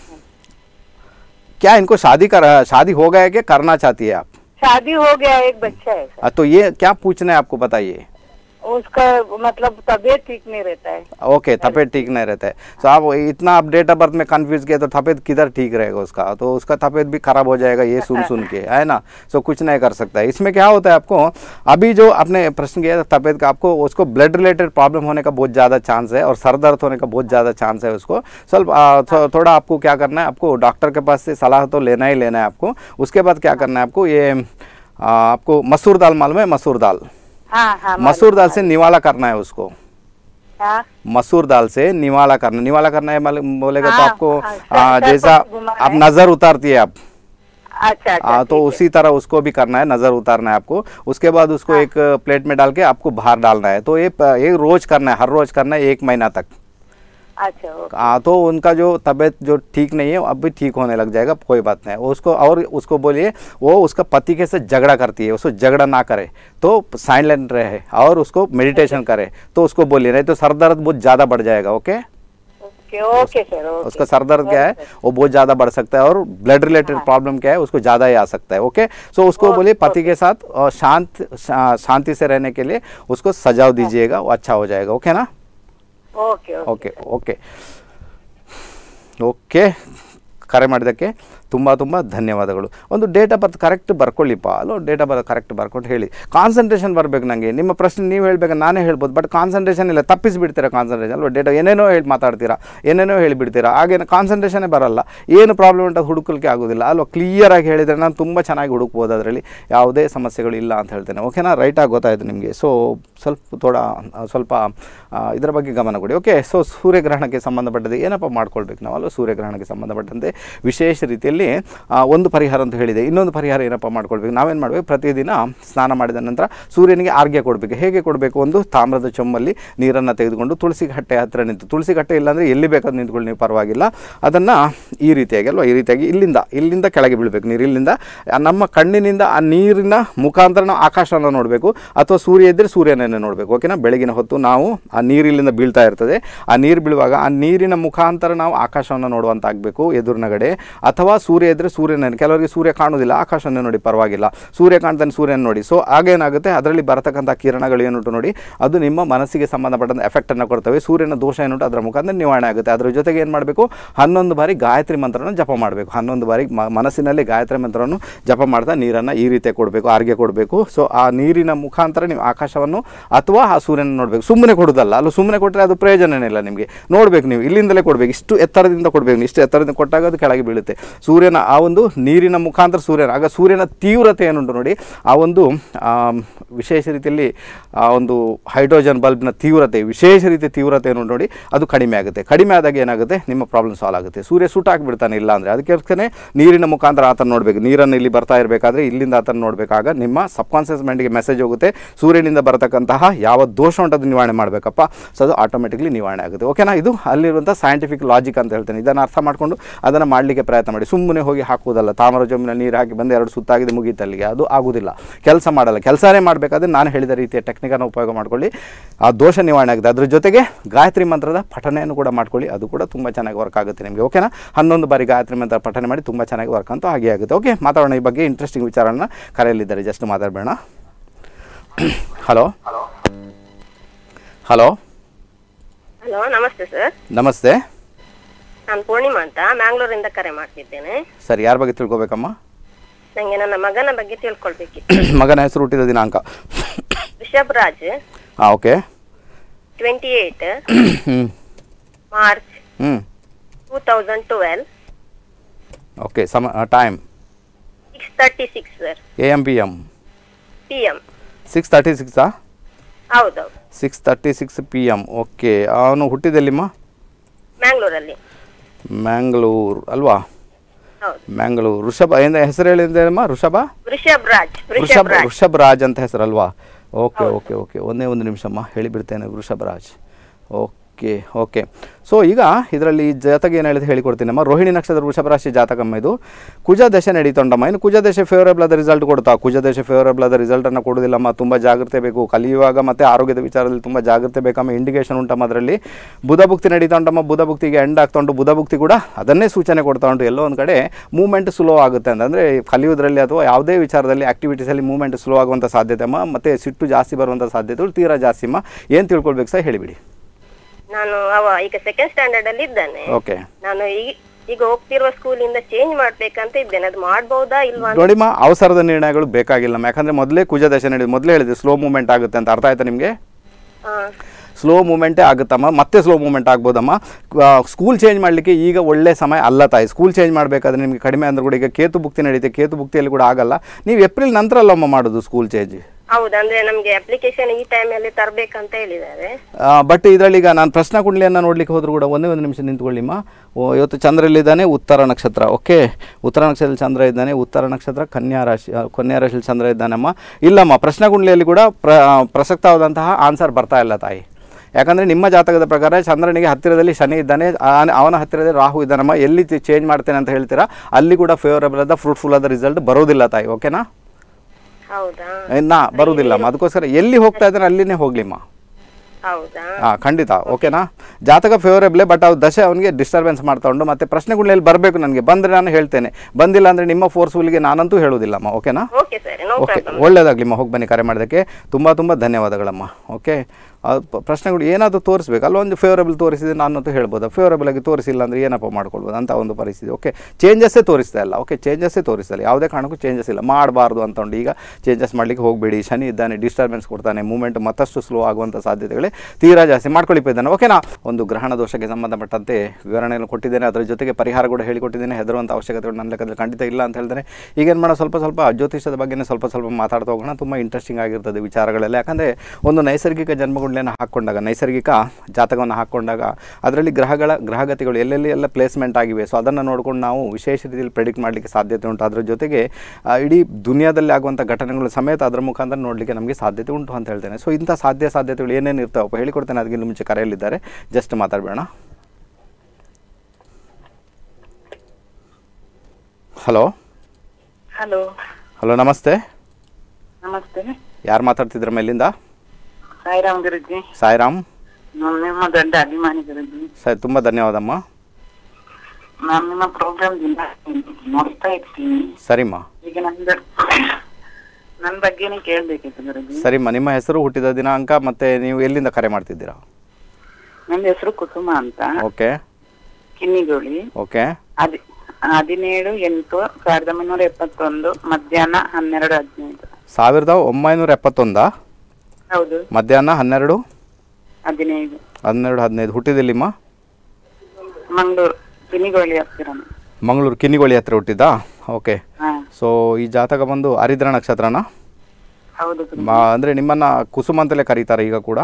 क्या इनको शादी कर शादी हो गया है कि करना चाहती है आप शादी हो गया एक बच्चा है सर अ, तो ये क्या पूछना है आपको बताइए उसका मतलब तबीयत ठीक नहीं रहता है ओके तबीयत ठीक नहीं रहता है तो आप इतना आप डेट ऑफ बर्थ में कंफ्यूज किया तो तबीयत किधर ठीक रहेगा उसका तो उसका तबीयत भी खराब हो जाएगा ये सुन सुन के है ना सो कुछ नहीं कर सकता है इसमें क्या होता है आपको अभी जो आपने प्रश्न किया था तबीयत का आपको उसको ब्लड रिलेटेड प्रॉब्लम होने का बहुत ज़्यादा चांस है और सर दर्द होने का बहुत ज़्यादा चांस है उसको स्वल्प आ, थो, थोड़ा आपको क्या करना है आपको डॉक्टर के पास से सलाह तो लेना ही लेना है आपको उसके बाद क्या करना है आपको ये आ, आपको मसूर दाल मालूम है मसूर दाल हाँ हाँ मसूर दाल से निवाला करना है उसको हाँ मसूर दाल से निवाला करना निवाला करना है मालूम बोलेगा तो हाँ, आपको हाँ, आ, सर- सर जैसा को घुमाना आप है। नजर उतारती है आप अच्छा अच्छा आ, तो ठीक है। उसी तरह उसको भी करना है नजर उतारना है आपको उसके बाद उसको एक प्लेट में डाल के आपको बाहर डालना है तो ये प- ये रोज करना है हर रोज करना है एक महीना तक अच्छा ओके आ, तो उनका जो तबीयत जो ठीक नहीं है अब भी ठीक होने लग जाएगा कोई बात नहीं उसको और उसको बोलिए वो उसका पति के साथ झगड़ा करती है उसको झगड़ा ना करे तो साइलेंट रहे और उसको मेडिटेशन करे तो उसको बोलिए नहीं तो सर दर्द बहुत ज़्यादा बढ़ जाएगा okay okay okay sir okay उसका सर दर्द क्या है वो बहुत ज़्यादा बढ़ सकता है और ब्लड रिलेटेड प्रॉब्लम क्या है उसको ज़्यादा ही आ सकता है ओके सो उसको बोलिए पति के साथ और शांत शा- शांति से रहने के लिए उसको सजाव दीजिएगा वो अच्छा हो जाएगा ओके ना okay okay okay okay okay ಕರೆ ಮಾಡಿದ್ದಕ್ಕೆ ತುಂಬ ತುಂಬ ಧನ್ಯವಾದಗಳು ಒಂದು ಡೇಟ್ ಆಫ್ ಬರ್ತ್ ಕರೆಕ್ಟ್ ಬರ್ಕೊಳ್ಳಿಪ್ಪ ಅಲ್ಲೋ ಡೇಟ್ ಆಫ್ ಬರ್ತ್ ಕರೆಕ್ಟ್ ಬರ್ಕೊಂಡು ಹೇಳಿ ಕಾನ್ಸಂಟ್ರೇಷನ್ ಬರಬೇಕು ನನಗೆ ನಿಮ್ಮ ಪ್ರಶ್ನೆ ನೀವು ಹೇಳ್ಬೇಕು ನಾನೇ ಹೇಳ್ಬೋದು ಬಟ್ ಕಾನ್ಸಂಟ್ರೇಷನ್ ಇಲ್ಲ ತಪ್ಪಿಸಿಬಿಡ್ತೀರಾ ಕಾನ್ಸಂಟ್ರೇಷನ್ ಅಲ್ವಾ ಡೇಟಾ ಏನೇನೋ ಹೇಳಿ ಮಾತಾಡ್ತೀರಾ ಏನೇನೋ ಹೇಳಿಬಿಡ್ತೀರಾ ಹಾಗೇನು ಕಾನ್ಸಂಟ್ರೇಷನೇ ಬರಲ್ಲ ಏನು ಪ್ರಾಬ್ಲಮ್ ಉಂಟು ಅದು ಹುಡುಕಲಿಕ್ಕೆ ಆಗೋದಿಲ್ಲ ಅಲ್ವಾ ಕ್ಲಿಯರಾಗಿ ಹೇಳಿದರೆ ನಾನು ತುಂಬ ಚೆನ್ನಾಗಿ ಹುಡುಕ್ಬೋದು ಅದರಲ್ಲಿ ಯಾವುದೇ ಸಮಸ್ಯೆಗಳು ಇಲ್ಲ ಅಂತ ಹೇಳ್ತೇನೆ ಓಕೆನಾ ರೈಟಾಗಿ ಗೊತ್ತಾಯಿತು ನಿಮಗೆ ಸೊ ಸ್ವಲ್ಪ ಥೋಡ ಆ, ಸ್ವಲ್ಪ ಆ, ಇದರ ಬಗ್ಗೆ ಗಮನ ಕೊಡಿ ಓಕೆ ಸೊ ಸೂರ್ಯಗ್ರಹಣಕ್ಕೆ ಸಂಬಂಧಪಟ್ಟಂತೆ ಏನಪ್ಪ ಮಾಡ್ಕೊಳ್ಬೇಕು ನಾವು ಅಲ್ವಾ ಸೂರ್ಯಗ್ರಹಣಕ್ಕೆ ಸಂಬಂಧಪಟ್ಟಂತೆ ವಿಶೇಷ ರೀತಿಯಲ್ಲಿ ಆ, ಒಂದು ಪರಿಹಾರ ಅಂತ ಹೇಳಿದೆ ಇನ್ನೊಂದು ಪರಿಹಾರ ಏನಪ್ಪ ಮಾಡ್ಕೊಳ್ಬೇಕು ನಾವೇನು ಮಾಡಬೇಕು ಪ್ರತಿದಿನ ಸ್ನಾನ ಮಾಡಿದ ನಂತರ ಸೂರ್ಯನಿಗೆ ಆರ್ಗ್ಯ ಕೊಡಬೇಕು ಹೇಗೆ ಕೊಡಬೇಕು ಒಂದು ತಾಮ್ರದ ಚೊಂಬಲ್ಲಿ ನೀರನ್ನು ತೆಗೆದುಕೊಂಡು ತುಳಸಿ ಕಟ್ಟೆ ಹತ್ತಿರ ನಿಂತು ತುಳಸಿ ಕಟ್ಟೆ ಇಲ್ಲಾಂದರೆ ಎಲ್ಲಿ ಬೇಕಾದ್ರೂ ನಿಂತ್ಕೊಳ್ಳಿ ನೀವು ಪರವಾಗಿಲ್ಲ ಅದನ್ನು ಈ ರೀತಿಯಾಗಿ ಅಲ್ವಾ ಈ ರೀತಿಯಾಗಿ ಇಲ್ಲಿಂದ ಇಲ್ಲಿಂದ ಕೆಳಗೆ ಬೀಳಬೇಕು ನೀರು ಇಲ್ಲಿಂದ ಆ ನಮ್ಮ ಕಣ್ಣಿನಿಂದ ಆ ನೀರಿನ ಮುಖಾಂತರ ನಾವು ಆಕಾಶವನ್ನು ನೋಡಬೇಕು ಅಥವಾ ಸೂರ್ಯ ಇದ್ದರೆ ಸೂರ್ಯನನ್ನೇ ನೋಡಬೇಕು ಓಕೆನಾ ಬೆಳಗಿನ ಹೊತ್ತು ನಾವು ಆ ನೀರು ಇಲ್ಲಿಂದ ಬೀಳ್ತಾ ಇರ್ತದೆ ಆ ನೀರು ಬೀಳುವಾಗ ಆ ನೀರಿನ ಮುಖಾಂತರ ನಾವು ಆಕಾಶವನ್ನು ನೋಡುವಂತಾಗಬೇಕು ಎದುರಿನಗಡೆ ಅಥವಾ ಸೂರ್ಯ ಇದ್ದರೆ ಸೂರ್ಯನ ಕೆಲವರಿಗೆ ಸೂರ್ಯ ಕಾಣುವುದಿಲ್ಲ ಆಕಾಶವನ್ನು ನೋಡಿ ಪರವಾಗಿಲ್ಲ ಸೂರ್ಯ ಕಾಣ್ತಾನೆ ಸೂರ್ಯನ ನೋಡಿ ಸೊ ಆಗೇನಾಗುತ್ತೆ ಅದರಲ್ಲಿ ಬರತಕ್ಕಂಥ ಕಿರಣಗಳು ಏನುಂಟು ನೋಡಿ ಅದು ನಿಮ್ಮ ಮನಸ್ಸಿಗೆ ಸಂಬಂಧಪಟ್ಟಂಥ ಎಫೆಕ್ಟನ್ನು ಕೊಡ್ತವೆ ಸೂರ್ಯನ ದೋಷ ಏನುಂಟು ಅದರ ಮುಖಾಂತರ ನಿವಾರಣೆ ಆಗುತ್ತೆ ಅದರ ಜೊತೆಗೆ ಏನು ಮಾಡಬೇಕು ಹನ್ನೊಂದು ಬಾರಿ ಗಾಯತ್ರಿ ಮಂತ್ರನ ಜಪ ಮಾಡಬೇಕು ಹನ್ನೊಂದು ಬಾರಿ ಮ- ಮನಸ್ಸಿನಲ್ಲಿ ಗಾಯತ್ರಿ ಮಂತ್ರವನ್ನು ಜಪ ಮಾಡ್ತಾ ನೀರನ್ನು ಈ ರೀತಿ ಕೊಡಬೇಕು ಆರ್ಗೆ ಕೊಡಬೇಕು ಸೊ ಆ ನೀರಿನ ಮುಖಾಂತರ ನೀವು ಆಕಾಶವನ್ನು ಅಥವಾ ಆ ಸೂರ್ಯನ ನೋಡಬೇಕು ಸುಮ್ಮನೆ ಕೊಡೋದಲ್ಲ ಅಲ್ಲ ಸುಮ್ಮನೆ ಕೊಟ್ಟರೆ ಅದು ಪ್ರಯೋಜನನೇ ಇಲ್ಲ ನಿಮಗೆ ನೋಡಬೇಕು ನೀವು ಇಲ್ಲಿಂದಲೇ ಕೊಡಬೇಕು ಇಷ್ಟು ಎತ್ತರದಿಂದ ಕೊಡಬೇಕು ಇಷ್ಟು ಎತ್ತರದಿಂದ ಕೊಟ್ಟಾಗ ಅದು ಕೆಳಗೆ ಬೀಳುತ್ತೆ ಸೂರ್ಯನ ಆ ಒಂದು ನೀರಿನ ಮುಖಾಂತರ ಸೂರ್ಯನ ಆಗ ಸೂರ್ಯನ ತೀವ್ರತೆ ಏನುಂಟು ನೋಡಿ ಆ ಒಂದು ಆಮ್, ವಿಶೇಷ ರೀತಿಯಲ್ಲಿ ಆ ಒಂದು ಹೈಡ್ರೋಜನ್ ಬಲ್ಬ್ನ ತೀವ್ರತೆ ವಿಶೇಷ ರೀತಿ ತೀವ್ರತೆ ಏನು ನೋಡಿ ಅದು ಕಡಿಮೆ ಆಗುತ್ತೆ ಕಡಿಮೆ ಆದಾಗ ಏನಾಗುತ್ತೆ ನಿಮ್ಮ ಪ್ರಾಬ್ಲಮ್ ಸಾಲ್ವ್ ಆಗುತ್ತೆ ಸೂರ್ಯ ಸುಟ್ಟಾಕ್ಬಿಡ್ತಾನೆ ಇಲ್ಲ ಅಂದರೆ ಅದಕ್ಕೋಸ್ಕರ ನೀರಿನ ಮುಖಾಂತರ ಆತನ ನೋಡಬೇಕು ನೀರನ್ನು ಇಲ್ಲಿ ಬರ್ತಾ ಇರಬೇಕಾದ್ರೆ ಇಲ್ಲಿಂದ ಆತನ ನೋಡಬೇಕಾಗ ನಿಮ್ಮ ಸಬ್ಕಾನ್ಷಿಯಸ್ ಮೈಂಡಿಗೆ ಮೆಸೇಜ್ ಹೋಗುತ್ತೆ ಸೂರ್ಯನಿಂದ ಬರತಕ್ಕಂತಹ ಯಾವ ದೋಷ ಉಂಟು ಅದು ನಿವಾರಣೆ ಮಾಡಬೇಕಪ್ಪ ಸೊ ಅದು ಆಟೋಮೆಟಿಕ್ಲಿ ನಿವಾರಣೆ ಆಗುತ್ತೆ ಓಕೆನಾ ಇದು ಅಲ್ಲಿರುವಂಥ ಸೈಂಟಿಫಿಕ್ ಲಾಜಿಕ್ ಅಂತ ಹೇಳ್ತೇನೆ ಇದನ್ನು ಅರ್ಥ ಮಾಡಿಕೊಂಡು ಅದನ್ನು ಮಾಡಲಿಕ್ಕೆ ಪ್ರಯತ್ನ ಮಾಡಿ ಸುಮ್ಮನೆ ಹೋಗಿ ಹಾಕುವುದಲ್ಲ ತಾಮ್ರ ಜೊಮ್ಮಿನ ನೀರು ಹಾಕಿ ಬಂದು ಎರಡು ಸುತ್ತಾಗಿದೆ ಮುಗೀತು ಅಲ್ಲಿಗೆ ಅದು ಆಗುವುದಿಲ್ಲ ಕೆಲಸ ಮಾಡಲ್ಲ ಕೆಲಸನೇ ಮಾಡಬೇಕಾದ್ರೆ ನಾನು ಹೇಳಿದ ರೀತಿಯ ಟೆಕ್ನಿಕನ್ನು ಉಪಯೋಗ ಮಾಡ್ಕೊಳ್ಳಿ ಆ ದೋಷ ನಿವಾರಣೆ ಆಗುತ್ತೆ ಅದ್ರ ಜೊತೆಗೆ ಗಾಯತ್ರಿ ಮಂತ್ರದ ಪಠನೆಯನ್ನು ಕೂಡ ಮಾಡ್ಕೊಳ್ಳಿ ಅದು ಕೂಡ ತುಂಬ ಚೆನ್ನಾಗಿ ವರ್ಕ್ ಆಗುತ್ತೆ ನಿಮಗೆ ಓಕೆನಾ ಹನ್ನೊಂದು ಬಾರಿ ಗಾಯತ್ರಿ ಮಂತ್ರ ಪಠನೆ ಮಾಡಿ ತುಂಬ ಚೆನ್ನಾಗಿ ವರ್ಕ್ ಅಂತೂ ಹಾಗೆ ಆಗುತ್ತೆ ಓಕೆ ಮಾತಾಡೋಣ ಈ ಬಗ್ಗೆ ಇಂಟ್ರೆಸ್ಟಿಂಗ್ ವಿಚಾರನ ಕರೆಯಲಿದ್ದಾರೆ ಜಸ್ಟ್ ಮಾತಾಡಬೇಡ ಹಲೋ ಹಲೋ ಹಲೋ ನಮಸ್ತೆ ಸರ್ ನಮಸ್ತೆ ನಾನು ಪೂರ್ಣಿಮಾ ಅಂತ ಮ್ಯಾಂಗ್ಳೂರಿಂದ ಕರೆ ಮಾಡ್ತಿದ್ದೇನೆ ಸರ್ ಯಾರ ಬಗ್ಗೆ ತಿಳ್ಕೊಬೇಕಮ್ಮ ನಂಗೆ ನನ್ನ ಮಗನ ಬಗ್ಗೆ ತಿಳ್ಕೊಳ್ಬೇಕಿತ್ತು ಮಗನ ಹೆಸರು ಹುಟ್ಟಿದ ದಿನಾಂಕ ರಿಷಬ್ ರಾಜ್ ಹಾಂ ಓಕೆ ಟ್ವೆಂಟಿ ಏಟ್ ಹ್ಞೂ ಮಾರ್ಚ್ ಹ್ಞೂ ಟೂ ತೌಸಂಡ್ ಟ್ವೆಲ್ ಓಕೆ ಸಮ time six thirty six sir A M P M P M six thirty ಸಿಕ್ಸಾ ಹೌದೌದು six thirty six P M okay ಅವನು ಹುಟ್ಟಿದೆಲ್ಲಿಮ್ಮ ಮ್ಯಾಂಗ್ಳೂರಲ್ಲಿ ಮ್ಯಾಂಗ್ಳೂರು ಅಲ್ವಾ ಹೌದು ಮ್ಯಾಂಗ್ಳೂರು ಋಷಭ ಏನು ಹೆಸರು ಹೇಳಿದ್ದೇನಮ್ಮ ಋಷಭ ರಿಷಬ್ ರಾಜ್ ಋಷಭ್ ರಿಷಬ್ ರಾಜ್ ಋಷಭ್ ರಾಜ್ ಅಂತ ಹೆಸರಲ್ವಾ ಓಕೆ ಓಕೆ ಓಕೆ ಒಂದೇ ಒಂದು ನಿಮಿಷಮ್ಮ ಹೇಳಿಬಿಡ್ತೇನೆ ವೃಷಭ ರಾಜ್ ಓಕೆ ಓಕೆ ಸೊ ಈಗ ಇದರಲ್ಲಿ ಜಾತಕ ಏನು ಹೇಳಿದ್ರೆ ಹೇಳಿಕೊಡ್ತೀನಮ್ಮ ರೋಹಿಣಿ ನಕ್ಷತ್ರ ವೃಷಭ ರಾಶಿ ಜಾತಕಮ್ಮ ಇದು ಕುಜ ದಶೆ ನಡೀತೊಂಡಮ್ಮ ಇನ್ನು ಕುಜ ದಶೆ ಫೇವರೇಬಲ್ ಆದ ರಿಸಲ್ಟ್ ಕೊಡ್ತಾ ಕುಜ ದಶೆ ಫೇವರೇಬಲ್ ಆದ ರಿಸಲ್ಟನ್ನು ಕೊಡೋದಿಲ್ಲಮ್ಮ ತುಂಬ ಜಾಗ್ರತೆ ಬೇಕು ಕಲಿಯುವಾಗ ಮತ್ತು ಆರೋಗ್ಯದ ವಿಚಾರದಲ್ಲಿ ತುಂಬ ಜಾಗ್ರತೆ ಬೇಕಮ್ಮ ಇಂಡಿಕೇಶನ್ ಉಂಟಮ್ಮ ಅದರಲ್ಲಿ ಬುಧ ಭುಕ್ತಿ ನಡೀತಾ ಉಂಟಮ್ಮ ಬುಧ ಭುಕ್ತಿಗೆ ಎಂಡ್ ಆಗ್ತಾ ಉಂಟು ಬುಧ ಭುಕ್ತಿ ಕೂಡ ಅದನ್ನೇ ಸೂಚನೆ ಕೊಡ್ತಾ ಉಂಟು ಎಲ್ಲೋ ಒಂದು ಕಡೆ ಮೂವ್ಮೆಂಟ್ ಸ್ಲೋ ಆಗುತ್ತೆ ಅಂತಂದರೆ ಕಲಿಯೋದ್ರಲ್ಲಿ ಅಥವಾ ಯಾವುದೇ ವಿಚಾರದಲ್ಲಿ ಆ್ಯಕ್ಟಿವಿಟೀಸಲ್ಲಿ ಮೂವ್ಮೆಂಟ್ ಸ್ಲೋ ಆಗುವಂಥ ಸಾಧ್ಯತೆ ಅಮ್ಮ ಮತ್ತು ಸಿಟ್ಟು ಜಾಸ್ತಿ ಬರುವಂಥ ಸಾಧ್ಯತೆಗಳು ತೀರಾ ಜಾಸ್ತಿ ಅಮ್ಮ ಏನು ತಿಳ್ಕೊಳ್ಬೇಕು ಸರ್ ಹೇಳಿಬಿಡಿ ನಾನು ಅವ ಈಗ ಸೆಕೆಂಡ್ ಸ್ಟ್ಯಾಂಡರ್ಡ್ ಅಲ್ಲಿ ಇದ್ದಾನೆ ಓಕೆ ನಾನು ಈಗ ಈಗ ಹೋಗ್ತಿರುವ ಸ್ಕೂಲಿಂದ ಚೇಂಜ್ ಮಾಡ್ಬೇಕಂತ ಇದ್ದೇನೆ ಅದು ಮಾಡ್ಬೋದಾ ಇಲ್ವಾ ಅಂತ ನೋಡಿಮ್ಮ ಅವಸರದ ನಿರ್ಣಯಗಳು ಬೇಕಾಗಿಲ್ಲಮ್ಮ ಯಾಕಂದರೆ ಮೊದಲೇ ಕುಜ ದಶೆ ನಡೆಯುದು ಮೊದಲೇ ಹೇಳಿದೆ ಸ್ಲೋ ಮೂವ್ಮೆಂಟ್ ಆಗುತ್ತೆ ಅಂತ ಅರ್ಥ ಆಯ್ತಾ ನಿಮಗೆ ಹಾ ಸ್ಲೋ ಮೂಮೆಂಟೇ ಆಗುತ್ತಮ್ಮ ಮತ್ತೆ ಸ್ಲೋ ಮೂಮೆಂಟ್ ಆಗ್ಬೋದಮ್ಮ ಸ್ಕೂಲ್ ಚೇಂಜ್ ಮಾಡಲಿಕ್ಕೆ ಈಗ ಒಳ್ಳೆ ಸಮಯ ಅಲ್ಲ ತಾಯಿ ಸ್ಕೂಲ್ ಚೇಂಜ್ ಮಾಡಬೇಕಾದ್ರೆ ನಿಮಗೆ ಕಡಿಮೆ ಅಂದ್ರೆ ಕೂಡ ಈಗ ಕೇತು ಭುಕ್ತಿ ನಡೀತೆ ಕೇತು ಭುಕ್ತಿಯಲ್ಲಿ ಕೂಡ ಆಗಲ್ಲ ನೀವು ಏಪ್ರಿಲ್ ನಂತರ ಅಲ್ಲಮ್ಮ ಮಾಡೋದು ಸ್ಕೂಲ್ ಚೇಂಜ್ ಹೌದು ಅಂದ್ರೆ ನಮ್ಗೆ ಅಪ್ಲಿಕೇಶನ್ ಈ ಟೈಮಲ್ಲಿ ತರ್ಬೇಕಂತ ಹೇಳಿದ್ದಾರೆ ಬಟ್ ಇದರಲ್ಲಿ ಈಗ ನಾನು ಪ್ರಶ್ನಾ ಕುಂಡ್ಲಿಯನ್ನು ನೋಡ್ಲಿಕ್ಕೆ ಹೋದ್ರು ಕೂಡ ಒಂದೇ ಒಂದು ನಿಮಿಷ ನಿಂತ್ಕೊಳ್ಳಿಮ್ಮ ಓ, ಇವತ್ತು ಚಂದ್ರಲ್ಲಿದ್ದಾನೆ ಉತ್ತರ ನಕ್ಷತ್ರ ಓಕೆ ಉತ್ತರ ನಕ್ಷತ್ರದಲ್ಲಿ ಚಂದ್ರ ಇದ್ದಾನೆ ಉತ್ತರ ನಕ್ಷತ್ರ ಕನ್ಯಾ ರಾಶಿ ಆ, ಕನ್ಯಾ ರಾಶಿಯಲ್ಲಿ ಚಂದ್ರ ಇದ್ದಾನಮ್ಮ ಇಲ್ಲಮ್ಮ ಪ್ರಶ್ನಾ ಕುಂಡ್ಲಿಯಲ್ಲಿ ಕೂಡ ಪ್ರ ಪ್ರಸಕ್ತವಾದಂತಹ ಆನ್ಸರ್ ಬರ್ತಾ ಇಲ್ಲ ತಾಯಿ ಯಾಕಂದರೆ ನಿಮ್ಮ ಜಾತಕದ ಪ್ರಕಾರ ಚಂದ್ರನಿಗೆ ಹತ್ತಿರದಲ್ಲಿ ಶನಿ ಇದ್ದಾನೆ ಆ- ಅವನ ಹತ್ತಿರದಲ್ಲಿ ರಾಹು ಇದ್ದಾನಮ್ಮ ಎಲ್ಲಿ ಚೇಂಜ್ ಮಾಡ್ತೇನೆ ಅಂತ ಹೇಳ್ತೀರಾ ಅಲ್ಲಿ ಕೂಡ ಫೇವರಬಲ್ ಆದ ಫ್ರೂಟ್ಫುಲ್ ಆದ ರಿಸಲ್ಟ್ ಬರೋದಿಲ್ಲ ತಾಯಿ ಓಕೆನಾ ಹೌದಾ ನಾ ಬರೋದಿಲ್ಲಮ್ಮ ಅದಕ್ಕೋಸ್ಕರ ಎಲ್ಲಿ ಹೋಗ್ತಾ ಇದ್ದಾನೆ ಅಲ್ಲಿನೇ ಹೋಗ್ಲಿಮ್ಮ ಹೌದಾ ಹಾಂ ಖಂಡಿತ ಓಕೆನಾ ಜಾತಕ ಫೇವರೇಬಲೇ ಬಟ್ ಅವ್ರು ದಶೆ ಅವನಿಗೆ ಡಿಸ್ಟರ್ಬೆನ್ಸ್ ಮಾಡ್ತಾ ಉಂಟು ಮತ್ತು ಪ್ರಶ್ನೆಗಳಲ್ಲಿ ಬರಬೇಕು ನನಗೆ ಬಂದರೆ ನಾನು ಹೇಳ್ತೇನೆ ಬಂದಿಲ್ಲ ಅಂದರೆ ನಿಮ್ಮ ಫೋರ್ಸ್ಫುಲ್ಗೆ ನಾನಂತೂ ಹೇಳೋದಿಲ್ಲಮ್ಮ ಓಕೆನಾ okay sir no okay problem ಒಳ್ಳೇದಾಗಲಿಮ್ಮ ಹೋಗಿ ಬನ್ನಿ ಕರೆ ಮಾಡೋದಕ್ಕೆ ತುಂಬ ತುಂಬ ಧನ್ಯವಾದಗಳಮ್ಮ ಓಕೆ ಆ ಪ- ಪ್ರಶ್ನೆಗಳು ಏನಾದರೂ ತೋರಿಸ್ಬೇಕು ಅಲ್ಲೊಂದು ಫೇವರಬಲ್ ತೋರಿಸಿದೆ ನಾನು ಅಂತ ಹೇಳ್ಬೋದು ಫೇವರಬಲ್ ಆಗಿ ತೋರಿಸಿಲ್ಲ ಅಂದರೆ ಏನಪ್ಪ ಮಾಡ್ಕೊಳ್ಬೋದು ಅಂತ ಒಂದು ಪರಿಸ್ಥಿತಿ ಓಕೆ ಚೇಂಜಸ್ಸೇ ತೋರಿಸ್ತಾ ಇಲ್ಲ ಓಕೆ ಚೇಂಜಸ್ಸೇ ತೋರಿಸ್ತಾ ಇಲ್ಲ ಯಾವುದೇ ಕಾರಣಕ್ಕೂ ಚೇಂಜಸ್ ಇಲ್ಲ ಮಾಡಬಾರ್ದು ಅಂತ ಉಂಟು ಈಗ ಚೇಂಜಸ್ ಮಾಡಲಿಕ್ಕೆ ಹೋಗಬೇಡಿ ಶನಿ ಇದ್ದಾನೆ ಡಿಸ್ಟರ್ಬೆನ್ಸ್ ಕೊಡ್ತಾನೆ ಮೂಮೆಂಟ್ ಮತ್ತಷ್ಟು ಸ್ಲೋ ಆಗುವಂಥ ಸಾಧ್ಯತೆಗಳೇ ತೀರಾ ಜಾಸ್ತಿ ಮಾಡ್ಕೊಳ್ಳಿಪ್ಪ ಇದ್ದಾನೆ ಓಕೆನಾ ಒಂದು ಗ್ರಹಣ ದೋಷಕ್ಕೆ ಸಂಬಂಧಪಟ್ಟಂತೆ ವಿವರಣೆಯನ್ನು ಕೊಟ್ಟಿದ್ದೇನೆ ಅದರ ಜೊತೆಗೆ ಪರಿಹಾರ ಕೂಡ ಹೇಳಿಕೊಟ್ಟಿದ್ದೇನೆ ಹೆದರುವಂಥ ಅವಶ್ಯಕತೆಗಳು ನನ್ನ ಲೆಕ್ಕದಲ್ಲಿ ಖಂಡಿತ ಇಲ್ಲ ಅಂತ ಹೇಳ್ತೇನೆ ಈಗೇನು ಮಾಡೋಣ ಸ್ವಲ್ಪ ಸ್ವಲ್ಪ ಜ್ಯೋತಿಷದ ಬಗ್ಗೆನೇ ಸ್ವಲ್ಪ ಸ್ವಲ್ಪ ಮಾತಾಡ್ತಾ ಹೋಗೋಣ ತುಂಬ ಇಂಟ್ರೆಸ್ಟಿಂಗ್ ಆಗಿರ್ತದೆ ವಿಚಾರಗಳೆಲ್ಲ ಯಾಕಂದರೆ ಒಂದು ನೈಸರ್ಗಿಕ ಜನ್ಮಗುಂಡ್ಲೆಯನ್ನು ಹಾಕ್ಕೊಂಡಾಗ ನೈಸರ್ಗಿಕ ಜಾತಕವನ್ನು ಹಾಕ್ಕೊಂಡಾಗ ಅದರಲ್ಲಿ ಗ್ರಹಗಳ ಗ್ರಹಗತಿಗಳು ಎಲ್ಲೆಲ್ಲಿ ಎಲ್ಲ ಪ್ಲೇಸ್ಮೆಂಟ್ ಆಗಿವೆ ಸೊ ಅದನ್ನು ನೋಡ್ಕೊಂಡು ನಾವು ವಿಶೇಷ ರೀತಿಯಲ್ಲಿ ಪ್ರೆಡಿಕ್ಟ್ ಮಾಡಲಿಕ್ಕೆ ಸಾಧ್ಯತೆ ಉಂಟು ಅದರ ಜೊತೆಗೆ ಆ, ಇಡೀ ದುನಿಯಾದಲ್ಲಿ ಆಗುವಂಥ ಘಟನೆಗಳು ಸಮೇತ ಅದರ ಮುಖಾಂತರ ನೋಡಲಿಕ್ಕೆ ನಮಗೆ ಸಾಧ್ಯತೆ ಉಂಟು ಅಂತ ಹೇಳ್ತೇನೆ ಸೊ ಇಂಥ ಸಾಧ್ಯ ಸಾಧ್ಯತೆಗಳು ಏನೇನು ಇರ್ತಾವಪ್ಪ ಹೇಳಿಕೊಡ್ತೇನೆ ಅದಕ್ಕಿಂತ ಮುಂಚೆ ಕರೆಯಲ್ಲಿದ್ದಾರೆ ಜಸ್ಟ್ ಮಾತಾಡಬೇಡ ಹಲೋ ಹಲೋ ಹಲೋ ನಮಸ್ತೆ ನಮಸ್ತೆ ಯಾರು ಮಾತಾಡ್ತಿದ್ರಮ್ಮ ಇಲ್ಲಿಂದ ಸಾಯಿರಾಮ್ ಗುರುಜಿ ಸಾಯಿರಾಮ್ ನಾನು ನಿಮ್ಮ ದೊಡ್ಡ ಅಭಿಮಾನಿ ಗುರುಜಿ ಸರ್ ತುಂಬ ಧನ್ಯವಾದಮ್ಮ ನಾನು ನಿಮ್ಮ ಪ್ರೋಗ್ರಾಮ್ ದಿನ ನೋಡ್ತಾ ಇರ್ತೀನಿ ಸರಿಮ್ಮ ಈಗ ನಂದು ನನ್ ಬಗ್ಗೆನೇ ಕೇಳ್ಬೇಕಿತ್ತು ಗುರುಜಿ ಸರಿಮ್ಮ ನಿಮ್ಮ ಹೆಸರು ಹುಟ್ಟಿದ ದಿನಾಂಕ ಮತ್ತು ನೀವು ಎಲ್ಲಿಂದ ಕರೆ ಮಾಡ್ತಿದ್ದೀರಾ ನನ್ನ ಹೆಸರು ಕುಸುಮ ಅಂತ ಓಕೆ ಕಿನ್ನಿಗೋಳಿ ಓಕೆ ಹದಿ ಹದಿನೇಳು ಎಂಟು ಸಾವಿರದ ಒಂಬೈನೂರ ಎಪ್ಪತ್ತೊಂದು ಮಧ್ಯಾಹ್ನ ಹನ್ನೆರಡು ಹದಿನೈದು ಸಾವಿರದ ಒಂಬೈನೂರ ಎಪ್ಪತ್ತೊಂದ ಹೌದು ಮಧ್ಯಾಹ್ನ ಹನ್ನೆರಡು ಹದಿನೈದು ಹನ್ನೆರಡು ಹದಿನೈದು ಹುಟ್ಟಿದೆಲ್ಲಿಮ್ಮ ಮಂಗಳೂರು ಕಿನ್ನಿಗೋಳಿ ಹತ್ತಿರ ಮಂಗಳೂರು ಕಿನ್ನಿಗೋಳಿ ಹತ್ರ ಹುಟ್ಟಿದ್ದಾ ಓಕೆ ಹಾ ಸೊ ಈ ಜಾತಕ ಬಂದು ಆರಿದ್ರ ನಕ್ಷತ್ರನ ಹೌದು ಗುರುಜಿ ಮಾ- ಅಂದರೆ ನಿಮ್ಮನ್ನು ಕುಸುಮ ಅಂತಲೇ ಕರೀತಾರೆ ಈಗ ಕೂಡ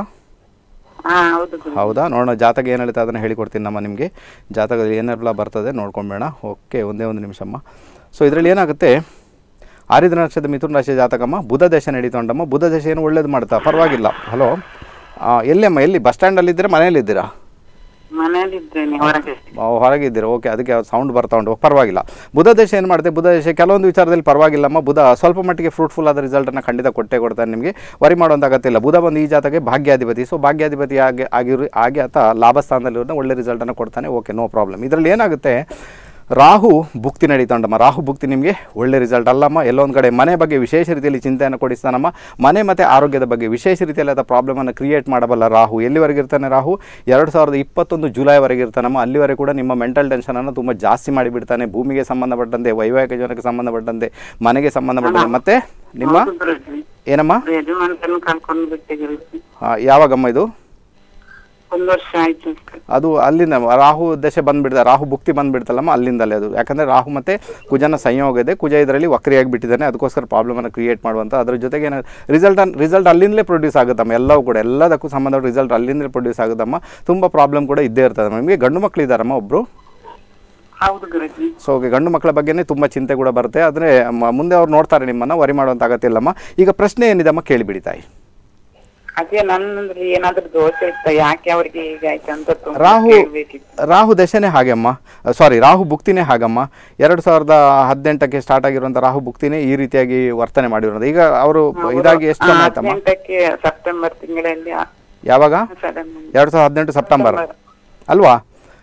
ಹಾ ಹೌದು ಗುರುಜಿ ಹೌದಾ ನೋಡೋಣ ಜಾತಕ ಏನು ಹೇಳ್ತಾ ಅದನ್ನು ಹೇಳಿಕೊಡ್ತೀನಿ ನಮ್ಮ ನಿಮಗೆ ಜಾತಕದಲ್ಲಿ ಏನೆಲ್ಲ ಬರ್ತದೆ ನೋಡ್ಕೊಂಬೇಡ ಓಕೆ ಒಂದೇ ಒಂದು ನಿಮಿಷಮ್ಮ ಸೊ ಇದರಲ್ಲಿ ಏನಾಗುತ್ತೆ ಆರಿದ್ರ ನಕ್ಷತ್ರ ಮಿಥುನ ರಾಶಿ ಜಾತಕಮ್ಮ ಬುಧ ದಶೆ ನಡೀತೊಂಡಮ್ಮ ಬುಧ ದಶೆ ಏನು ಒಳ್ಳೇದು ಮಾಡ್ತಾ ಪರವಾಗಿಲ್ಲ ಹಲೋ ಎಲ್ಲಮ್ಮ ಎಲ್ಲಿ ಬಸ್ ಸ್ಟ್ಯಾಂಡಲ್ಲಿದ್ದೀರಾ ಮನೆಯಲ್ಲಿದ್ದೀರಾ ಮನೆಯಲ್ಲಿದ್ದೇನೆ ಹೊರಗೆ ಆ, ಹೊರಗಿದ್ದೀರಾ ಓಕೆ ಅದಕ್ಕೆ ಸೌಂಡ್ ಬರ್ತಾ ಉಂಟು ಪರವಾಗಿಲ್ಲ ಬುಧ ದೇಶ ಏನು ಮಾಡುತ್ತೆ ಬುಧ ದೇಶ ಕೆಲವೊಂದು ವಿಚಾರದಲ್ಲಿ ಪರವಾಗಿಲ್ಲಮ್ಮ ಬುಧ ಸ್ವಲ್ಪ ಮಟ್ಟಿಗೆ ಫ್ರೂಟ್ಫುಲ್ ಆದ ರಿಸಲ್ಟನ್ನು ಖಂಡಿತ ಕೊಟ್ಟೇ ಕೊಡ್ತಾನೆ ನಿಮಗೆ ವರಿ ಮಾಡುವಂಥ ಅಗತ್ಯ ಇಲ್ಲ ಬುಧ ಬಂದು ಈ ಜಾತಕ್ಕೆ ಭಾಗ್ಯಾಧಿಪತಿ ಸೊ ಭಾಗ್ಯಾಧಿಪತಿ ಆಗಿ ಆಗಿರು ಆಗಿ ಆತ ಲಾಭ ಸ್ಥಾನದಲ್ಲಿರೋದು ಒಳ್ಳೆ ರಿಸಲ್ಟನ್ನು ಕೊಡ್ತಾನೆ ಓಕೆ ನೋ ಪ್ರಾಬ್ಲಮ್ ಇದರಲ್ಲಿ ಏನಾಗುತ್ತೆ ರಾಹು ಭುಕ್ತಿ ನಡೀತೊಂಡಮ್ಮ ರಾಹು ಭುಕ್ತಿ ನಿಮಗೆ ಒಳ್ಳೆ ರಿಸಲ್ಟ್ ಅಲ್ಲಮ್ಮ ಎಲ್ಲೊಂದು ಕಡೆ ಮನೆ ಬಗ್ಗೆ ವಿಶೇಷ ರೀತಿಯಲ್ಲಿ ಚಿಂತೆಯನ್ನು ಕೊಡಿಸ್ತಾನಮ್ಮ ಮನೆ ಮತ್ತು ಆರೋಗ್ಯದ ಬಗ್ಗೆ ವಿಶೇಷ ರೀತಿಯಲ್ಲಿ ಆದ ಪ್ರಾಬ್ಲಮನ್ನು ಕ್ರಿಯೇಟ್ ಮಾಡಬಲ್ಲ ರಾಹು ಎಲ್ಲಿವರೆಗೆ ಇರ್ತಾನೆ ರಾಹು ಎರಡು ಸಾವಿರದ ಇಪ್ಪತ್ತೊಂದು ಜುಲೈವರೆಗೆ ಇರ್ತಾನಮ್ಮ ಅಲ್ಲಿವರೆಗೆ ಕೂಡ ನಿಮ್ಮ ಮೆಂಟಲ್ ಟೆನ್ಷನನ್ನು ತುಂಬ ಜಾಸ್ತಿ ಮಾಡಿಬಿಡ್ತಾನೆ ಭೂಮಿಗೆ ಸಂಬಂಧಪಟ್ಟಂತೆ ವೈವಾಹಿಕ ಜೀವನಕ್ಕೆ ಸಂಬಂಧಪಟ್ಟಂತೆ ಮನೆಗೆ ಸಂಬಂಧಪಟ್ಟಂತೆ ಮತ್ತು ನಿಮ್ಮ ಹೌದು ಗುರುಜಿ ಏನಮ್ಮ ಯಜಮಾನರನ್ನು ಕಳ್ಕೊಂಡು ಬಿಟ್ಟೆ ಗುರುಜಿ ಆ, ಯಾವಾಗಮ್ಮ ಇದು ಒಂದು ವರ್ಷ ಆಯ್ತು ಅಷ್ಟೇ. ಅದು ಅಲ್ಲಿಂದ ರಾಹು ದಶೆ ಬಂದ್ಬಿಡ್ತ ರಾಹು ಭುಕ್ತಿ ಬಂದ್ಬಿಡ್ತಲ್ಲಮ್ಮ ಅಲ್ಲಿಂದಲೇ ಅದು ಯಾಕಂದರೆ ರಾಹು ಮತ್ತು ಕುಜನ ಸಂಯೋಗ ಇದೆ ಕುಜ ಇದರಲ್ಲಿ ವಕ್ರಿಯಾಗಿ ಬಿಟ್ಟಿದ್ದಾನೆ ಅದಕ್ಕೋಸ್ಕರ ಪ್ರಾಬ್ಲಮನ್ನು ಕ್ರಿಯೇಟ್ ಮಾಡುವಂಥ ಅದ್ರ ಜೊತೆಗೆ ಏನು ರಿಸಲ್ಟ್ ರಿಸಲ್ಟ್ ಅಲ್ಲಿಂದಲೇ ಪ್ರೊಡ್ಯೂಸ್ ಆಗುತ್ತಮ್ಮ ಎಲ್ಲವೂ ಕೂಡ ಎಲ್ಲದಕ್ಕೂ ಸಂಬಂಧ ರಿಸಲ್ಟ್ ಅಲ್ಲಿಂದಲೇ ಪ್ರೊಡ್ಯೂಸ್ ಆಗುತ್ತಮ್ಮ ತುಂಬ ಪ್ರಾಬ್ಲಮ್ ಕೂಡ ಇದ್ದೇ ಇರ್ತದೆ ನಿಮಗೆ ಗಂಡು ಮಕ್ಕಳು ಇದ್ದಾರಮ್ಮ ಒಬ್ಬರು ಹೌದು ಗುರುಜಿ ಸೊ ಗಂಡು ಮಕ್ಕಳ ಬಗ್ಗೆನೇ ತುಂಬ ಚಿಂತೆ ಕೂಡ ಬರುತ್ತೆ ಆದರೆ ಮುಂದೆ ಅವ್ರು ನೋಡ್ತಾರೆ ನಿಮ್ಮನ್ನು ವರಿ ಮಾಡುವಂಥ ಅಗತ್ಯ ಇಲ್ಲಮ್ಮ ಈಗ ಪ್ರಶ್ನೆ ಏನಿದೆಮ್ಮ ಕೇಳಿಬಿಡಿ ತಾಯಿ ಅದೇ ನನ್ನಲ್ಲಿ ಏನಾದ್ರೂ ದೋಷ ಇತ್ತ ಯಾಕೆ ಅವ್ರಿಗೆ ಹೀಗಾಯ್ತು ಅಂತ ತುಂಬಾ ರಾಹು ಕೇಳ್ಬೇಕಿತ್ತು ರಾಹು ದಶೆನೇ ಹಾಗೆಮ್ಮ ಸಾರಿ ರಾಹು ಭುಕ್ತಿನೇ ಹಾಗಮ್ಮ ಎರಡು ಸಾವಿರದ ಹದಿನೆಂಟಕ್ಕೆ ಸ್ಟಾರ್ಟ್ ಆಗಿರುವಂಥ ರಾಹು ಭುಕ್ತಿನೇ ಈ ರೀತಿಯಾಗಿ ವರ್ತನೆ ಮಾಡಿರೋದು ಈಗ ಅವರು ಇದಾಗಿ ಎಷ್ಟು ಸಮಯ ಆಯ್ತಮ್ಮ ಹದಿನೆಂಟಕ್ಕೆ ಸೆಪ್ಟೆಂಬರ್ ತಿಂಗಳಲ್ಲಿ ಯಾವಾಗ ಸಡನ್ ಎರಡು ಸಾವಿರದ ಹದಿನೆಂಟು ಸೆಪ್ಟೆಂಬರ್ ಅಲ್ವಾ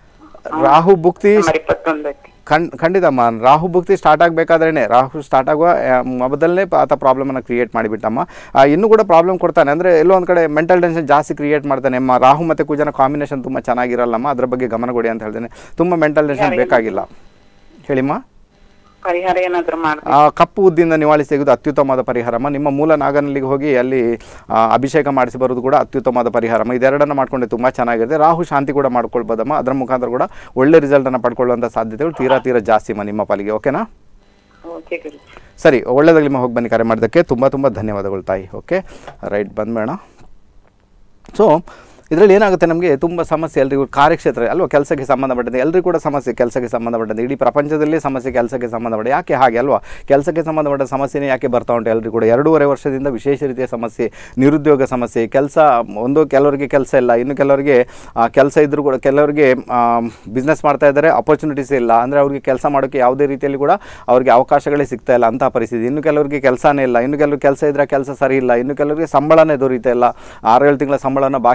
ರಾಹು ಭುಕ್ತಿ ಇಪ್ಪತ್ತೊಂದಕ್ಕೆ ಖಂಡ್ ಖಂಡಿತಮ್ಮ ರಾಹು ಭುಕ್ತಿ ಸ್ಟಾರ್ಟ್ ಆಗಬೇಕಾದ್ರೇ ರಾಹು ಸ್ಟಾರ್ಟ್ ಆಗುವ ಆ, ಮೊದಲನೇ ಪ- ಆತ ಪ್ರಾಬ್ಲಮನ್ನು ಕ್ರಿಯೇಟ್ ಮಾಡಿಬಿಟ್ಟಮ್ಮ ಆ, ಇನ್ನೂ ಕೂಡ ಪ್ರಾಬ್ಲಮ್ ಕೊಡ್ತಾನೆ ಅಂದರೆ ಎಲ್ಲೋ ಒಂದು ಕಡೆ ಮೆಂಟಲ್ ಟೆನ್ಷನ್ ಜಾಸ್ತಿ ಕ್ರಿಯೇಟ್ ಮಾಡ್ತಾನೆ ಅಮ್ಮ ರಾಹು ಮತ್ತು ಕುಜನ ಕಾಂಬಿನೇಷನ್ ತುಂಬ ಚೆನ್ನಾಗಿರಲ್ಲಮ್ಮ ಅದ್ರ ಬಗ್ಗೆ ಗಮನ ಕೊಡಿ ಅಂತ ಹೇಳ್ತೇನೆ ತುಂಬ ಮೆಂಟಲ್ ಟೆನ್ಷನ್ ಬೇಕಾಗಿಲ್ಲ ಹೇಳಿಮ್ಮ ಪರಿಹಾರ ಏನಾದ್ರೂ ಮಾಡ್ಬೇಕು ಆ, ಕಪ್ಪು ಉದ್ದಿಂದ ನಿವಾಳಿಸಿ ತೆಗೆದು ಅತ್ಯುತ್ತಮವಾದ ಪರಿಹಾರಮ್ಮ ನಿಮ್ಮ ಮೂಲ ನಾಗನಲ್ಲಿಗೆ ಹೋಗಿ ಅಲ್ಲಿ ಆ, ಅಭಿಷೇಕ ಮಾಡಿಸಿ ಬರೋದು ಕೂಡ ಅತ್ಯುತ್ತಮವಾದ ಪರಿಹಾರಮ್ಮ ಇದೆರಡನ್ನು ಮಾಡ್ಕೊಂಡೆ ತುಂಬ ಚೆನ್ನಾಗಿದೆ ರಾಹು ಶಾಂತಿ ಕೂಡ ಮಾಡ್ಕೊಳ್ಬೋದಮ್ಮ ಅದರ ಮುಖಾಂತರ ಕೂಡ ಒಳ್ಳೆ ರಿಸಲ್ಟನ್ನು ಪಡ್ಕೊಳ್ಳುವಂಥ ಸಾಧ್ಯತೆಗಳು ತೀರಾ ತೀರಾ ಜಾಸ್ತಿಮ್ಮ ನಿಮ್ಮ ಪಾಲಿಗೆ ಓಕೆನಾ ಓಕೆ ಗುರುಜಿ ಸರಿ ಒಳ್ಳೆದಾಗಲಿ ಹೋಗಿ ಬನ್ನಿ ಕರೆ ಮಾಡೋದಕ್ಕೆ ತುಂಬ ತುಂಬ ಧನ್ಯವಾದಗಳು ತಾಯಿ ಓಕೆ ರೈಟ್ ಬಂದ್ಬೇಡ ಸೊ ಇದರಲ್ಲಿ ಏನಾಗುತ್ತೆ ನಮಗೆ ತುಂಬ ಸಮಸ್ಯೆ ಎಲ್ರಿಗೂ ಕಾರ್ಯಕ್ಷೇತ್ರ ಅಲ್ವಾ ಕೆಲಸಕ್ಕೆ ಸಂಬಂಧಪಟ್ಟಂತೆ ಎಲ್ರಿಗೂ ಕೂಡ ಸಮಸ್ಯೆ ಕೆಲಸಕ್ಕೆ ಸಂಬಂಧಪಟ್ಟಂತೆ ಇಡೀ ಪ್ರಪಂಚದಲ್ಲಿ ಸಮಸ್ಯೆ ಕೆಲಸಕ್ಕೆ ಸಂಬಂಧಪಟ್ಟ ಯಾಕೆ ಹಾಗೆ ಅಲ್ವಾ ಕೆಲಸಕ್ಕೆ ಸಂಬಂಧಪಟ್ಟ ಸಮಸ್ಯೆನೇ ಯಾಕೆ ಬರ್ತಾ ಉಂಟು ಎಲ್ರಿಗೂ ಕೂಡ ಎರಡೂವರೆ ವರ್ಷದಿಂದ ವಿಶೇಷ ರೀತಿಯ ಸಮಸ್ಯೆ ನಿರುದ್ಯೋಗ ಸಮಸ್ಯೆ ಕೆಲಸ ಒಂದು ಕೆಲವರಿಗೆ ಕೆಲಸ ಇಲ್ಲ ಇನ್ನು ಕೆಲವರಿಗೆ ಕೆಲಸ ಇದ್ದರೂ ಕೂಡ ಕೆಲವರಿಗೆ ಬಿಸ್ನೆಸ್ ಮಾಡ್ತಾ ಇದ್ದಾರೆ ಅಪರ್ಚುನಿಟೀಸ್ ಇಲ್ಲ ಅಂದರೆ ಅವ್ರಿಗೆ ಕೆಲಸ ಮಾಡೋಕ್ಕೆ ಯಾವುದೇ ರೀತಿಯಲ್ಲಿ ಕೂಡ ಅವ್ರಿಗೆ ಅವಕಾಶಗಳೇ ಸಿಗ್ತಾ ಇಲ್ಲ ಅಂಥ ಪರಿಸ್ಥಿತಿ ಇನ್ನು ಕೆಲವರಿಗೆ ಕೆಲಸನೇ ಇಲ್ಲ ಇನ್ನು ಕೆಲವರು ಕೆಲಸ ಇದ್ದರೆ ಕೆಲಸ ಸರಿ ಇಲ್ಲ ಇನ್ನು ಕೆಲವರಿಗೆ ಸಂಬಳನೇ ದೊರೀತಾ ಇಲ್ಲ ಆರು ಏಳು ತಿಂಗಳ ಸಂಬಳನ ಬಾಕಿ ಇರಿಸ್ಕೊಂಡಿರ್ತಾರೆ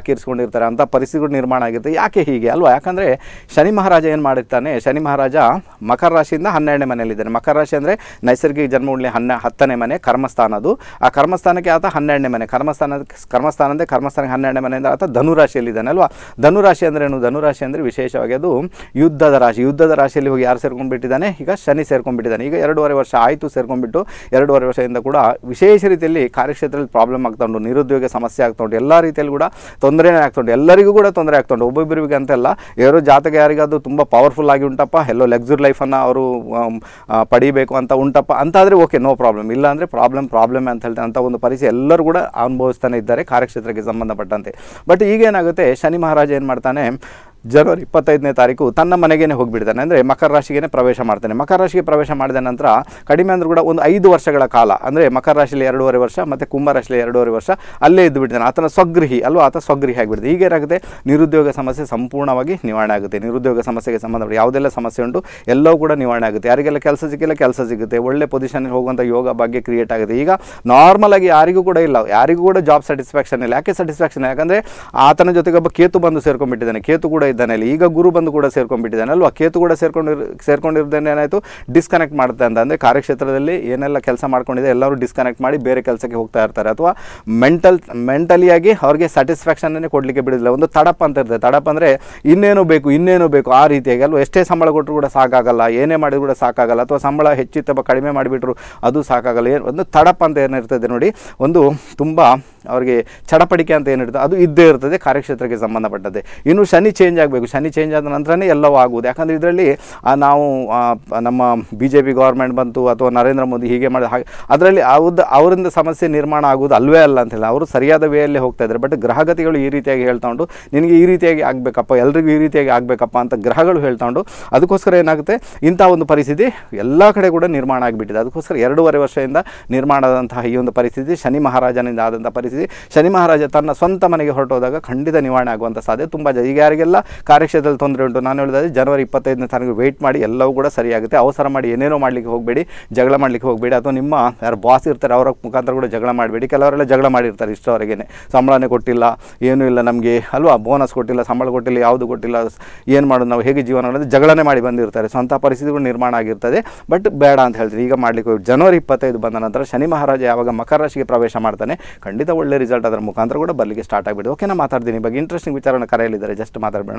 ಸೇರ್ಕೊಂಡಿರ್ತಾರೆ ಅಂಥ ಪರಿಸ್ಥಿತಿಗಳು ನಿರ್ಮಾಣ ಆಗಿರುತ್ತೆ ಯಾಕೆ ಹೀಗೆ ಅಲ್ವಾ ಯಾಕಂದರೆ ಶನಿ ಮಹಾರಾಜ ಏನು ಮಾಡಿರ್ತಾನೆ ಶನಿ ಮಹಾರಾಜ ಮಕರ ರಾಶಿಯಿಂದ ಹನ್ನೆರಡನೇ ಮನೆಯಲ್ಲಿದ್ದಾನೆ ಮಕರ ರಾಶಿ ಅಂದರೆ ನೈಸರ್ಗಿಕ ಜನ್ಮಗುಳ್ಳಿ ಹನ್ನೆ ಹತ್ತನೇ ಮನೆ ಕರ್ಮಸ್ಥಾನ ಅದು ಆ ಕರ್ಮಸ್ಥಾನಕ್ಕೆ ಆತ ಹನ್ನೆರಡನೇ ಮನೆ ಕರ್ಮಸ್ಥಾನ ಕರ್ಮಸ್ಥಾನ ಅಂದರೆ ಕರ್ಮಸ್ಥಾನಕ್ಕೆ ಹನ್ನೆರಡನೇ ಮನೆಯಿಂದ ಆತ ಧನುರಾಶಿಯಲ್ಲಿದ್ದಾನೆ ಅಲ್ವಾ ಧನುರಾಶಿ ಅಂದ್ರೆ ಏನು ಧನುರಾಶಿ ಅಂದರೆ ವಿಶೇಷವಾಗಿ ಅದು ಯುದ್ಧದ ರಾಶಿ ಯುದ್ಧದ ರಾಶಿಯಲ್ಲಿ ಹೋಗಿ ಯಾರು ಸೇರ್ಕೊಂಡ್ಬಿಟ್ಟಿದ್ದಾನೆ ಈಗ ಶನಿ ಸೇರ್ಕೊಂಡ್ಬಿಟ್ಟಿದ್ದಾನೆ ಈಗ ಎರಡೂವರೆ ವರ್ಷ ಆಯಿತು ಸೇರ್ಕೊಂಡ್ಬಿಟ್ಟು ಎರಡೂವರೆ ವರ್ಷದಿಂದ ಕೂಡ ವಿಶೇಷ ರೀತಿಯಲ್ಲಿ ಕಾರ್ಯಕ್ಷೇತ್ರದಲ್ಲಿ ಪ್ರಾಬ್ಲಮ್ ಆಗ್ತಾ ಉಂಟು ನಿರುದ್ಯೋಗ ಸಮಸ್ಯೆ ಆಗ್ತಾ ಉಂಟು ಎಲ್ಲ ರೀತಿಯಲ್ಲಿ ಕೂಡ ತೊಂದರೆನೇ ಆಗ್ತಾ ಉಂಟು ಎಲ್ಲರಿಗೂ ಕೂಡ ತೊಂದರೆ ಆಗ್ತಾ ಉಂಟು ಒಬ್ಬೊಬ್ಬರಿಗೆ ಅಂತೆಲ್ಲ ಯಾರೋ ಜಾತಕ ಯಾರಿಗಾದ್ರು ತುಂಬ ಪವರ್ಫುಲ್ ಆಗಿ ಉಂಟಪ್ಪ ಎಲ್ಲೋ ಲಕ್ಸುರಿ ಲೈಫನ್ನು ಅವರು ಆಮ್, ಆ, ಪಡಿಬೇಕು ಅಂತ ಉಂಟಪ್ಪ ಅಂತಾದರೆ ಓಕೆ ನೋ ಪ್ರಾಬ್ಲಮ್ ಇಲ್ಲ ಅಂದರೆ ಪ್ರಾಬ್ಲಮ್ ಪ್ರಾಬ್ಲಮ್ ಅಂತ ಹೇಳ್ತಾರೆ ಅಂತ ಒಂದು ಪರಿಸ್ಥಿತಿ ಎಲ್ಲರೂ ಕೂಡ ಅನುಭವಿಸ್ತಾನೆ ಇದ್ದಾರೆ ಕಾರ್ಯಕ್ಷೇತ್ರಕ್ಕೆ ಸಂಬಂಧಪಟ್ಟಂತೆ ಬಟ್ ಈಗೇನಾಗುತ್ತೆ ಶನಿ ಮಹಾರಾಜ ಏನು ಮಾಡ್ತಾನೆ ಜನವರಿ ಇಪ್ಪತ್ತೈದನೇ ತಾರೀಕು ತನ್ನ ಮನೆಗೇನೆ ಹೋಗಿಬಿಡ್ತಾನೆ ಅಂದರೆ ಮಕರ ರಾಶಿಗೆ ಪ್ರವೇಶ ಮಾಡ್ತಾನೆ ಮಕರ ರಾಶಿಗೆ ಪ್ರವೇಶ ಮಾಡಿದ ನಂತರ ಕಡಿಮೆ ಅಂದರೂ ಕೂಡ ಒಂದು ಐದು ವರ್ಷಗಳ ಕಾಲ ಅಂದರೆ ಮಕರ ರಾಶಿಯಲ್ಲಿ ಎರಡೂವರೆ ವರ್ಷ ಮತ್ತು ಕುಂಭ ರಾಶಿಯಲ್ಲಿ ಎರಡೂವರೆ ವರ್ಷ ಅಲ್ಲೇ ಇದ್ದು ಬಿಡ್ತಾನೆ ಆತನ ಸ್ವಗೃಹಿ ಅಲ್ವಾ ಆತ ಸ್ವಗೃಹಿ ಆಗಿಬಿಡ್ತದೆ ಈಗ ಏನಾಗುತ್ತೆ ನಿರುದ್ಯೋಗ ಸಮಸ್ಯೆ ಸಂಪೂರ್ಣವಾಗಿ ನಿವಾರಣೆ ಆಗುತ್ತೆ ನಿರುದ್ಯೋಗ ಸಮಸ್ಯೆಗೆ ಸಂಬಂಧಪಟ್ಟ ಯಾವುದೆಲ್ಲ ಸಮಸ್ಯೆ ಉಂಟು ಎಲ್ಲವೂ ಕೂಡ ನಿವಾರಣೆ ಆಗುತ್ತೆ ಯಾರಿಗೆಲ್ಲ ಕೆಲಸ ಸಿಕ್ಕಿಲ್ಲ ಕೆಲಸ ಸಿಗುತ್ತೆ ಒಳ್ಳೆ ಪೊಸಿಷನ್ ಹೋಗುವಂಥ ಯೋಗ ಭಾಗ್ಯ ಕ್ರಿಯೇಟ್ ಆಗುತ್ತೆ ಈಗ ನಾರ್ಮಲ್ ಆಗಿ ಯಾರಿಗೂ ಕೂಡ ಇಲ್ಲ ಯಾರಿಗೂ ಕೂಡ ಜಾಬ್ ಸ್ಯಾಟಿಸ್ಫ್ಯಾಕ್ಷನ್ ಇಲ್ಲ ಯಾಕೆ ಸ್ಯಾಟಿಸ್ಫ್ಯಾಕ್ಷನ್ ಯಾಕಂದರೆ ಆತನ ಜೊತೆಗೆ ಒಬ್ಬ ಕೇತು ಬಂದು ಸೇರ್ಕೊಂಡ್ಬಿಟ್ಟಿದ್ದಾನೆ ಕೇತು ಕೂಡ ಇದ್ದಾನೆ ಅಲ್ಲಿ ಈಗ ಗುರು ಬಂದು ಕೂಡ ಸೇರ್ಕೊಂಡ್ಬಿಟ್ಟಿದ್ದಾನೆ ಅಲ್ವಾ ಕೇತು ಕೂಡ ಸೇರ್ಕೊಂಡಿರ್ ಸೇರ್ಕೊಂಡಿರ್ದೇನೆ ಏನಾಯಿತು ಡಿಸ್ಕನೆಕ್ಟ್ ಮಾಡುತ್ತೆ ಅಂತ ಅಂದರೆ ಕಾರ್ಯಕ್ಷೇತ್ರದಲ್ಲಿ ಏನೆಲ್ಲ ಕೆಲಸ ಮಾಡ್ಕೊಂಡಿದೆ ಎಲ್ಲರೂ ಡಿಸ್ಕನೆಕ್ಟ್ ಮಾಡಿ ಬೇರೆ ಕೆಲಸಕ್ಕೆ ಹೋಗ್ತಾ ಇರ್ತಾರೆ ಅಥವಾ ಮೆಂಟಲ್ ಮೆಂಟಲಿಯಾಗಿ ಅವ್ರಿಗೆ ಸ್ಯಾಟಿಸ್ಫ್ಯಾಕ್ಷನ್ನೇ ಕೊಡಲಿಕ್ಕೆ ಬಿಡೋದಿಲ್ಲ ಒಂದು ತಡಪ್ ಅಂತ ಇರ್ತದೆ ತಡಪ್ ಅಂದರೆ ಇನ್ನೇನು ಬೇಕು ಇನ್ನೇನು ಬೇಕು ಆ ರೀತಿಯಾಗಿ ಅಲ್ವಾ ಎಷ್ಟೇ ಸಂಬಳ ಕೊಟ್ಟರು ಕೂಡ ಸಾಕಾಗಲ್ಲ ಏನೇ ಮಾಡಿದ್ರು ಕೂಡ ಸಾಕಾಗಲ್ಲ ಅಥವಾ ಸಂಬಳ ಹೆಚ್ಚಿತ್ತಪ್ಪ ಕಡಿಮೆ ಮಾಡಿಬಿಟ್ರು ಅದು ಸಾಕಾಗಲ್ಲ ಏನು ಒಂದು ತಡಪ್ ಅಂತ ಏನಿರ್ತದೆ ನೋಡಿ ಒಂದು ತುಂಬ ಅವ್ರಿಗೆ ಚಡಪಡಿಕೆ ಅಂತ ಏನಿರ್ತದೆ ಅದು ಇದ್ದೇ ಇರ್ತದೆ ಕಾರ್ಯಕ್ಷೇತ್ರಕ್ಕೆ ಸಂಬಂಧಪಟ್ಟಂತೆ ಇನ್ನು ಶನಿ ಚೇಂಜ್ ಆಗಬೇಕು ಶನಿ ಚೇಂಜ್ ಆದ ನಂತರನೇ ಎಲ್ಲವೂ ಆಗುವುದು ಯಾಕಂದರೆ ಇದರಲ್ಲಿ ನಾವು ಆ, ಪ- ನಮ್ಮ ಬಿ ಜೆ ಪಿ ಗೌರ್ಮೆಂಟ್ ಬಂತು ಅಥವಾ ನರೇಂದ್ರ ಮೋದಿ ಹೀಗೆ ಮಾಡಿ ಹಾಗೆ ಅದರಲ್ಲಿ ಅವ್ರದ್ದು ಅವರಿಂದ ಸಮಸ್ಯೆ ನಿರ್ಮಾಣ ಆಗುವುದು ಅಲ್ವೇ ಅಲ್ಲ ಅಂತ ಹೇಳಿ ಅವರು ಸರಿಯಾದ ವೇಯಲ್ಲಿ ಹೋಗ್ತಾ ಇದ್ದಾರೆ ಬಟ್ ಗ್ರಹಗತಿಗಳು ಈ ರೀತಿಯಾಗಿ ಹೇಳ್ತಾ ಉಂಟು ನಿನಗೆ ಈ ರೀತಿಯಾಗಿ ಆಗಬೇಕಪ್ಪ ಎಲ್ರಿಗೂ ಈ ರೀತಿಯಾಗಿ ಆಗಬೇಕಪ್ಪ ಅಂತ ಗ್ರಹಗಳು ಹೇಳ್ತಾ ಉಂಟು ಅದಕ್ಕೋಸ್ಕರ ಏನಾಗುತ್ತೆ ಇಂಥ ಒಂದು ಪರಿಸ್ಥಿತಿ ಎಲ್ಲ ಕಡೆ ಕೂಡ ನಿರ್ಮಾಣ ಆಗಿಬಿಟ್ಟಿದೆ ಅದಕ್ಕೋಸ್ಕರ ಎರಡೂವರೆ ವರ್ಷದಿಂದ ನಿರ್ಮಾಣ ಆದಂತಹ ಈ ಒಂದು ಪರಿಸ್ಥಿತಿ ಶನಿ ಮಹಾರಾಜನಿಂದ ಆದಂಥ ಪರಿಸ್ಥಿತಿ ಶನಿ ಮಹಾರಾಜ ತನ್ನ ಸ್ವಂತ ಮನೆಗೆ ಹೊರಟೋದಾಗ ಖಂಡಿತ ನಿವಾರಣೆ ಆಗುವಂಥ ಸಾಧ್ಯತೆ ತುಂಬ ಜ ಈಗ ಯಾರಿಗೆಲ್ಲ ಕಾರ್ಯಕ್ಷೇತ್ರದಲ್ಲಿ ತೊಂದರೆ ಉಂಟು ನಾನು ಹೇಳಿದ್ರೆ ಜನವರಿ ಇಪ್ಪತ್ತೈದನೇ ತಾರೀಕು ವೆಯ್ಟ್ ಮಾಡಿ ಎಲ್ಲವೂ ಕೂಡ ಸರಿಯಾಗುತ್ತೆ ಅವಸರ ಮಾಡಿ ಏನೇನೋ ಮಾಡಲಿಕ್ಕೆ ಹೋಗಬೇಡಿ ಜಗಳ ಮಾಡಲಿಕ್ಕೆ ಹೋಗಬೇಡಿ ಅಥವಾ ನಿಮ್ಮ ಯಾರು ಬಾಸ್ ಇರ್ತಾರೆ ಅವರ ಮುಖಾಂತರ ಕೂಡ ಜಗಳ ಮಾಡಬೇಡಿ ಕೆಲವರೆಲ್ಲ ಜಗಳ ಮಾಡಿರ್ತಾರೆ ಇಷ್ಟವರೆಗೆ ಸಂಬಳನೇ ಕೊಟ್ಟಿಲ್ಲ ಏನೂ ಇಲ್ಲ ನಮಗೆ ಅಲ್ವಾ ಬೋನಸ್ ಕೊಟ್ಟಿಲ್ಲ ಸಂಬಳ ಕೊಟ್ಟಿಲ್ಲ ಯಾವುದು ಕೊಟ್ಟಿಲ್ಲ ಏನು ಮಾಡೋದು ನಾವು ಹೇಗೆ ಜೀವನ ಮಾಡೋದು ಜಗಳನೇ ಮಾಡಿ ಬಂದಿರ್ತಾರೆ ಸೊ ಅಂಥ ಪರಿಸ್ಥಿತಿಗಳು ನಿರ್ಮಾಣ ಆಗಿರ್ತದೆ ಬಟ್ ಬೇಡ ಅಂತ ಹೇಳ್ತೀನಿ ಈಗ ಮಾಡಲಿಕ್ಕೆ ಹೋಗಿ ಜನವರಿ ಇಪ್ಪತ್ತೈದು ಬಂದ ನಂತರ ಶನಿ ಮಹಾರಾಜ ಯಾವಾಗ ಮಕರ ರಾಶಿಗೆ ಪ್ರವೇಶ ಮಾಡ್ತಾನೆ ಖಂಡಿತ ಒಳ್ಳೆ ರಿಸಲ್ಟ್ ಅದರ ಮುಖಾಂತರ ಕೂಡ ಬರಲಿಕ್ಕೆ ಸ್ಟಾರ್ಟ್ ಆಗಿಬಿಟ್ಟು ಓಕೆ ನಾ ಮಾತಾಡ್ತೀನಿ ಬಗ್ಗೆ ಇಂಟ್ರೆಸ್ಟಿಂಗ್ ವಿಚಾರನ ಕರೆಯಲಿದ್ದಾರೆ ಜಸ್ಟ್ ಮಾತಾಡಬೇಡ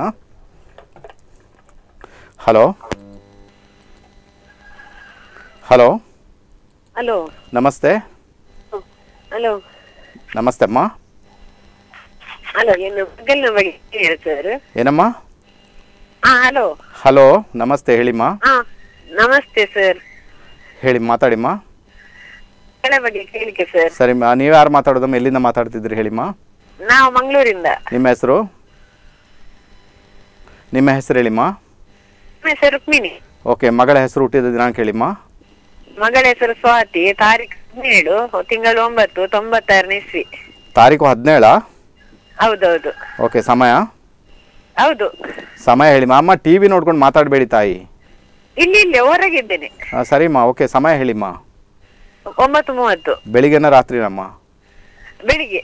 ಹಲೋ ಹಲೋ ಹಲೋ ನಮಸ್ತೆ ಹಲೋ ನಮಸ್ತೆ ಅಮ್ಮ ಹಲೋ ಏನು ಮಗನ ಬಗ್ಗೆ ಹೇಳಿ ಸರ್ ಏನಮ್ಮ ಹಾ ಹಲೋ ಹಲೋ ನಮಸ್ತೆ ಹೇಳಿಮ್ಮ ಹಾ ನಮಸ್ತೆ ಸರ್ ಹೇಳಿ ಮಾತಾಡಿಮ್ಮ ಮಗಳ ಬಗ್ಗೆ ಕೇಳಿಕೆ ಸರ್ ಸರಿಮ್ಮ ನೀವು ಯಾರು ಮಾತಾಡೋದಮ್ಮ ಎಲ್ಲಿಂದ ಮಾತಾಡ್ತಿದ್ರಿ ಹೇಳಿಮ್ಮ ನಾವು ಮಂಗಳೂರಿಂದ ನಿಮ್ಮ ಹೆಸರು ನಿಮ್ಮ ಹೆಸರು ಹೇಳಿಮ್ಮ ನಮ್ಮ ಹೆಸರು ರುಕ್ಮಿಣಿ ಓಕೆ ಮಗಳ ಹೆಸರು ಹುಟ್ಟಿದ ದಿನಾಂಕ ಹೇಳಿಮ್ಮ ಮಗಳ ಹೆಸರು ಸ್ವಾತಿ ತಾರೀಕು ಹದಿನೇಳು ತಿಂಗಳು ಒಂಬತ್ತು ತೊಂಬತ್ತಾರನೇ ಇಸ್ವಿ ತಾರೀಕು ಹದಿನೇಳ ಹೌದೌದು ಓಕೆ ಸಮಯ ಹೌದು ಸಮಯ ಹೇಳಿಮ್ಮ ಅಮ್ಮ ಟಿ ವಿ ನೋಡ್ಕೊಂಡು ಮಾತಾಡಬೇಡಿ ತಾಯಿ ಇಲ್ಲಿ ಇಲ್ಲಿ ಹೊರಗಿದ್ದೇನೆ ಆ, ಸರಿಮ್ಮ ಓಕೆ ಸಮಯ ಹೇಳಿಮ್ಮ ಒಂಬತ್ತು ಮೂವತ್ತು ಬೆಳಿಗ್ಗೆನ ರಾತ್ರಿನಮ್ಮ ಬೆಳಿಗ್ಗೆ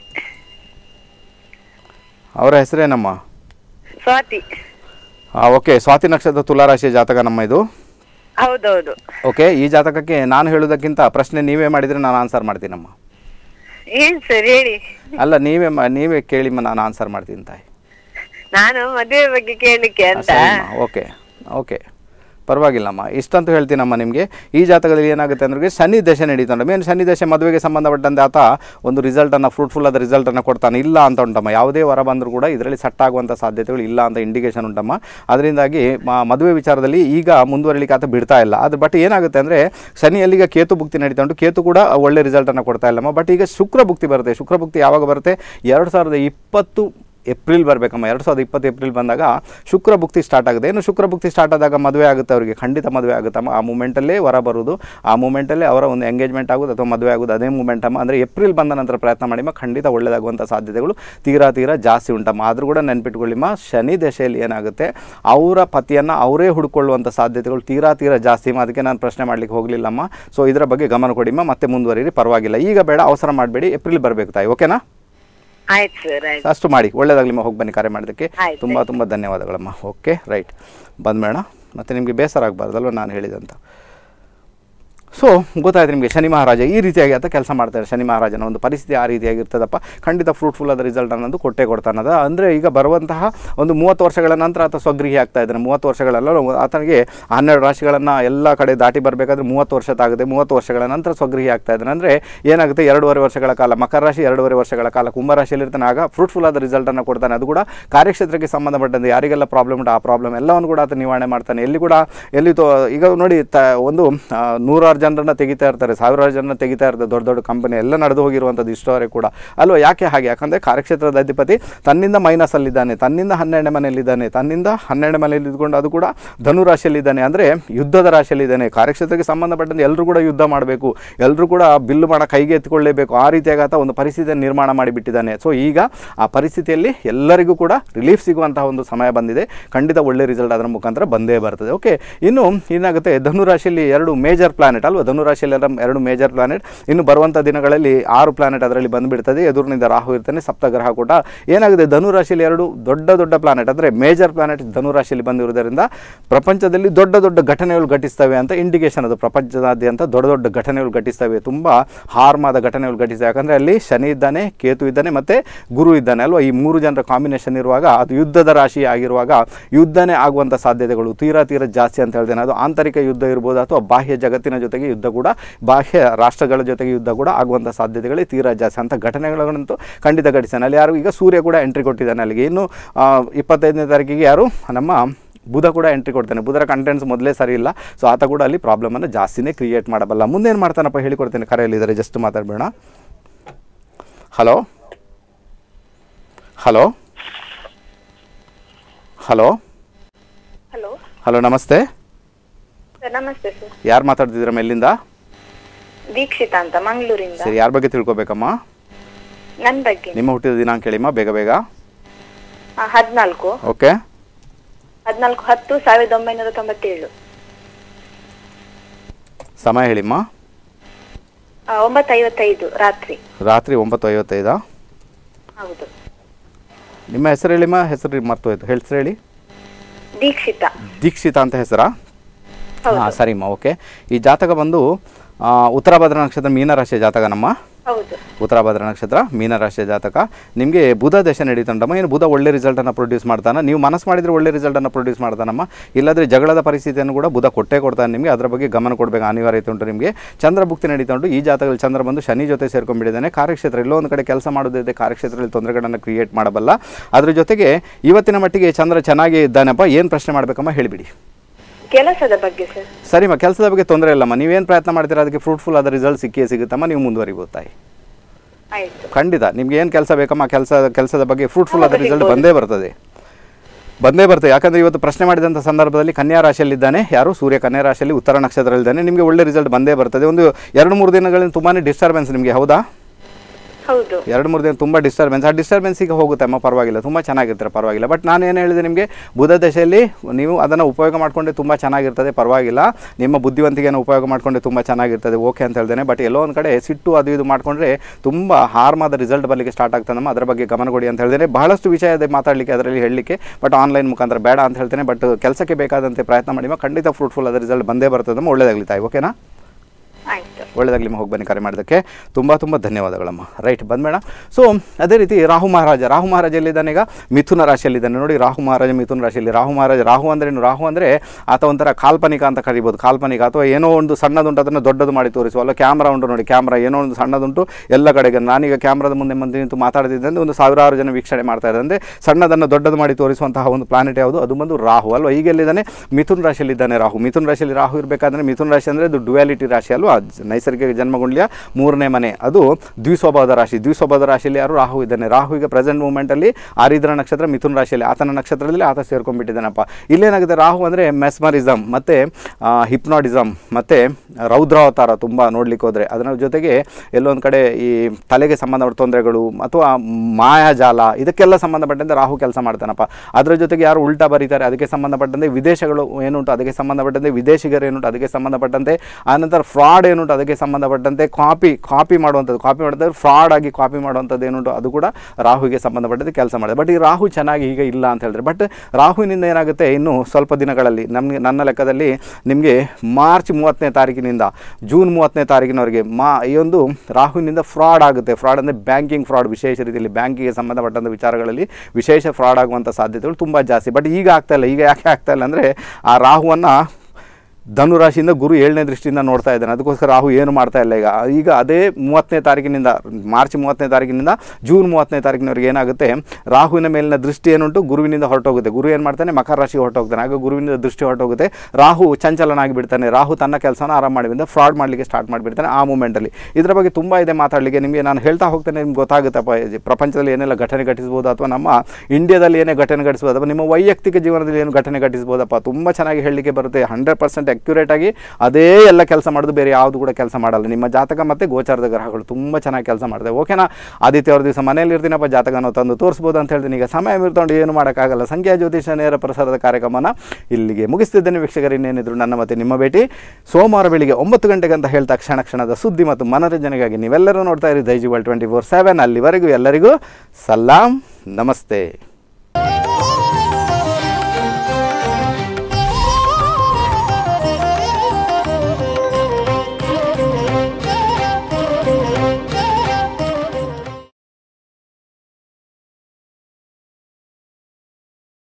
ಅವರ ಹೆಸರೇನಮ್ಮ ಸ್ವಾತಿ ಆ, ಓಕೆ ಸ್ವಾತಿ ನಕ್ಷತ್ರ ತುಲಾರಾಶಿಯ ಜಾತಕ ನಮ್ಮ ಇದು ಹೌದೌದು ಓಕೆ ಈ ಜಾತಕಕ್ಕೆ ನಾನು ಹೇಳೋದಕ್ಕಿಂತ ಪ್ರಶ್ನೆ ನೀವೇ ಮಾಡಿದರೆ ನಾನು ಆನ್ಸರ್ ಮಾಡ್ತೀನಮ್ಮ ಏನ್ ಸರ್ ಹೇಳಿ ಅಲ್ಲ ನೀವೇ ಮ- ನೀವೇ ಕೇಳಿಮ್ಮ ನಾನು ಆನ್ಸರ್ ಮಾಡ್ತೀನಿ ತಾಯಿ ನಾನು ಮದುವೆ ಬಗ್ಗೆ ಕೇಳಲಿಕ್ಕೆ ಅಂತ ಸರಿಮ್ಮ ಓಕೆ ಓಕೆ ಪರವಾಗಿಲ್ಲಮ್ಮ ಇಷ್ಟಂತೂ ಹೇಳ್ತೀನಮ್ಮ ನಿಮಗೆ ಈ ಜಾತಕದಲ್ಲಿ ಏನಾಗುತ್ತೆ ಅಂದ್ರೆ ಶನಿ ದಶೆ ನಡೀತಾನೆ ಮೇನ್ ಶನಿ ದಶೆ ಮದುವೆಗೆ ಸಂಬಂಧಪಟ್ಟಂತೆ ಆತ ಒಂದು ರಿಸಲ್ಟನ್ನು ಫ್ರೂಟ್ಫುಲ್ ಆದ ರಿಸಲ್ಟನ್ನು ಕೊಡ್ತಾನೆ ಇಲ್ಲ ಅಂತ ಉಂಟಮ್ಮ ಯಾವುದೇ ವರ ಬಂದರೂ ಕೂಡ ಇದರಲ್ಲಿ ಸೆಟ್ ಆಗುವಂಥ ಸಾಧ್ಯತೆಗಳು ಇಲ್ಲ ಅಂತ ಇಂಡಿಕೇಶನ್ ಉಂಟಮ್ಮ ಅದರಿಂದಾಗಿ ಮ- ಮದುವೆ ವಿಚಾರದಲ್ಲಿ ಈಗ ಮುಂದುವರಿಲಿಕ್ಕೆ ಆತ ಬಿಡ್ತಾ ಇಲ್ಲ ಅದು ಬಟ್ ಏನಾಗುತ್ತೆ ಅಂದರೆ ಶನಿಯಲ್ಲಿ ಈಗ ಕೇತು ಭುಕ್ತಿ ನಡೀತಾ ಉಂಟು ಕೇತು ಕೂಡ ಒಳ್ಳೆ ರಿಸಲ್ಟನ್ನು ಕೊಡ್ತಾ ಇಲ್ಲಮ್ಮ ಬಟ್ ಈಗ ಶುಕ್ರ ಭುಕ್ತಿ ಬರುತ್ತೆ ಶುಕ್ರ ಭುಕ್ತಿ ಯಾವಾಗ ಬರುತ್ತೆ ಎರಡು ಸಾವಿರದ ಇಪ್ಪತ್ತು ಏಪ್ರಿಲ್ ಬರಬೇಕಮ್ಮ ಎರಡು ಸಾವಿರದ ಇಪ್ಪತ್ತು ಏಪ್ರಿಲ್ ಬಂದಾಗ ಶುಕ್ರ ಭುಕ್ತಿ ಸ್ಟಾರ್ಟ್ ಆಗುತ್ತೆ ಏನು ಶುಕ್ರ ಭುಕ್ತಿ ಸ್ಟಾರ್ಟ್ ಆದಾಗ ಮದುವೆ ಆಗುತ್ತೆ ಅವರಿಗೆ ಖಂಡಿತ ಮದುವೆ ಆಗುತ್ತಮ್ಮ ಆ ಮೂಮೆಂಟಲ್ಲೇ ಹೊರ ಬರೋದು ಆ ಮೂಮೆಂಟಲ್ಲೇ ಅವರ ಒಂದು ಎಂಗೇಜ್ಮೆಂಟ್ ಆಗೋದು ಅಥವಾ ಮದುವೆ ಆಗೋದು ಅದೇ ಮೂಮೆಂಟ್ ಅಮ್ಮ ಅಂದರೆ ಏಪ್ರಿಲ್ ಬಂದ ನಂತರ ಪ್ರಯತ್ನ ಮಾಡಿಮ್ಮ ಖಂಡಿತ ಒಳ್ಳೆಯದಾಗುವಂಥ ಸಾಧ್ಯತೆಗಳು ತೀರಾ ತೀರಾ ಜಾಸ್ತಿ ಉಂಟಮ್ಮ ಆದರೂ ಕೂಡ ನೆನ್ಪಿಟ್ಕೊಳ್ಳಿಮ್ಮ ಶನಿ ದಶೆಯಲ್ಲಿ ಏನಾಗುತ್ತೆ ಅವರ ಪತಿಯನ್ನು ಅವರೇ ಹುಡ್ಕೊಳ್ಳುವಂಥ ಸಾಧ್ಯತೆಗಳು ತೀರಾ ತೀರಾ ಜಾಸ್ತಿ ಅಮ್ಮ. ಅದಕ್ಕೆ ನಾನು ಪ್ರಶ್ನೆ ಮಾಡಲಿಕ್ಕೆ ಹೋಗಲಿಲ್ಲಮ್ಮ ಸೊ ಇದರ ಬಗ್ಗೆ ಗಮನ ಕೊಡಿಮ್ಮ ಮತ್ತೆ ಮುಂದುವರಿರಿ ಪರವಾಗಿಲ್ಲ ಈಗ ಬೇಡ ಅವಸರ ಮಾಡಬೇಡಿ ಏಪ್ರಿಲ್ ಬರಬೇಕು ತಾಯಿ ಓಕೆನಾ ಆಯ್ತು ಸರ್ ಆಯ್ತು ಅಷ್ಟು ಮಾಡಿ ಒಳ್ಳೇದಾಗಲಿ ಹೋಗಿ ಬನ್ನಿ ಕರೆ ಮಾಡೋದಕ್ಕೆ ಆಯ್ತು, ತುಂಬ ತುಂಬ ಧನ್ಯವಾದಗಳಮ್ಮ ಓಕೆ ರೈಟ್ ಬಂದ್ಬೇಡ ಮತ್ತು ನಿಮಗೆ ಬೇಸರ ಆಗಬಾರ್ದಲ್ವ ನಾನು ಹೇಳಿದಂತ ಸೊ ಗೊತ್ತಾಯ್ತು ನಿಮಗೆ ಶನಿ ಮಹಾರಾಜ ಈ ರೀತಿಯಾಗಿ ಆತ ಕೆಲಸ ಮಾಡ್ತಾರೆ ಶನಿ ಮಹಾರಾಜನ ಒಂದು ಪರಿಸ್ಥಿತಿ ಆ ರೀತಿಯಾಗಿರ್ತದಪ್ಪ ಖಂಡಿತ ಫ್ರೂಟ್ಫುಲ್ ಆದ ರಿಸಲ್ಟ್ ಅನ್ನೋದು ಕೊಟ್ಟೇ ಕೊಡ್ತಾನದ ಅಂದರೆ ಈಗ ಬರುವಂತಹ ಒಂದು ಮೂವತ್ತು ವರ್ಷಗಳ ನಂತರ ಆತ ಸ್ವಗೃಹಿ ಆಗ್ತಾ ಇದ್ದಾನೆ ಮೂವತ್ತು ವರ್ಷಗಳೆಲ್ಲ ಆತನಿಗೆ ಹನ್ನೆರಡು ರಾಶಿಗಳನ್ನು ಎಲ್ಲ ಕಡೆ ದಾಟಿ ಬರಬೇಕಾದ್ರೆ ಮೂವತ್ತು ವರ್ಷ ತಾಗುತ್ತೆ ಮೂವತ್ತು ವರ್ಷಗಳ ನಂತರ ಸ್ವಗೃಹಿ ಆಗ್ತಾ ಇದ್ದಾನೆ ಅಂದರೆ ಏನಾಗುತ್ತೆ ಎರಡೂವರೆ ವರ್ಷಗಳ ಕಾಲ ಮಕರ ರಾಶಿ ಎರಡೂವರೆ ವರ್ಷಗಳ ಕಾಲ ಕುಂಭರಾಶಿಯಲ್ಲಿ ಇರ್ತಾನೆ ಆಗ ಫ್ರೂಟ್ಫುಲ್ ಆದ ರಿಸಲ್ಟನ್ನು ಕೊಡ್ತಾನೆ ಅದು ಕೂಡ ಕಾರ್ಯಕ್ಷೇತ್ರಕ್ಕೆ ಸಂಬಂಧಪಟ್ಟಂತೆ ಯಾರಿಗೆಲ್ಲ ಪ್ರಾಬ್ಲಮ್ ಉಂಟು ಆ ಪ್ರಾಬ್ಲಮ್ ಎಲ್ಲವನ್ನು ಕೂಡ ಆತ ನಿವಾರಣೆ ಮಾಡ್ತಾನೆ ಎಲ್ಲಿ ಕೂಡ ಎಲ್ಲಿ ತೋ ಈಗ ನೋಡಿ ತ ಒಂದು ಆ, ನೂರಾರು ಜನರನ್ನ ತೆಗಿತಾ ಇರ್ತಾರೆ ಸಾವಿರಾರು ಜನರನ್ನ ತೆಗಿತಾ ಇರ್ತಾರೆ ದೊಡ್ಡ ದೊಡ್ಡ ಕಂಪನಿ ಎಲ್ಲ ನಡೆದು ಹೋಗಿರುವಂಥದ್ದು ಇಷ್ಟವರೆಗೆ ಕೂಡ ಅಲ್ವಾ ಯಾಕೆ ಹಾಗೆ ಯಾಕಂದರೆ ಕಾರ್ಯಕ್ಷೇತ್ರದ ಅಧಿಪತಿ ತನ್ನಿಂದ ಮೈನಸಲ್ಲಿದ್ದಾನೆ ತನ್ನಿಂದ ಹನ್ನೆರಡನೇ ಮನೆಯಲ್ಲಿದ್ದಾನೆ ತನ್ನಿಂದ ಹನ್ನೆರಡನೇ ಮನೆಯಲ್ಲಿ ಇದ್ಕೊಂಡು ಅದು ಕೂಡ ಧನು ರಾಶಿಯಲ್ಲಿದ್ದಾನೆ ಅಂದರೆ ಯುದ್ಧದ ರಾಶಿಯಲ್ಲಿದ್ದಾನೆ ಕಾರ್ಯಕ್ಷೇತ್ರಕ್ಕೆ ಸಂಬಂಧಪಟ್ಟಂತೆ ಎಲ್ಲರೂ ಕೂಡ ಯುದ್ಧ ಮಾಡಬೇಕು ಎಲ್ಲರೂ ಕೂಡ ಬಿಲ್ಲು ಮಾಡ ಕೈಗೆ ಎತ್ತಿಕೊಳ್ಳೇಬೇಕು ಆ ರೀತಿಯಾಗಿ ಆತ ಒಂದು ಪರಿಸ್ಥಿತಿಯನ್ನು ನಿರ್ಮಾಣ ಮಾಡಿಬಿಟ್ಟಿದ್ದಾನೆ ಸೊ ಈಗ ಆ ಪರಿಸ್ಥಿತಿಯಲ್ಲಿ ಎಲ್ಲರಿಗೂ ಕೂಡ ರಿಲೀಫ್ ಸಿಗುವಂತಹ ಒಂದು ಸಮಯ ಬಂದಿದೆ ಖಂಡಿತ ಒಳ್ಳೆ ರಿಸಲ್ಟ್ ಅದರ ಮುಖಾಂತರ ಬಂದೇ ಬರ್ತದೆ ಓಕೆ ಇನ್ನು ಏನಾಗುತ್ತೆ ಧನುರಾಶಿಯಲ್ಲಿ ಎರಡು ಮೇಜರ್ ಪ್ಲಾನೆಟ್ ಅಲ್ವಾ ಧನುರಾಶಿಯಲ್ಲಿ ಎಲ್ಲ ಎರಡು ಮೇಜರ್ ಪ್ಲಾನೆಟ್ ಇನ್ನು ಬರುವಂಥ ದಿನಗಳಲ್ಲಿ ಆರು ಪ್ಲಾನೆಟ್ ಅದರಲ್ಲಿ ಬಂದುಬಿಡ್ತದೆ ಎದುರಿನಿಂದ ರಾಹು ಇರ್ತಾನೆ ಸಪ್ತಗ್ರಹ ಕೂಡ ಏನಾಗಿದೆ ಧನುರಾಶಿಯಲ್ಲಿ ಎರಡು ದೊಡ್ಡ ದೊಡ್ಡ ಪ್ಲಾನೆಟ್ ಅಂದರೆ ಮೇಜರ್ ಪ್ಲಾನೆಟ್ ಧನುರಾಶಿಯಲ್ಲಿ ಬಂದಿರುವುದರಿಂದ ಪ್ರಪಂಚದಲ್ಲಿ ದೊಡ್ಡ ದೊಡ್ಡ ಘಟನೆಗಳು ಘಟಿಸ್ತವೆ ಅಂತ ಇಂಡಿಕೇಶನ್ ಅದು ಪ್ರಪಂಚದಾದ್ಯಂತ ದೊಡ್ಡ ದೊಡ್ಡ ಘಟನೆಗಳು ಘಟಿಸ್ತವೆ ತುಂಬ ಹಾರ್ಮಾದ ಘಟನೆಗಳು ಘಟಿಸ್ತವೆ ಯಾಕಂದರೆ ಅಲ್ಲಿ ಶನಿ ಇದ್ದಾನೆ ಕೇತು ಇದ್ದಾನೆ ಮತ್ತು ಗುರು ಇದ್ದಾನೆ ಅಲ್ವಾ ಈ ಮೂರು ಜನರ ಕಾಂಬಿನೇಷನ್ ಇರುವಾಗ ಅದು ಯುದ್ಧದ ರಾಶಿ ಆಗಿರುವಾಗ ಯುದ್ಧನೇ ಆಗುವಂಥ ಸಾಧ್ಯತೆಗಳು ತೀರಾ ತೀರಾ ಜಾಸ್ತಿ ಅಂತ ಹೇಳ್ತೇನೆ ಅದು ಆಂತರಿಕ ಯುದ್ಧ ಇರ್ಬೋದು ಅಥವಾ ಬಾಹ್ಯ ಜಗತ್ತಿನ ಜೊತೆಗೆ ಯುದ್ಧ ಕೂಡ ಬಾಹ್ಯ ರಾಷ್ಟ್ರಗಳ ಜೊತೆಗೆ ಯುದ್ಧ ಕೂಡ ಆಗುವಂಥ ಸಾಧ್ಯತೆಗಳೇ ತೀರಾ ಜಾಸ್ತಿ ಅಂತ ಘಟನೆಗಳಂತೂ ಖಂಡಿತ ಘಟಿಸ್ತಾನೆ ಅಲ್ಲಿ ಯಾರು ಈಗ ಸೂರ್ಯ ಕೂಡ ಎಂಟ್ರಿ ಕೊಟ್ಟಿದ್ದಾನೆ ಅಲ್ಲಿಗೆ ಇನ್ನು ಆ, ಇಪ್ಪತ್ತೈದನೇ ತಾರೀಕಿಗೆ ಯಾರು ನಮ್ಮ ಬುಧ ಕೂಡ ಎಂಟ್ರಿ ಕೊಡ್ತಾನೆ ಬುಧರ ಕಂಟೆಂಟ್ಸ್ ಮೊದಲೇ ಸರಿ ಇಲ್ಲ ಸೊ ಆತ ಕೂಡ ಅಲ್ಲಿ ಪ್ರಾಬ್ಲಮನ್ನು ಜಾಸ್ತಿನೇ ಕ್ರಿಯೇಟ್ ಮಾಡಬಲ್ಲ ಮುಂದೇನು ಮಾಡ್ತಾನಪ್ಪ ಹೇಳಿಕೊಡ್ತೇನೆ ಕರೆಯಲ್ಲಿದ್ದಾರೆ ಜಸ್ಟ್ ಮಾತಾಡಬೇಡ hello hello hello hello hello ನಮಸ್ತೆ ಸರ್ ನಮಸ್ತೆ ಸರ್ ಯಾರು ಮಾತಾಡ್ತಿದ್ದೀರಮ್ಮ ಎಲ್ಲಿಂದ ದೀಕ್ಷಿತಾ ಅಂತ ಮಂಗಳೂರಿಂದ ಸರಿ ಯಾರ ಬಗ್ಗೆ ತಿಳ್ಕೊಬೇಕಮ್ಮ ನನ್ನ ಬಗ್ಗೆ ನಿಮ್ಮ ಹುಟ್ಟಿದ ದಿನಾಂಕ ಹೇಳಿಮ್ಮ ಬೇಗ ಬೇಗ ಹದಿನಾಲ್ಕು ಓಕೆ ಹದಿನಾಲ್ಕು ಹತ್ತು ಸಾವಿರದ ಒಂಬೈನೂರ ತೊಂಬತ್ತೇಳು ಸಮಯ ಹೇಳಿಮ್ಮ ಆ, ಒಂಬತ್ತು ಐವತ್ತೈದು ರಾತ್ರಿ ರಾತ್ರಿ ಒಂಬತ್ತು ಐವತ್ತೈದಾ ಹೌದು ನಿಮ್ಮ ಹೆಸರು ಹೇಳಿಮ್ಮ ಹೆಸರು ಮರ್ತೋಯ್ತು ಹೆಸರು ಹೇಳಿ ದೀಕ್ಷಿತಾ ದೀಕ್ಷಿತ ಅಂತ ಹೆಸರಾ ಹೌದು. ಹಾಂ ಸರಿಮ್ಮ ಓಕೆ ಈ ಜಾತಕ ಬಂದು ಆ, ಉತ್ತರ ಭದ್ರ ನಕ್ಷತ್ರ ಮೀನರಾಶಿಯ ಜಾತಕ ನಮ್ಮ ಹೌದು ಉತ್ತರ ಭದ್ರ ನಕ್ಷತ್ರ ಮೀನರಾಶಿಯ ಜಾತಕ ನಿಮಗೆ ಬುಧ ದಶ ನಡೀತಂಟಮ್ಮ ಏನು ಬುಧ ಒಳ್ಳೆ ರಿಸಲ್ಟನ್ನು ಪ್ರೊಡ್ಯೂಸ್ ಮಾಡ್ತಾನೆ ನೀವು ಮನಸ್ಸು ಮಾಡಿದರೆ ಒಳ್ಳೆ ರಿಸಲ್ಟನ್ನು ಪ್ರೊಡ್ಯೂಸ್ ಮಾಡ್ತಾನಮ್ಮ ಇಲ್ಲಾಂದರೆ ಜಗಳದ ಪರಿಸ್ಥಿತಿಯನ್ನು ಕೂಡ ಬುಧ ಕೊಟ್ಟೇ ಕೊಡ್ತಾನೆ ನಿಮಗೆ ಅದರ ಬಗ್ಗೆ ಗಮನ ಕೊಡಬೇಕು ಅನಿವಾರ್ಯತೆ ಉಂಟು ನಿಮಗೆ ಚಂದ್ರ ಭುಕ್ತಿ ನಡೀತಾ ಉಂಟು ಈ ಜಾತಕದಲ್ಲಿ ಚಂದ್ರ ಬಂದು ಶನಿ ಜೊತೆ ಸೇರ್ಕೊಂಡ್ಬಿಟ್ಟಿದ್ದಾನೆ ಕಾರ್ಯಕ್ಷೇತ್ರ ಎಲ್ಲೋ ಒಂದು ಕಡೆ ಕೆಲಸ ಮಾಡೋದಿದೆ ಕಾರ್ಯಕ್ಷೇತ್ರದಲ್ಲಿ ತೊಂದರೆಗಳನ್ನು ಕ್ರಿಯೇಟ್ ಮಾಡಬಲ್ಲ ಅದ್ರ ಜೊತೆಗೆ ಇವತ್ತಿನ ಮಟ್ಟಿಗೆ ಚಂದ್ರ ಚೆನ್ನಾಗಿ ಇದ್ದಾನಪ್ಪ ಏನು ಪ್ರಶ್ನೆ ಮಾಡಬೇಕಮ್ಮ ಹೇಳಿಬಿಡಿ ಕೆಲಸದ ಬಗ್ಗೆ ಸರ್ ಸರಿಮ್ಮ ಕೆಲಸದ ಬಗ್ಗೆ ತೊಂದರೆ ಇಲ್ಲಮ್ಮ ನೀವೇನು ಪ್ರಯತ್ನ ಮಾಡ್ತೀರಾ ಅದಕ್ಕೆ ಫ್ರೂಟ್ಫುಲ್ ಆದ ರಿಸಲ್ಟ್ ಸಿಕ್ಕೇ ಸಿಗುತ್ತಮ್ಮ ನೀವು ಮುಂದುವರಿಬೋದು ತಾಯಿ ಆಯ್ತು ಖಂಡಿತ ನಿಮ್ಗೆ ಏನು ಕೆಲಸ ಬೇಕಮ್ಮ ಕೆಲಸ ಕೆಲಸದ ಬಗ್ಗೆ ಫ್ರೂಟ್ಫುಲ್ ಆದ ಹೌದು, ರಿಸಲ್ಟ್ ಸಿಗ್ಬೋದು. ಬಂದೇ ಬರ್ತದೆ ಬಂದೇ ಬರ್ತದೆ ಯಾಕಂದರೆ ಇವತ್ತು ಪ್ರಶ್ನೆ ಮಾಡಿದಂಥ ಸಂದರ್ಭದಲ್ಲಿ ಕನ್ಯಾ ರಾಶಿಯಲ್ಲಿದ್ದಾನೆ ಯಾರು ಸೂರ್ಯ ಕನ್ಯಾ ರಾಶಿಯಲ್ಲಿ ಉತ್ತರ ನಕ್ಷತ್ರದಲ್ಲಿದ್ದಾನೆ ನಿಮಗೆ ಒಳ್ಳೆ ರಿಸಲ್ಟ್ ಬಂದೇ ಬರ್ತದೆ ಒಂದು ಎರಡು ಮೂರು ದಿನಗಳಿಂದ ತುಂಬಾ ಡಿಸ್ಟರ್ಬೆನ್ಸ್ ನಿಮಗೆ ಹೌದಾ ಹೌದು ಎರಡು ಮೂರು ದಿನ ತುಂಬ ಡಿಸ್ಟರ್ಬೆನ್ಸ್ ಆ ಡಿಸ್ಟರ್ಬೆನ್ಸಿಗೆ ಹೋಗುತ್ತೆ ಅಮ್ಮ ಪರವಾಗಿಲ್ಲ ತುಂಬ ಚೆನ್ನಾಗಿರ್ತಾರೆ ಪರವಾಗಿಲ್ಲ ಬಟ್ ನಾನು ಏನು ಹೇಳಿದೆ ನಿಮಗೆ ಬುಧ ದಶೆಯಲ್ಲಿ ನೀವು ಅದನ್ನು ಉಪಯೋಗ ಮಾಡಿಕೊಂಡ್ರೆ ತುಂಬ ಚೆನ್ನಾಗಿರ್ತದೆ ಪರವಾಗಿಲ್ಲ ನಿಮ್ಮ ಬುದ್ಧಿವಂತಿಕೆಯನ್ನು ಉಪಯೋಗ ಮಾಡಿಕೊಂಡ್ರೆ ತುಂಬ ಚೆನ್ನಾಗಿರ್ತದೆ ಓಕೆ ಅಂತ ಹೇಳ್ತೇನೆ ಬಟ್ ಎಲ್ಲೋ ಒಂದು ಕಡೆ ಸಿಟ್ಟು ಅದು ಇದು ಮಾಡಿಕೊಂಡ್ರೆ ತುಂಬ ಹಾರ್ಮಾದ ರಿಸಲ್ಟ್ ಬರಲಿಕ್ಕೆ ಸ್ಟಾರ್ಟ್ ಆಗ್ತದಮ್ಮ ಅದರ ಬಗ್ಗೆ ಗಮನ ಕೊಡಿ ಅಂತ ಹೇಳ್ತೇನೆ ಬಹಳಷ್ಟು ವಿಷಯ ಇದೆ ಮಾತಾಡಲಿಕ್ಕೆ ಅದರಲ್ಲಿ ಹೇಳಲಿಕ್ಕೆ ಬಟ್ ಆನ್ಲೈನ್ ಮುಖಾಂತರ ಬೇಡ ಅಂತ ಹೇಳ್ತೇನೆ ಬಟ್ ಕೆಲಸಕ್ಕೆ ಬೇಕಾದಂತೆ ಪ್ರಯತ್ನ ಮಾಡಿ ಖಂಡಿತ ಫ್ರೂಟ್ಫುಲ್ ಆದ ರಿಸಲ್ಟ್ ಬಂದೇ ಬರ್ತದಮ್ಮ ಒಳ್ಳೇದಾಗಲಿ ತಾಯಿ ಓಕೆನಾ ಆಯ್ತು ಒಳ್ಳೆದಾಗಲಿ ಹೋಗಿ ಬನ್ನಿ ಕರೆ ಮಾಡೋದಕ್ಕೆ ತುಂಬ ತುಂಬ ಧನ್ಯವಾದಗಳಮ್ಮ ರೈಟ್ ಬಂದ್ಬೇಡ ಸೊ ಅದೇ ರೀತಿ ರಾಹು ಮಹಾರಾಜ ರಾಹು ಮಹಾರಾಜ ಎಲ್ಲಿದ್ದಾನೆ ಈಗ ಮಿಥುನ ರಾಶಿಯಲ್ಲಿದ್ದಾನೆ ನೋಡಿ ರಾಹು ಮಹಾರಾಜ ಮಿಥುನ ರಾಶಿಯಲ್ಲಿ ರಾಹು ಮಹಾರಾಜ ರಾಹು ಅಂದ್ರೇನು ರಾಹು ಅಂದರೆ ಆತ ಒಂಥರ ಕಾಲ್ಪನಿಕ ಅಂತ ಕರಿಬೋದು ಕಾಲ್ಪನಿಕ ಅಥವಾ ಏನೋ ಒಂದು ಸಣ್ಣದುಂಟು ಅದನ್ನು ದೊಡ್ಡದು ಮಾಡಿ ತೋರಿಸುವ ಅಲ್ಲ ಕ್ಯಾಮ್ರಾ ಉಂಟು ನೋಡಿ ಕ್ಯಾಮ್ರಾ ಏನೋ ಒಂದು ಸಣ್ಣದುಂಟು ಎಲ್ಲ ಕಡೆಗೆ ನಾನೀಗ ಕ್ಯಾಮ್ರಾದ ಮುಂದೆ ಮುಂದೆ ನಿಂತು ಮಾತಾಡ್ತಿದ್ದೆ ಒಂದು ಸಾವಿರಾರು ಜನ ವೀಕ್ಷಣೆ ಮಾಡ್ತಾ ಇದ್ದಾರೆ ಅಂದರೆ ಸಣ್ಣದನ್ನು ದೊಡ್ಡದು ಮಾಡಿ ತೋರಿಸುವಂತಹ ಒಂದು ಪ್ಲಾನೆಟ್ ಯಾವುದು ಅದು ಬಂದು ರಾಹು ಅಲ್ವಾ ಈಗ ಎಲ್ಲಿದ್ದಾನೆ ಮಿಥುನ್ ರಾಶಿಯಲ್ಲಿದ್ದಾನೆ ರಾಹು ಮಿಥುನ್ ರಾಶಿಯಲ್ಲಿ ರಾಹು ಇರಬೇಕಾದ್ರೆ ಮಿಥುನ್ ರಾಶಿ ಅಂದರೆ ಅದು ಡುಯಾಲಿಟಿ ರಾಶಿ ಅಲ್ವಾ ಜ- ನೈಸರ್ಗಿಕ ಜನ್ಮಗುಂಡ್ಲಿಯ ಮೂರನೇ ಮನೆ ಅದು ದ್ವಿಸ್ವಭಾವದ ರಾಶಿ ದ್ವಿಸ್ವಭಾವದ ರಾಶಿಯಲ್ಲಿ ಯಾರು ರಾಹು ಇದ್ದಾನೆ ರಾಹು ಈಗ ಪ್ರೆಸೆಂಟ್ ಮೂಮೆಂಟಲ್ಲಿ ಆರಿದ್ರ ನಕ್ಷತ್ರ ಮಿಥುನ್ ರಾಶಿಯಲ್ಲಿ ಆತನ ನಕ್ಷತ್ರದಲ್ಲಿ ಆತ ಸೇರ್ಕೊಂಡ್ಬಿಟ್ಟಿದ್ದಾನಪ್ಪ ಇಲ್ಲೇನಾಗುತ್ತೆ ರಾಹು ಅಂದರೆ ಮೆಸ್ಮರಿಸಮ್ ಮತ್ತು ಹಿಪ್ನಾಟಿಸಮ್ ಮತ್ತು ರೌದ್ರಾವತಾರ ತುಂಬ ನೋಡ್ಲಿಕ್ಕೆ ಹೋದರೆ ಅದರ ಜೊತೆಗೆ ಎಲ್ಲೊಂದು ಕಡೆ ಈ ತಲೆಗೆ ಸಂಬಂಧಪಟ್ಟ ತೊಂದರೆಗಳು ಅಥವಾ ಮಾಯಾಜಾಲ ಇದಕ್ಕೆಲ್ಲ ಸಂಬಂಧಪಟ್ಟಂತೆ ರಾಹು ಕೆಲಸ ಮಾಡ್ತಾನಪ್ಪ ಅದರ ಜೊತೆಗೆ ಯಾರು ಉಲ್ಟಾ ಬರೀತಾರೆ ಅದಕ್ಕೆ ಸಂಬಂಧಪಟ್ಟಂತೆ ವಿದೇಶಗಳು ಏನುಂಟು ಅದಕ್ಕೆ ಸಂಬಂಧಪಟ್ಟಂತೆ ವಿದೇಶಿಗರು ಏನುಂಟು ಅದಕ್ಕೆ ಸಂಬಂಧಪಟ್ಟಂತೆ ಆನಂತರ ಫ್ರಾಡ್ ಏನುಂಟು ಅದಕ್ಕೆ ಜಾತಕಕ್ಕೆ ಸಂಬಂಧಪಟ್ಟಂತೆ ಕಾಪಿ ಕಾಪಿ ಮಾಡುವಂಥದ್ದು ಕಾಪಿ ಮಾಡುವಂಥದ್ದು ಫ್ರಾಡ್ ಆಗಿ ಕಾಪಿ ಮಾಡುವಂಥದ್ದು ಏನುಂಟು ಅದು ಕೂಡ ರಾಹುಗೆ ಸಂಬಂಧಪಟ್ಟಂತೆ ಕೆಲಸ ಮಾಡಿದೆ ಬಟ್ ಈ ರಾಹು ಚೆನ್ನಾಗಿ ಈಗ ಇಲ್ಲ ಅಂತ ಹೇಳಿದ್ರೆ ಬಟ್ ರಾಹುವಿನಿಂದ ಏನಾಗುತ್ತೆ ಇನ್ನು ಸ್ವಲ್ಪ ದಿನಗಳಲ್ಲಿ ನಮಗೆ ನನ್ನ ಲೆಕ್ಕದಲ್ಲಿ ನಿಮಗೆ ಮಾರ್ಚ್ ಮೂವತ್ತನೇ ತಾರೀಕಿನಿಂದ ಜೂನ್ ಮೂವತ್ತನೇ ತಾರೀಕಿನವರೆಗೆ ಮಾ ಈ ಒಂದು ರಾಹುವಿನಿಂದ ಫ್ರಾಡ್ ಆಗುತ್ತೆ ಫ್ರಾಡ್ ಅಂದರೆ ಬ್ಯಾಂಕಿಂಗ್ ಫ್ರಾಡ್ ವಿಶೇಷ ರೀತಿಯಲ್ಲಿ ಬ್ಯಾಂಕಿಗೆ ಸಂಬಂಧಪಟ್ಟಂಥ ವಿಚಾರಗಳಲ್ಲಿ ವಿಶೇಷ ಫ್ರಾಡ್ ಆಗುವಂಥ ಸಾಧ್ಯತೆಗಳು ತುಂಬ ಜಾಸ್ತಿ ಬಟ್ ಈಗ ಆಗ್ತಾ ಇಲ್ಲ ಈಗ ಯಾಕೆ ಆಗ್ತಾ ಇಲ್ಲ ಅಂದರೆ ಆ ರಾಹುವನ್ನು ಧನುರಾಶಿಯಿಂದ ಗುರು ಏಳನೇ ದೃಷ್ಟಿಯಿಂದ ನೋಡ್ತಾ ಇದ್ದಾನೆ ಅದಕ್ಕೋಸ್ಕರ ರಾಹು ಏನು ಮಾಡ್ತಾ ಇಲ್ಲ ಈಗ ಈಗ ಅದೇ ಮೂವತ್ತನೇ ತಾರೀಕಿನಿಂದ ಮಾರ್ಚ್ ಮೂವತ್ತನೇ ತಾರೀಕಿನಿಂದ ಜೂನ್ ಮೂವತ್ತನೇ ತಾರೀಕಿನವರೆಗೆ ಏನಾಗುತ್ತೆ ರಾಹುವಿನ ಮೇಲಿನ ದೃಷ್ಟಿ ಏನುಂಟು ಗುರುವಿನಿಂದ ಹೊರಟೋಗುತ್ತೆ ಗುರು ಏನು ಮಾಡ್ತಾನೆ ಮಕರ ರಾಶಿಗೆ ಹೊರಟೋಗ್ತಾನೆ ಆಗ ಗುರುವಿನಿಂದ ದೃಷ್ಟಿ ಹೊರಟೋಗುತ್ತೆ ರಾಹು ಚಂಚಲನಾಗಿ ಬಿಡ್ತಾನೆ ರಾಹು ತನ್ನ ಕೆಲಸನ ಆರಾಮ ಮಾಡಿ ಫ್ರಾಡ್ ಮಾಡಲಿಕ್ಕೆ ಸ್ಟಾರ್ಟ್ ಮಾಡಿಬಿಡ್ತಾನೆ ಆ ಮೂಮೆಂಟಲ್ಲಿ ಇದರ ಬಗ್ಗೆ ತುಂಬ ಇದೆ ಮಾತಾಡಲಿಕ್ಕೆ ನಿಮಗೆ ನಾನು ಹೇಳ್ತಾ ಹೋಗ್ತೇನೆ ನಿಮ್ಗೆ ಗೊತ್ತಾಗುತ್ತಪ್ಪ ಈ ಪ್ರಪಂಚದಲ್ಲಿ ಏನೆಲ್ಲ ಘಟನೆ ಘಟಿಸ್ಬೋದು ಅಥವಾ ನಮ್ಮ ಇಂಡಿಯಾದಲ್ಲಿ ಏನೇ ಘಟನೆ ಘಟಿಸ್ಬೋದು ಅಥವಾ ನಿಮ್ಮ ವೈಯಕ್ತಿಕ ಜೀವನದಲ್ಲಿ ಏನು ಘಟನೆ ಘಟಿಸ್ಬೋದಪ್ಪ ತುಂಬ ಚೆನ್ನಾಗಿ ಹೇಳಲಿಕ್ಕೆ ಬರುತ್ತೆ ಹಂಡ್ರೆಡ್ ಪರ್ಸೆಂಟ್ ಆಗಿ ಅದೇ ಎಲ್ಲ ಕೆಲಸ ಮಾಡೋದು ಬೇರೆ ಯಾವುದು ಕೂಡ ಕೆಲಸ ಮಾಡಲ್ಲ ನಿಮ್ಮ ಜಾತಕ ಮತ್ತು ಗೋಚಾರದ ಗ್ರಹಗಳು ತುಂಬ ಚೆನ್ನಾಗಿ ಕೆಲಸ ಮಾಡ್ತವೆ ಓಕೆನಾ ಆದಿತ್ಯವಾರ ದಿವಸ ಮನೇಲಿ ಇರ್ತೀನಪ್ಪ ಜಾತಕನ ತಂದು ತೋರಿಸ್ಬೋದು ಅಂತ ಹೇಳ್ತೀನಿ ಈಗ ಸಮಯ ಮೀರ್ಕೊಂಡು ಏನು ಮಾಡೋಕ್ಕಾಗಲ್ಲ ಸಂಖ್ಯಾ ಜ್ಯೋತಿಷ ನೇರ ಪ್ರಸಾರದ ಕಾರ್ಯಕ್ರಮನ ಇಲ್ಲಿಗೆ ಮುಗಿಸ್ತಿದ್ದೇನೆ ವೀಕ್ಷಕರು ಇನ್ನೇನಿದ್ರು ನನ್ನ ಮತ್ತೆ ನಿಮ್ಮ ಭೇಟಿ ಸೋಮವಾರ ಬೆಳಿಗ್ಗೆ ಒಂಬತ್ತು ಗಂಟೆಗೆ ಅಂತ ಹೇಳ್ತಾ ಕ್ಷಣ ಕ್ಷಣದ ಸುದ್ದಿ ಮತ್ತು ಮನೋರಂಜನೆಗಾಗಿ ನೀವೆಲ್ಲರೂ ನೋಡ್ತಾ ಇರಿ ದೈಜಿವಲ್ ಟ್ವೆಂಟಿ ಫೋರ್ ಸೆವೆನ್ ಅಲ್ಲಿವರೆಗೂ ಎಲ್ಲರಿಗೂ ಸಲಾಂ ನಮಸ್ತೆ